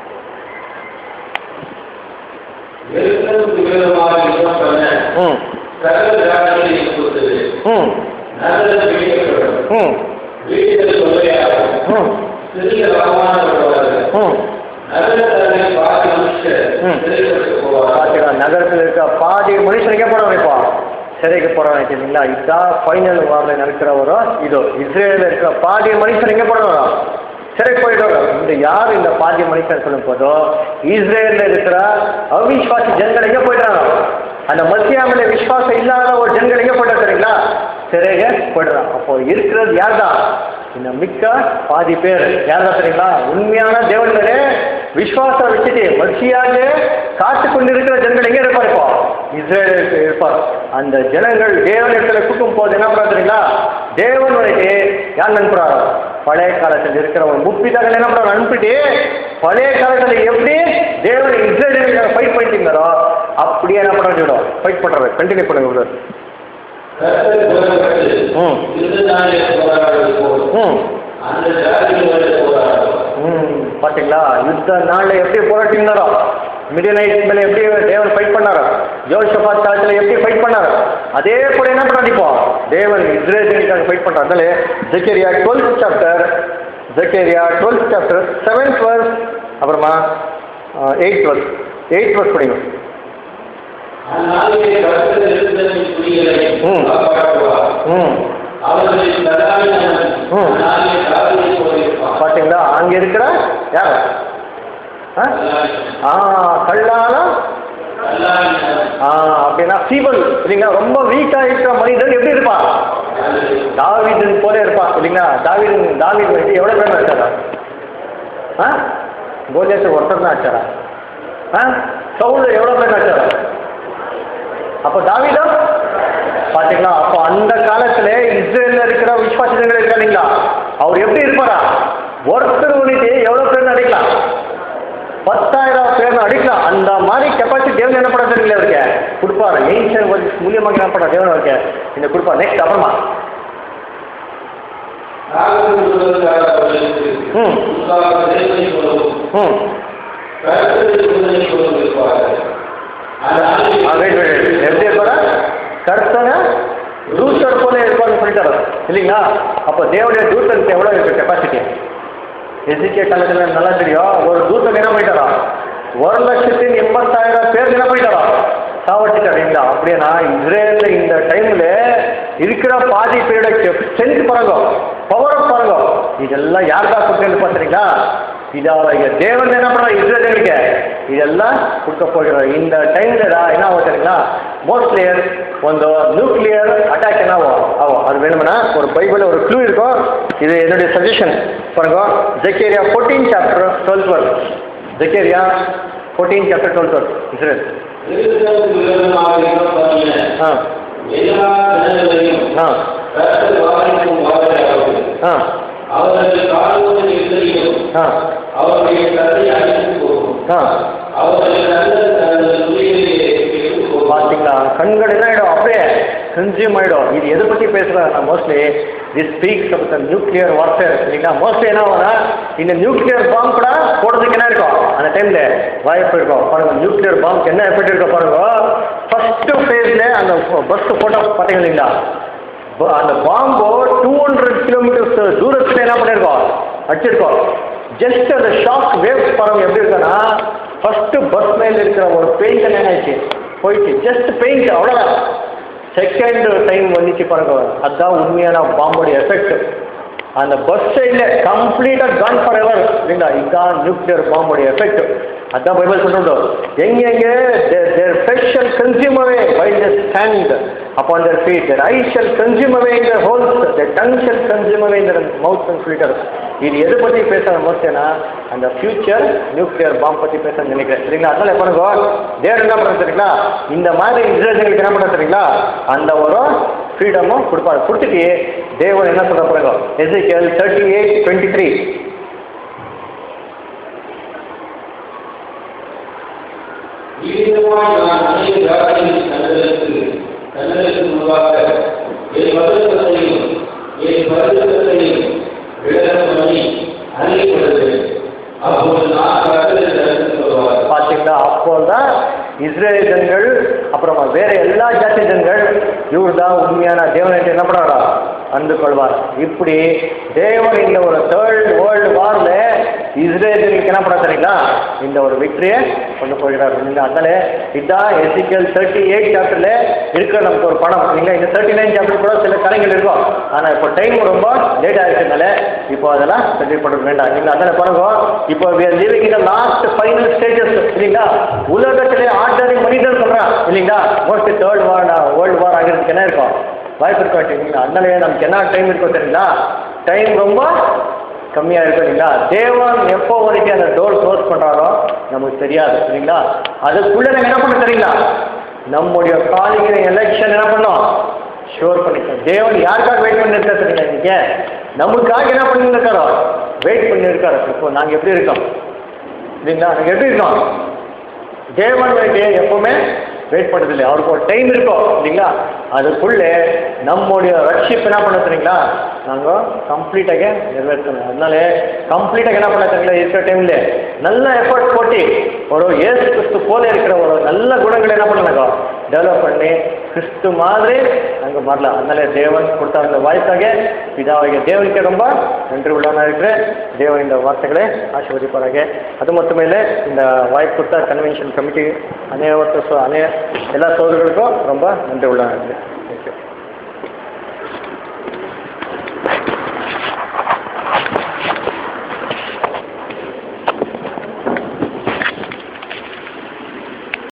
எருசலேமுக்கு விரோதமாக யுத்தம் பண்ண ம் சகல ஜாதிகளையும் கொடுத்தது ம் நகரம் வீழ்த்தப்படும் ம் வீடுகள் கொள்ளையாகும் ம் சிறிய அவமானப்படுவார்கள் ம் நகரத்தாரை பார்த்து மனுஷர் ம். சிறைப்பட்டு போவார்கள் பாத்தீங்களா நகரத்தில் இருக்க பாதி மனுஷன் எங்கே போறாங்க இப்போ சிறைக்கு போறாங்க சரிங்களா இதுதான் ஃபைனல் வார்ல நடக்கிற ஒரு இது இஸ்ரேலில் இருக்கிற பாதி மனுஷன் எங்கே போறாங்க சிறைக்கு போயிடுவாங்க இந்த யார் இந்த பாதி மனுஷன் சொல்லும் போதோ இஸ்ரேலில் இருக்கிற அவிஸ்வாசி ஜனங்கள் எங்கே போயிடுறாங்க அந்த மத்தியாமில விஸ்வாசம் இல்லாத ஒரு ஜனங்கள் எங்கே போயிட்டாங்க சரிங்களா சிறைಗೆ போயிடுறாங்க அப்போ இருக்கிறது யார் தான் இந்த மிக்க பாதி பேர் யார் தான் தெரியுங்களா உண்மையான தேவன்களே விஸ்வாசம் வச்சுட்டு மசியாக காத்து கொண்டிருக்கிற ஜனங்கள் எங்கே இருப்பார் இப்போ இஸ்ரேலுக்கு இருப்பார் அந்த ஜனங்கள் தேவன் இடத்துல கூட்டும் போது என்ன பண்ணுறாரு தெரியுங்களா தேவனுடைய யார் அனுப்புறாரோ பழைய காலத்தில் இருக்கிற ஒரு முப்பிதங்கள் என்ன பண்ணுறாரு அனுப்பிட்டு பழைய காலத்தில் எப்படி தேவன் இஸ்ரேலுக்கு ஃபைட் பண்ணிட்டீங்களோ அப்படியே என்ன பண்ணுறாரு ஃபைட் பண்ணுறாரு கண்டினியூ பண்ணுங்க brother. கர்த்தர் புறப்பட்டு ம் இந்த நாளில் போராடுவது போல் ம் அந்த ஜாதிகளோடு போராடுவார் ம் பாத்தீங்களா யுத்த நாளில் எப்படி போராட்டினாரோ மிடினைட் மேலே எப்படி தேவன் ஃபைட் பண்ணாரோ ஜோஷபாத் காலத்தில் எப்படி ஃபைட் பண்ணாரோ அதே போல என்ன பண்ணாரு இப்போ தேவன் இஸ்ரேலுக்காக ஃபைட் பண்ணுறாரு அதனால Zechariah twelfth chapter Zechariah twelfth chapter seventh verse அப்புறமா எயிட் வர்ஸ் எயிட் வர்ஸ் படிங்க அந்நாளிலே கர்த்தர் எருசலேமின் குடிகளை ம். காப்பாற்றுவார் ம் அவர்களின் தலாயினன் ம். அந்நாளிலே தாவீதை போலிருப்பான் பார்த்தீங்களா அங்கே இருக்கிற யார் ஆ தலாயினன். ஆ கல்லால தலாயினன். ஆ அப்படின்னா ஃபீவல் இல்லைங்களா ரொம்ப வீக்காக இருக்கிற மனிதன் எப்படி இருப்பான் அது தாவீதன் போல இருப்பான் இல்லைங்களா தாவீதன் தாவீது வந்து எவ்வளோ பேர் ஆச்சாரா ஆ கோலியாத்து ஒருத்தர் தான் ஆச்சாரா ஆ சவுல் எவ்வளோ பேர் ஆச்சாரா அப்போ தாவீதா பார்த்தீங்களா அப்போ அந்த காலத்தில் இஸ்ரேலில் இருக்கிற விஸ்வாசங்கள் இருக்கா இல்லைங்களா அவர் எப்படி இருப்பாரா ஒருத்தர் உனிட்டு எவ்வளோ பேர் அடிக்கலாம் பத்தாயிரம் பேர் அடிக்கலாம் அந்த மாதிரி கெப்பாசிட்டி தேவன் என்ன பண்ண தெரியல அவருக்கு கொடுப்பாரு ஏன்ஷன் மூலியமாக என்ன பண்ண தேவன் அவருக்கு இந்த கொடுப்பார் நெக்ஸ்ட் அப்புறமா நாகரிக உலகத்தாரர்களுக்கு ம் முன்பாக தேவனை போலவும் ம் கர்த்தரை குதிரை போலவும் இருப்பார்கள் அந்நாளிலே ஆ, wait, wait, wait. எப்படி இருப்பாரா கர்த்தனை தூத்தர் போல இருப்பான்னு சொல்லிட்டாரு இல்லைங்களா அப்போ தேவனுடைய தூத்தனுக்கு எவ்வளோ இருக்கு கெப்பாசிட்டி எசிகே காலத்தில் நல்லா தெரியும் ஒரு தூத்தன் என்ன பண்ணிட்டாரா ஒரு லட்சத்தின் எண்பத்தாயிரம் பேர் என்ன பண்ணிட்டாரா சாவடிச்சிட்டாரு இல்லைங்களா அப்படின்னா இஸ்ரேலில் இந்த டைமில் இருக்கிற பாதி பேரோட ஸ்ட்ரென்த் பாருங்க பவர் பாருங்க இதெல்லாம் யார் தான் கொடுக்குறது பார்த்துறீங்களா இதாவ தேவன் என்ன பண்ணுறா இஸ்ரேலுக்கு இதெல்லாம் கொடுக்க போகிறார் இந்த டைமில் என்ன ஆகும் தெரியுங்களா மோஸ்ட்லி ಒಂದು நியூக்ளியர் அட்டாக் என்ன ஆகும் ஆகும் அது வேணும்னா ஒரு பைபிள் ஒரு க்ளூ இருக்கும் இது என்னுடைய சஜஷன் பாருங்க Zechariah fourteen chapter twelfth verse Zechariah fourteen chapter twelfth verse Israel எருசலேமுக்கு விரோதமாக யுத்தம் பண்ணின ஆ எல்லா ஜனங்களையும் ஆ கர்த்தர் வாரிக்கும் வாதையாவது ஆ அவர்கள் காலத்தின் எதிரியும் ஆ அவருடைய கதை அழிந்து போகும் ஆ அவர்கள் நல்ல தங்கள் துணிகளிலே கெட்டுப் போகும் பார்த்தீங்களா கண்கள் என்ன ஆகிடும் அப்படியே கன்சியூம் ஆகிடும் இது எதை பற்றி பேசுகிறாங்க mostly this speaks of the nuclear warfare இல்லைங்களா மோஸ்ட்லி என்ன ஆகும்னா இந்த நியூக்ளியர் பாம்பு கூட போடுறதுக்கு என்ன இருக்கும் அந்த டைமில் வாய்ப்பு இருக்கும் பாருங்க நியூக்ளியர் பாம்புக்கு என்ன எஃபெக்ட் இருக்கும் பாருங்க ஃபஸ்ட்டு ஃபேஸில் அந்த பஸ் ஃபோட்டோ பார்த்தீங்க இல்லைங்களா ப- அந்த பாம்பு டூ ஹண்ட்ரட் கிலோமீட்டர்ஸ் தூரத்தில் என்ன பண்ணியிருக்கோம் அடிச்சிருக்கோம் ஜஸ்ட் அந்த ஷாக் வேவ்ஸ் பாருங்க எப்படி இருக்குன்னா ஃபஸ்ட்டு பஸ் மேல இருக்கிற ஒரு பெயிண்ட் என்ன ஆயிடுச்சு போயிடுச்சு ஜஸ்ட் பெயிண்ட் அவ்வளோதான் செகண்ட் டைம் வந்துச்சு பாருங்க அதுதான் உண்மையான பாம்போடைய எஃபெக்ட் அந்த பஸ் சைடில் கம்ப்ளீட்டாக கான் ஃபார் எவர் இல்லைங்களா இதுதான் நியூக்ளியர் பாம்போடைய எஃபெக்ட் அதான் பைபிள் சொல்லிட்டு எங்கெங்கே there flesh shall consume away by the stand upon their feet their eyes shall consume away in their holes their tongue shall consume away in their mouth and சொல்லிட்டாரு இது எது பற்றி பேசுகிற மோஸ்ட்னா அந்த ஃபியூச்சர் நியூக்ளியர் பாம்பு பற்றி பேச நினைக்கிறேன் சரிங்களா அதனால என்ன பண்ணுங்க தேவன் என்ன பண்ணுறது தெரியுங்களா இந்த மாதிரி இஸ்ரேலுக்கு என்ன பண்ணுறது தெரியுங்களா அந்த ஒரு ஃப்ரீடமும் கொடுப்பாரு கொடுத்துட்டு தேவன் என்ன சொல்ல போகிறாங்க Ezekiel thirty eight twenty three இவ்விதமாய் நான் அநேக ஜாதிகளின் தங்களுக்கு தங்களுக்கு முன்பாக என் பரிசுத்தையும் என் பரிசுத்தையும் விளக்கம் பண்ணி அறியப்படுவேன் அப்போது நான் கர்த்தரை தரிசித்து வருவார் பார்த்தீங்களா அப்போ தான் இஸ்ரேல் ஜனங்கள் அப்புறமா வேற எல்லா ஜாதி ஜனங்கள் இவர் தான் உண்மையான தேவனை என்ன பண்றாரா அன்பு கொள்வார் இப்படி தேவன் இந்த ஒரு தேர்ட் வேர்ல்டு வார்ல இஸ்ரேலுக்கு என்ன பண்ண தெரியுங்களா இந்த ஒரு விக்டரியை கொண்டு போகிறார் நீங்க அதனால இதான் எசிக்கல் தேர்ட்டி எயிட் சாப்டர்ல இருக்கிற நமக்கு ஒரு படம் நீங்க இந்த தேர்ட்டி நைன் சாப்டர் கூட சில கலைகள் இருக்கும் ஆனா இப்போ டைம் ரொம்ப லேட் ஆகிருக்கனால இப்போ அதெல்லாம் தெளிவுபட வேண்டாம் நீங்க அதனால பாருங்க இப்போ we are living in the last final stages இல்லைங்களா உலகத்திலே ஆர்டினரி மனிதன் சொல்றான் இல்லைங்களா most third war world war ஆகிறதுக்கு என்ன இருக்கும் வாய்ப்பு இருக்கும் இல்லைங்களா அதனால நமக்கு என்ன டைம் இருக்கும் தெரியுங்களா டைம் ரொம்ப கம்மியாக இருக்கும் இல்லைங்களா தேவன் எப்போ வரைக்கும் அந்த டோர் க்ளோஸ் பண்ணுறாரோ நமக்கு தெரியாது சரிங்களா அதுக்குள்ளே நம்ம என்ன பண்ண தெரியுங்களா நம்முடைய காலிங்கிற எலெக்ஷன் என்ன பண்ணோம் ஷோர் பண்ணிக்கணும் தேவன் யாருக்காக வெயிட் பண்ணி இருக்கா தெரியுங்களா இன்னைக்கு நமக்காக என்ன பண்ணி இருக்காரோ வெயிட் பண்ணி இருக்காரு இப்போ நாங்கள் எப்படி இருக்கோம் இல்லைங்களா நாங்கள் எப்படி இருக்கோம் தேவன் வேண்டிய எப்பவுமே வெயிட் பண்ணுறதில்லை அவருக்கு ஒரு டைம் இருக்கும் இல்லைங்களா அதுக்குள்ளே நம்முடைய ரட்சிப் என்ன பண்ண தெரியுங்களா நாங்கள் கம்ப்ளீட்டாக நிறைவேற்றணும் அதனால கம்ப்ளீட்டாக என்ன பண்ண தெரியுங்களா இருக்கிற டைமில் நல்ல எஃபர்ட் போட்டு ஒரு ஏசு கிறிஸ்து போல இருக்கிற ஒரு நல்ல குணங்களை என்ன பண்ணாங்க டெவலப் பண்ணி கிறிஸ்து மாதிரி நாங்கள் வரலாம் அதனால தேவன் கொடுத்த அந்த வாய்ப்பாக பிதாவாகிய தேவனுக்கு ரொம்ப நன்றி உள்ளவனாக இருக்கிறேன் தேவன் இந்த வார்த்தைகளை ஆசீர்வதிப்பாராக அது மட்டுமே இல்லை இந்த வாய்ப்பு கொடுத்த கன்வென்ஷன் கமிட்டி அநேக அநே எல்லா சோதர்களுக்கும் ரொம்ப நன்றி உள்ளவனாக இருக்கிறேன் தேங்க்யூ